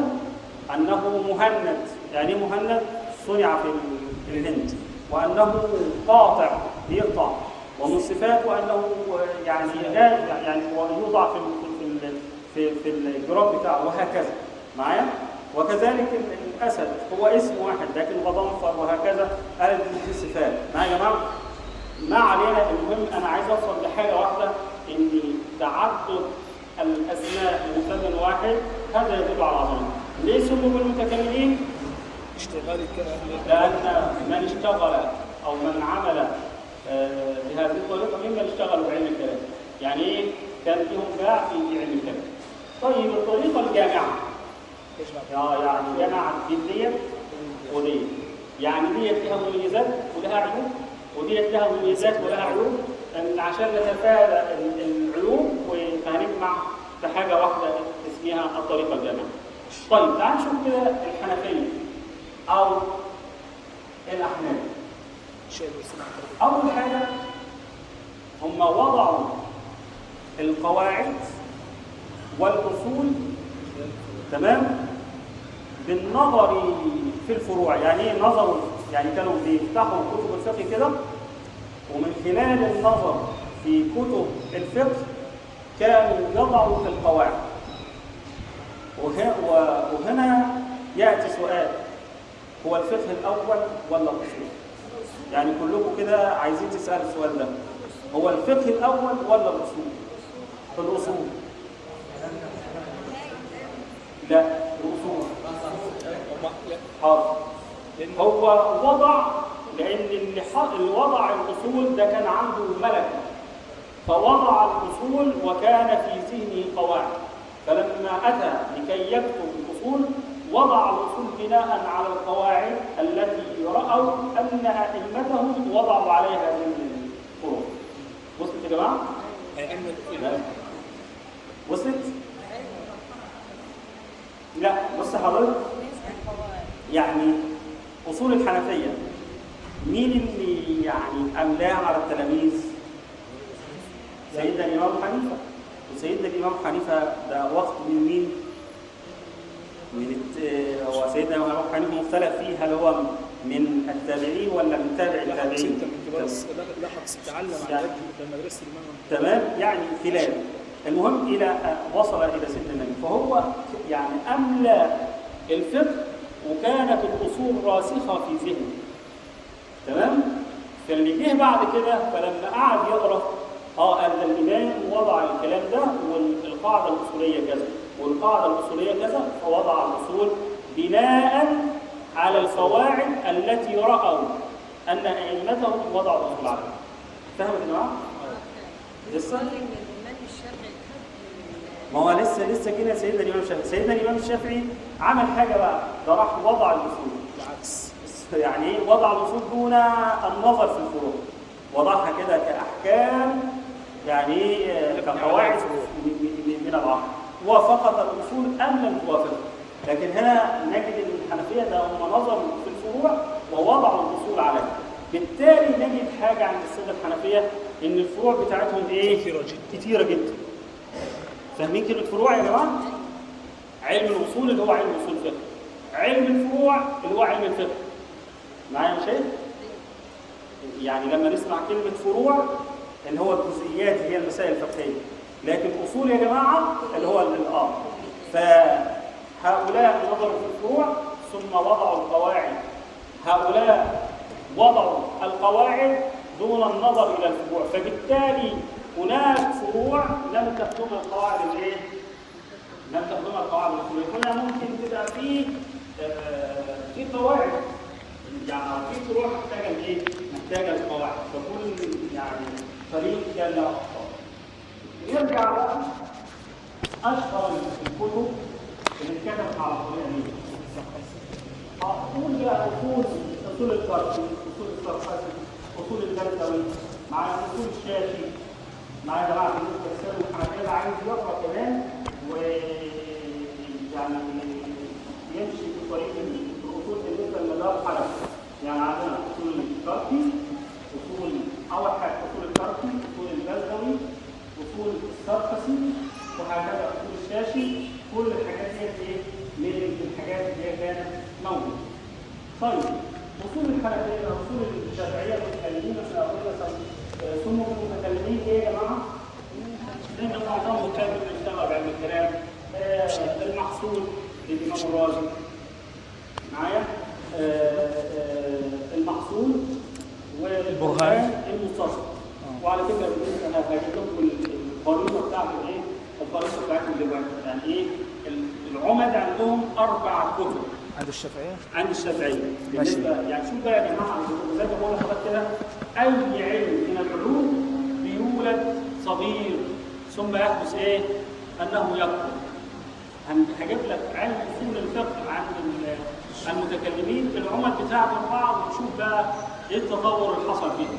انه مهند يعني ايه مهند صنع في ال- في الهند وانه قاطع بيقطع ومن صفاته انه يعني غالب يعني هو يوضع في ال- في ال- في في الجراب بتاعه وهكذا معايا وكذلك ال- الاسد هو اسم واحد لكن غضنفر وهكذا قالت دي صفات معايا يا جماعه ما علينا المهم انا عايز اوصل لحاجه واحده ان تعدد الاسماء لمسمى واحد هذا يدل على عظمه ليه سموا بالمتكلمين اشتغال كأهل لان من اشتغل او من عمل آه، بهذه الطريقه ممن اشتغلوا بعلم الكلام يعني ايه كان لهم باع في علم الكلام طيب الطريقه الجامعه يجمع يا- يعني جمع دي ديت وديت يعني ديت لها مميزات ولها عيوب وديت لها مميزات ولها عيوب إن عشان نتفادى ال- العيوب وهنجمع في حاجه واحده اسمها الطريقه الجامعه. طيب تعال نشوف كده الحنفيه او الاحناف. شيء الوسيلة عن طريق اول حاجه هم وضعوا القواعد والاصول تمام بالنظر في الفروع يعني ايه نظروا يعني كانوا بيفتحوا كتب الفقه كده ومن خلال النظر في كتب الفقه كانوا يضعوا القواعد وه- و- وهنا ياتي سؤال هو الفقه الاول ولا الاصول يعني كلكم كده عايزين تسال السؤال ده هو الفقه الاول ولا الاصول الاصول لا الاصول وما- لا، حاضر لأن هو وضع لان اللي ح- اللي وضع الاصول ده كان عنده ملكه فوضع الاصول وكان في ذهنه قواعد فلما اتى لكي يكتب الاصول وضع الاصول بناء على القواعد التي راوا ان ائمتهم وضعوا عليها هذه الفروع وصلت يا جماعه؟ أي أن لا. وصلت؟ لا بص حضرتك يعني اصول الحنفيه مين اللي يعني املاها على التلاميذ؟ سيدنا الامام حنيفه وسيدنا الامام حنيفه ده وقت من مين؟ من الت... هو سيدنا الامام حنيفه مختلف فيه هل هو من التابعين ولا من تابع لاحق التابعين؟ ستة من كبار الس- لاحق ستة تعلم على يد مدرسة الإمام تمام يعني خلاف المهم الى أن وصل الى سيدنا النبي فهو يعني املى الفقه وكانت الاصول راسخه في ذهنه تمام فاللي جه بعد كده فلما قعد يقرا اه قال ده الامام وضع الكلام ده والقاعده الاصوليه كذا والقاعده الاصوليه كذا فوضع الاصول بناء على القواعد التي راوا ان ائمتهم وضعوا الاصول عليها فاهم يا جماعه؟ لسه؟ بيقول ان الامام الشافعي خد من ما هو لسه لسه كده سيدنا الامام الشافعي سيدنا الامام الشافعي عمل حاجه بقى ده راح وضع الاصول بالعكس يعني ايه وضع الاصول دون النظر في الفروع وضعها كده كاحكام يعني ايه آه، كقواعد من من- من العقل وافقت الاصول ام لم توافق لكن هنا نجد ان الحنفيه ده هم نظروا في الفروع ووضعوا الاصول عليها بالتالي نجد حاجه عند الساده الحنفيه ان الفروع بتاعتهم ايه كثيرة جدا. كتيره جدا فاهمين كلمه فروع يا جماعه علم الاصول اللي هو علم اصول الفقه علم الفروع اللي هو علم الفقه معايا يا شيخ يعني لما نسمع كلمه فروع اللي هو الجزئيات هي المسائل الفقهيه لكن اصول يا جماعه اللي هو الاه فهؤلاء نظروا في الفروع ثم وضعوا القواعد هؤلاء وضعوا القواعد دون النظر الى الفروع فبالتالي هناك فروع لم تخدمها القواعد الايه؟ لم تخدمها القواعد الاصوليه هنا ممكن تبقى في آه، في قواعد يعني في فروع محتاجه لايه؟ محتاجه لقواعد فكل يعني فريق كان له اخطاء يرجع بقى اشهر الكتب اللي اتكتبت على الطريقه دي اقول بقى اصول اصول الفرق اصول الصرفات اصول البلدوي مع اصول الشافي مع جماعه بالنسبه للسلف الحنفيه اللي عايز يقرا كمان ويعني يمشي في طريق الاصول بالنسبه للمدار الحنفي يعني عندنا اصول التركي اصول اول حاجه اصول التركي اصول البلدوي اصول السرقسي وهكذا اصول الشاشي كل الحاجات دي ايه من الحاجات اللي هي كانت موجوده طيب اصول الحنفيه اصول الشافعيه المتكلمين احنا قلنا سم- سموا المتكلمين ايه يا جماعه؟ لان معظمهم كانوا بيشتغلوا بعلم الكلام آه، المحصول للامام الرازي معايا آه، آه، المحصول والبرهان المستصحب وعلى فكره بالنسبه انا هجيب لكم الخريطه بتاعت الايه؟ الخريطه بتاعتهم دلوقتي يعني ايه؟ العمد عندهم اربع كتب عند الشافعية عند الشافعيه ماشي. بالنسبه يعني شوف بقى يا جماعه زي ما بقول لحضرتك كده اي علم من العلوم بيولد صغير ثم يحدث ايه؟ انه يكبر هن- هجيب لك علم اصول الفقه عند ال- المتكلمين العمد بتاعت اربعه ونشوف بقى ايه التطور اللي حصل فيه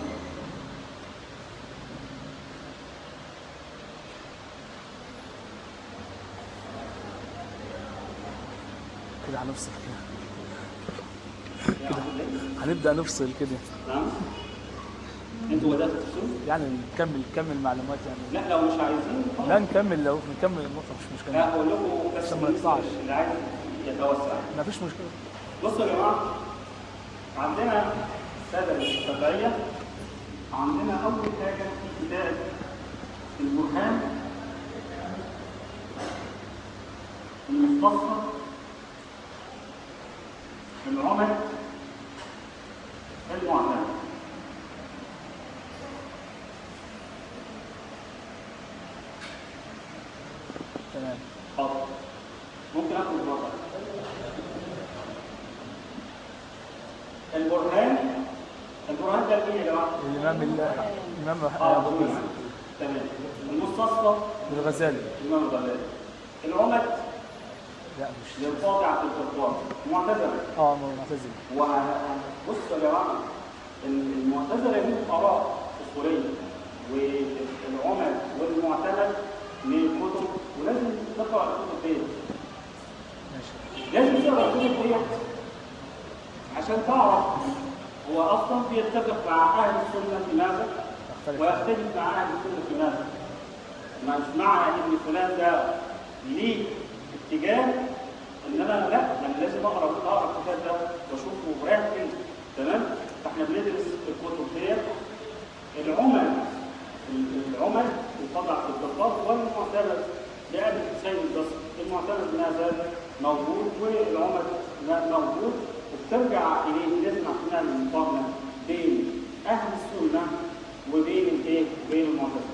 كده هنفصل كده يعني هنبدأ نفصل كده نعم انتوا بداتوا تفصلوا؟ يعني نكمل نكمل معلومات يعني لا لو مش عايزين خلاص. لا نكمل لو نكمل النقطة مش مشكلة لا اقول لكم بس عشان ما بالنسبة نقطعش. اللي عايز يتوسع ما فيش مشكلة بصوا يا جماعه عندنا الساده الشافعيه عندنا اول حاجه في كتاب البرهان المستصفى العمد المعتمد تمام حاضر ممكن اخد مرة البرهان البرهان ده مين يا جماعه؟ الإمام ال- الإمام اه أبو برهان. بكر تمام المستصفى الغزالي الامام الغزالي العمد لا مش للقاطع في القرطان معتزله اه معتزل وبصوا يا جماعه المعتزله ليهم اراء اصوليه والعمد والمعتمد من الكتب ولازم تقرا الكتب دي ماشي لازم تقرا الكتب ديت عشان تعرف هو اصلا بيتفق مع اهل السنه في ماذا ويختلف مع اهل السنه في ماذا مش معنى ان فلان ده ليه اتجاه ان انا لا انا لازم اقرا اقرا الكتاب ده واشوفه رايح فين تمام فاحنا بندرس الكتب ديت العمل العمل وطبع في الضباط والمعتمد لأبي حسين البصري المعتمد ما زال موجود والعمل ما موجود وبترجع إليه لازم عشان نعمل مقارنة بين أهل السنة وبين الإيه؟ وبين المعتمد.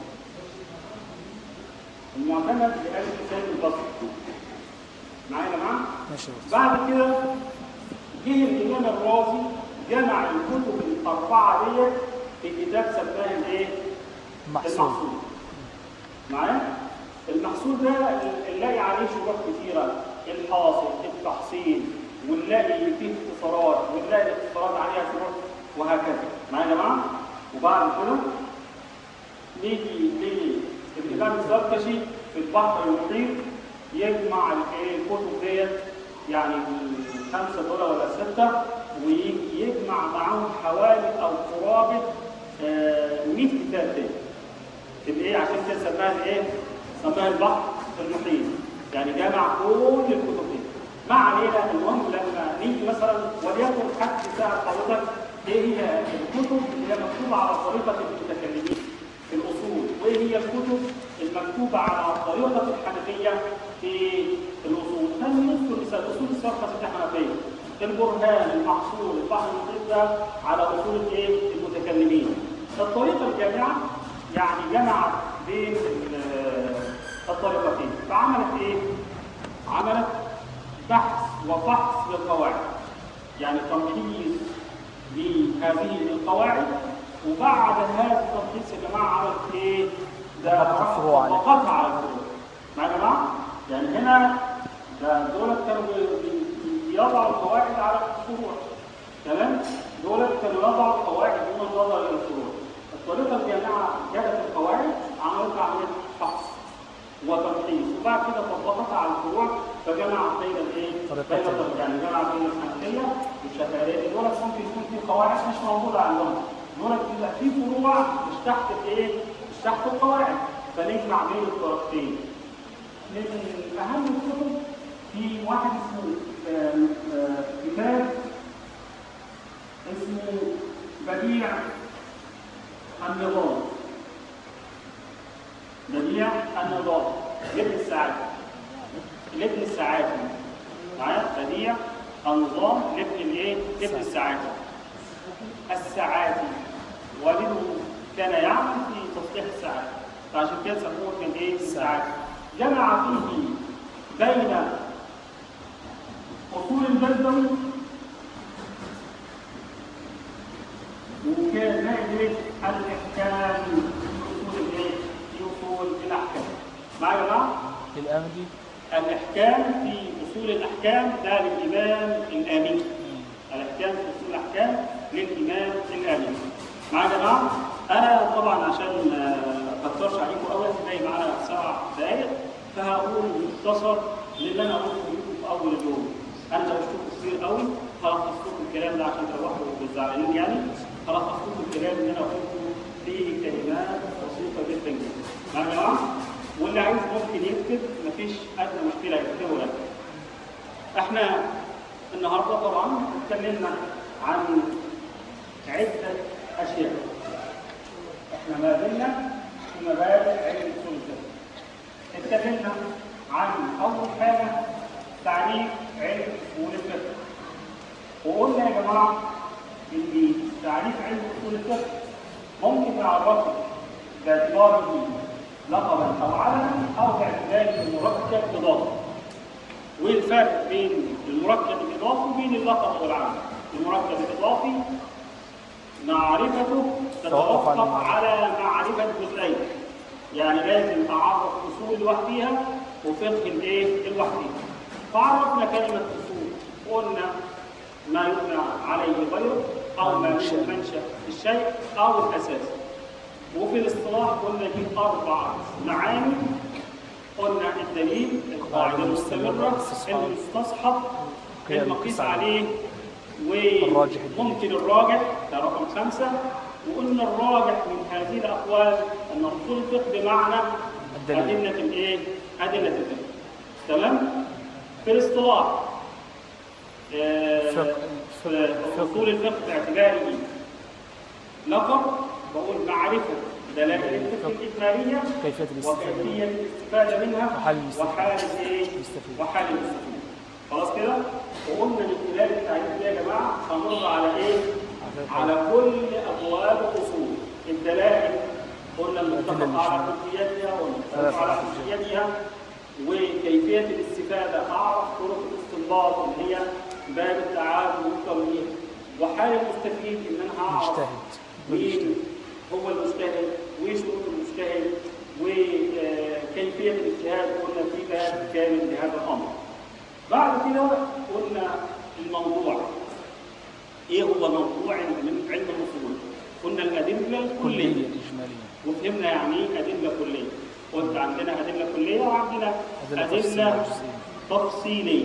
المعتمد لأبي حسين البصري. معايا يا جماعة؟ ماشي يا أستاذ. بعد كده جه الإمام الرازي جمع الكتب الأربعة ديت في كتاب سماه الإيه؟ محصول المحصول معايا المحصول ده نلاقي عليه شروط كتيره الحاصل التحصيل ونلاقي فيه اختصارات ونلاقي الاختصارات عليها شروط وهكذا معايا يا جماعه وبعد كده نيجي للامام الزركشي في البحر المحيط يجمع الايه الكتب ديت يعني خمسه دول ولا سته ويجمع معاهم حوالي او قرابه آه، 100 كتاب تاني في الايه عشان كده سماها الايه؟ سماها البحر المحيط يعني جمع كل الكتب دي ما علينا المهم لما نيجي مثلا وليكن حد ساعه حضرتك ايه هي الكتب اللي هي مكتوبه على طريقه المتكلمين في الاصول وايه هي الكتب المكتوبه على طريقه الحنفيه في الاصول فنذكر مثال اصول الصرفه الحنفيه البرهان المحصول البحر المحيط ده على اصول الايه المتكلمين الطريقه الجامعه يعني جمعت بين ال- الطريقتين فعملت ايه؟ عملت بحث وفحص للقواعد يعني تمحيص لهذه القواعد وبعد هذا التمحيص يا جماعه عملت ايه؟ ده وقف فروع عليه. وقفها على الفروع معايا يا جماعه؟ يعني هنا ده دول كانوا بي- بي- بيضعوا القواعد على الفروع تمام؟ دول كانوا يضعوا القواعد دون النظر الى الفروع الطريقه الجامعه جابت القواعد عملت عمليه فحص وتمحيص وبعد كده طبقتها على الفروع فجمع بين الايه؟ طريقتين. بين يعني جمع بين الحنفيه والشافعيه دول ممكن يكون في قواعد مش موجوده عندهم دول بيبقى في فروع مش تحت الايه؟ مش تحت القواعد فنجمع بين الطريقتين من اهم الكتب في واحد اسمه آم، آه، كتاب اسمه بديع النظام بديع النظام لابن السعادة لابن السعادة معايا بديع النظام لابن الايه؟ لابن السعادة السعادة والده كان يعمل في تصليح السعادة فعشان كده سموه كان ايه؟ السعادة جمع فيه بين أصول البلدوي وكان نائب ايه؟ الاحكام في اصول الايه؟ في اصول الاحكام. معايا يا جماعه؟ الأمدي الاحكام في اصول الاحكام ده للامام الامين. الاحكام في اصول الاحكام للامام الامين. معايا يا جماعه؟ انا طبعا عشان آه، ما اكترش عليكم قوي باقي معانا سبع دقائق فهقول مختصر للي انا قلته لكم في اول اليوم. انا شفتكم كتير قوي هلخص لكم الكلام ده عشان تروحوا بالزعلانين يعني هلخص لكم الكلام اللي انا قلته في كلمات بسيطه جدا جدا. معايا يا جماعه؟ واللي عايز ممكن يكتب مفيش ادنى مشكله يكتبه لك. احنا النهارده طبعا اتكلمنا عن عده اشياء. احنا ما زلنا في مبادئ علم اصول الفقه. اتكلمنا عن اول حاجه تعريف علم اصول الفقه. وقلنا يا جماعه ان تعريف علم اصول الفقه ممكن نعرفه باعتباره لقبا او علما او باعتباره مركب اضافي. والفرق بين المركب الاضافي وبين اللقب والعلم. المركب الاضافي معرفته توقف على تتوقف المعرفة. على معرفة جزئين يعني لازم أعرف أصول لوحديها وفقه الإيه لوحديها فعرفنا كلمة أصول قلنا ما يبنى عليه غيره أو ما المنشأ. يكون منشأ الشيء أو الأساس وفي الاصطلاح قلنا في أربع معاني قلنا الدليل القاعدة المستمرة الاستصحاب. المستصحب قيم المقيس القياس عليه الراجح وممكن الراجح ده رقم خمسة وقلنا الراجح من هذه الأقوال أن أصول الفقه بمعنى الدليل. أدلة الإيه؟ أدلة الفقه تمام؟ في الاصطلاح آه، فقه- في أصول الفقه باعتباره لقب بقول معرفة دلائل الفقه الإجمالية كيفية الاستفادة وكيفية الاستفادة منها وحال المستفيد. وحال ايه؟ المستفيد. وحال المستفيد. خلاص كده؟ وقلنا من خلال التعريف ده يا جماعة هنمر على ايه؟ على كل أبواب الأصول الدلائل قلنا المتفق على حجيتها والمختلف على حجيتها وكيفية الاستفادة أعرف طرق الاستنباط اللي هي باب التعامل والتمويل وحال المستفيد إن أنا هعرف مجتهد. مين هو المجتهد وشروط المجتهد وكيفية الاجتهاد قلنا في باب كامل لهذا الأمر. بعد كده قلنا الموضوع. إيه هو موضوع من علم الأصول؟ قلنا الأدلة كلية الكلية إجمالية وفهمنا يعني إيه أدلة كلية. قلت عندنا أدلة كلية وعندنا أدلة أدلة تفصيلية. تفصيلية.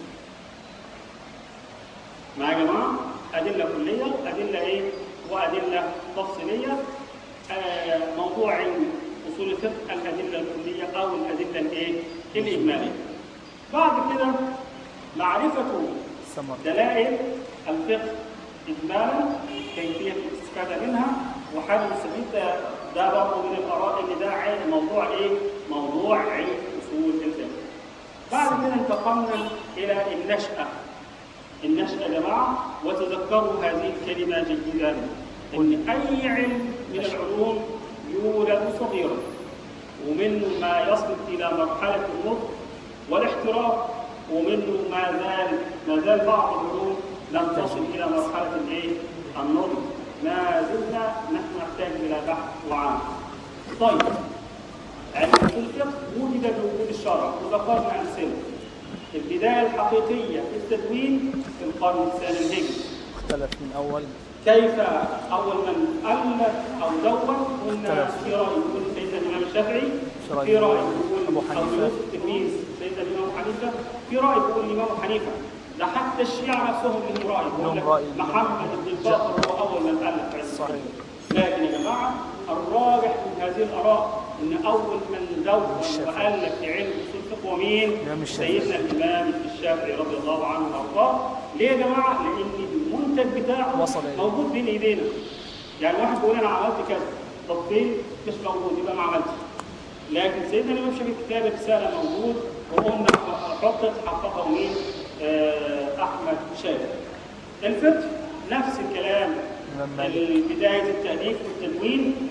معايا يا جماعة؟ أدلة كلية، أدلة إيه؟ وأدلة تفصيلية. آه موضوع علم أصول الفقه الأدلة الكلية أو الأدلة الإيه؟ الإجمالية. بعد كده معرفة ثمر دلائل الفقه إجمالا كيفية الاستفادة منها وحال المستفيد ده, ده برضه من الآراء إن ده علم موضوع إيه؟ موضوع علم أصول الفقه. بعد كده انتقلنا إلى النشأة. النشأة يا جماعة وتذكروا هذه الكلمة جيدا إن أي علم من العلوم يولد صغيرا ومنه ما يصل إلى مرحلة النضج والاحتراف ومنه ما زال ما زال بعض العلوم لم تصل إلى مرحلة الإيه؟ النضج ما زلنا نحن نحتاج إلى بحث وعمل. طيب علم أصول الفقه وجد بوجود الشرع وذكرنا أمثلة. البداية الحقيقية في التدوين في القرن الثاني الهجري اختلف من أول كيف أول من ألف أو دون قلنا اختلف. في رأي يقول سيدنا الإمام الشافعي في رأي في رأي أبو يقول حنيفة. أو يوسف تلميذ سيدنا الإمام حنيفة في رأي يقول الإمام حنيفة ده حتى الشيعة نفسهم لهم رأي يقول لهم لك رأي. محمد بن الباقر هو أول من ألف علم صحيح لكن يا جماعة الراجح من هذه الآراء أن أول من دون الشافعي. وألف في علم أصول الفقه هو مين؟ الإمام الشافعي. سيدنا الإمام الشافعي رضي الله عنه وأرضاه. ليه يا جماعة؟ لأن المنتج بتاعه وصل إليه. موجود بين إيدينا. يعني واحد بيقول أنا عملت كذا، طب فين؟ مش موجود يبقى ما عملتش. لكن سيدنا الإمام الشافعي كتاب رسالة موجود وقلنا حطت حققه مين؟ آه، أحمد شافعي. الفقه نفس الكلام الإمام مالك. بداية التأليف والتدوين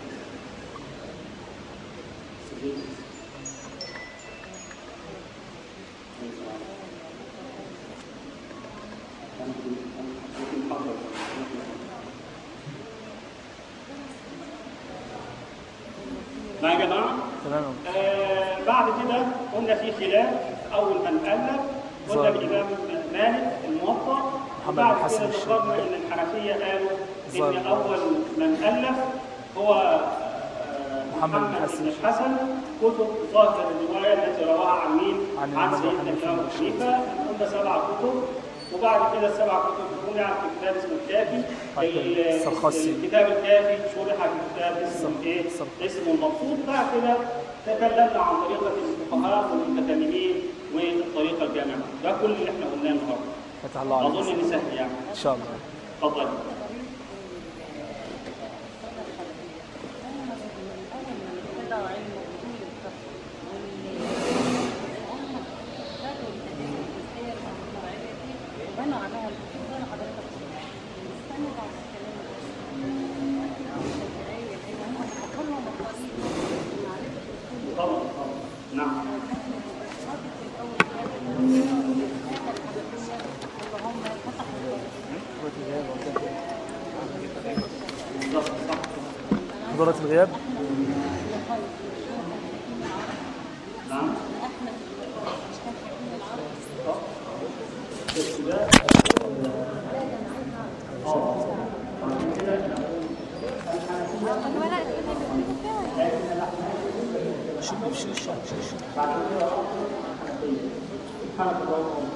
معايا يا جماعة؟ تمام آه بعد كده قلنا في خلاف أول من ألف قلنا ظاهر. الإمام مالك الموطأ محمد وبعد بن حسن كده الشيباني. ذكرنا إن الحنفية قالوا إن ظاهر. أول من ألف هو آه، محمد بن محمد حسن بن الحسن كتب ظاهر الرواية التي رواها عن مين؟ عن عن الإمام سيدنا حنيفة الإمام بن حنيفة قلنا سبع كتب وبعد كده السبع كتب جمع في كتاب اسمه الكافي بعد ال- كده السرخسي. الكتاب الكافي شرح في كتاب اسمه السر- ايه؟ السرخسي. اسمه المقصود بعد كده تكلمنا عن طريقة الفقهاء والمتكلمين والطريقة الجامعة ده كل اللي احنا قلناه النهارده فتح الله عليك أظن إن سهل يعني إن شاء الله اتفضل بنوا عليها الكتب زي ما حضرتك قلت. استنوا بعد الكلام الشافعية كده هم كلهم مقاصد معرفة الكتب طبعا طبعا نعم بالظبط صح حضرة الغياب نعم صح. بس ده شيل شيل شيل شيل سبحانك اللهم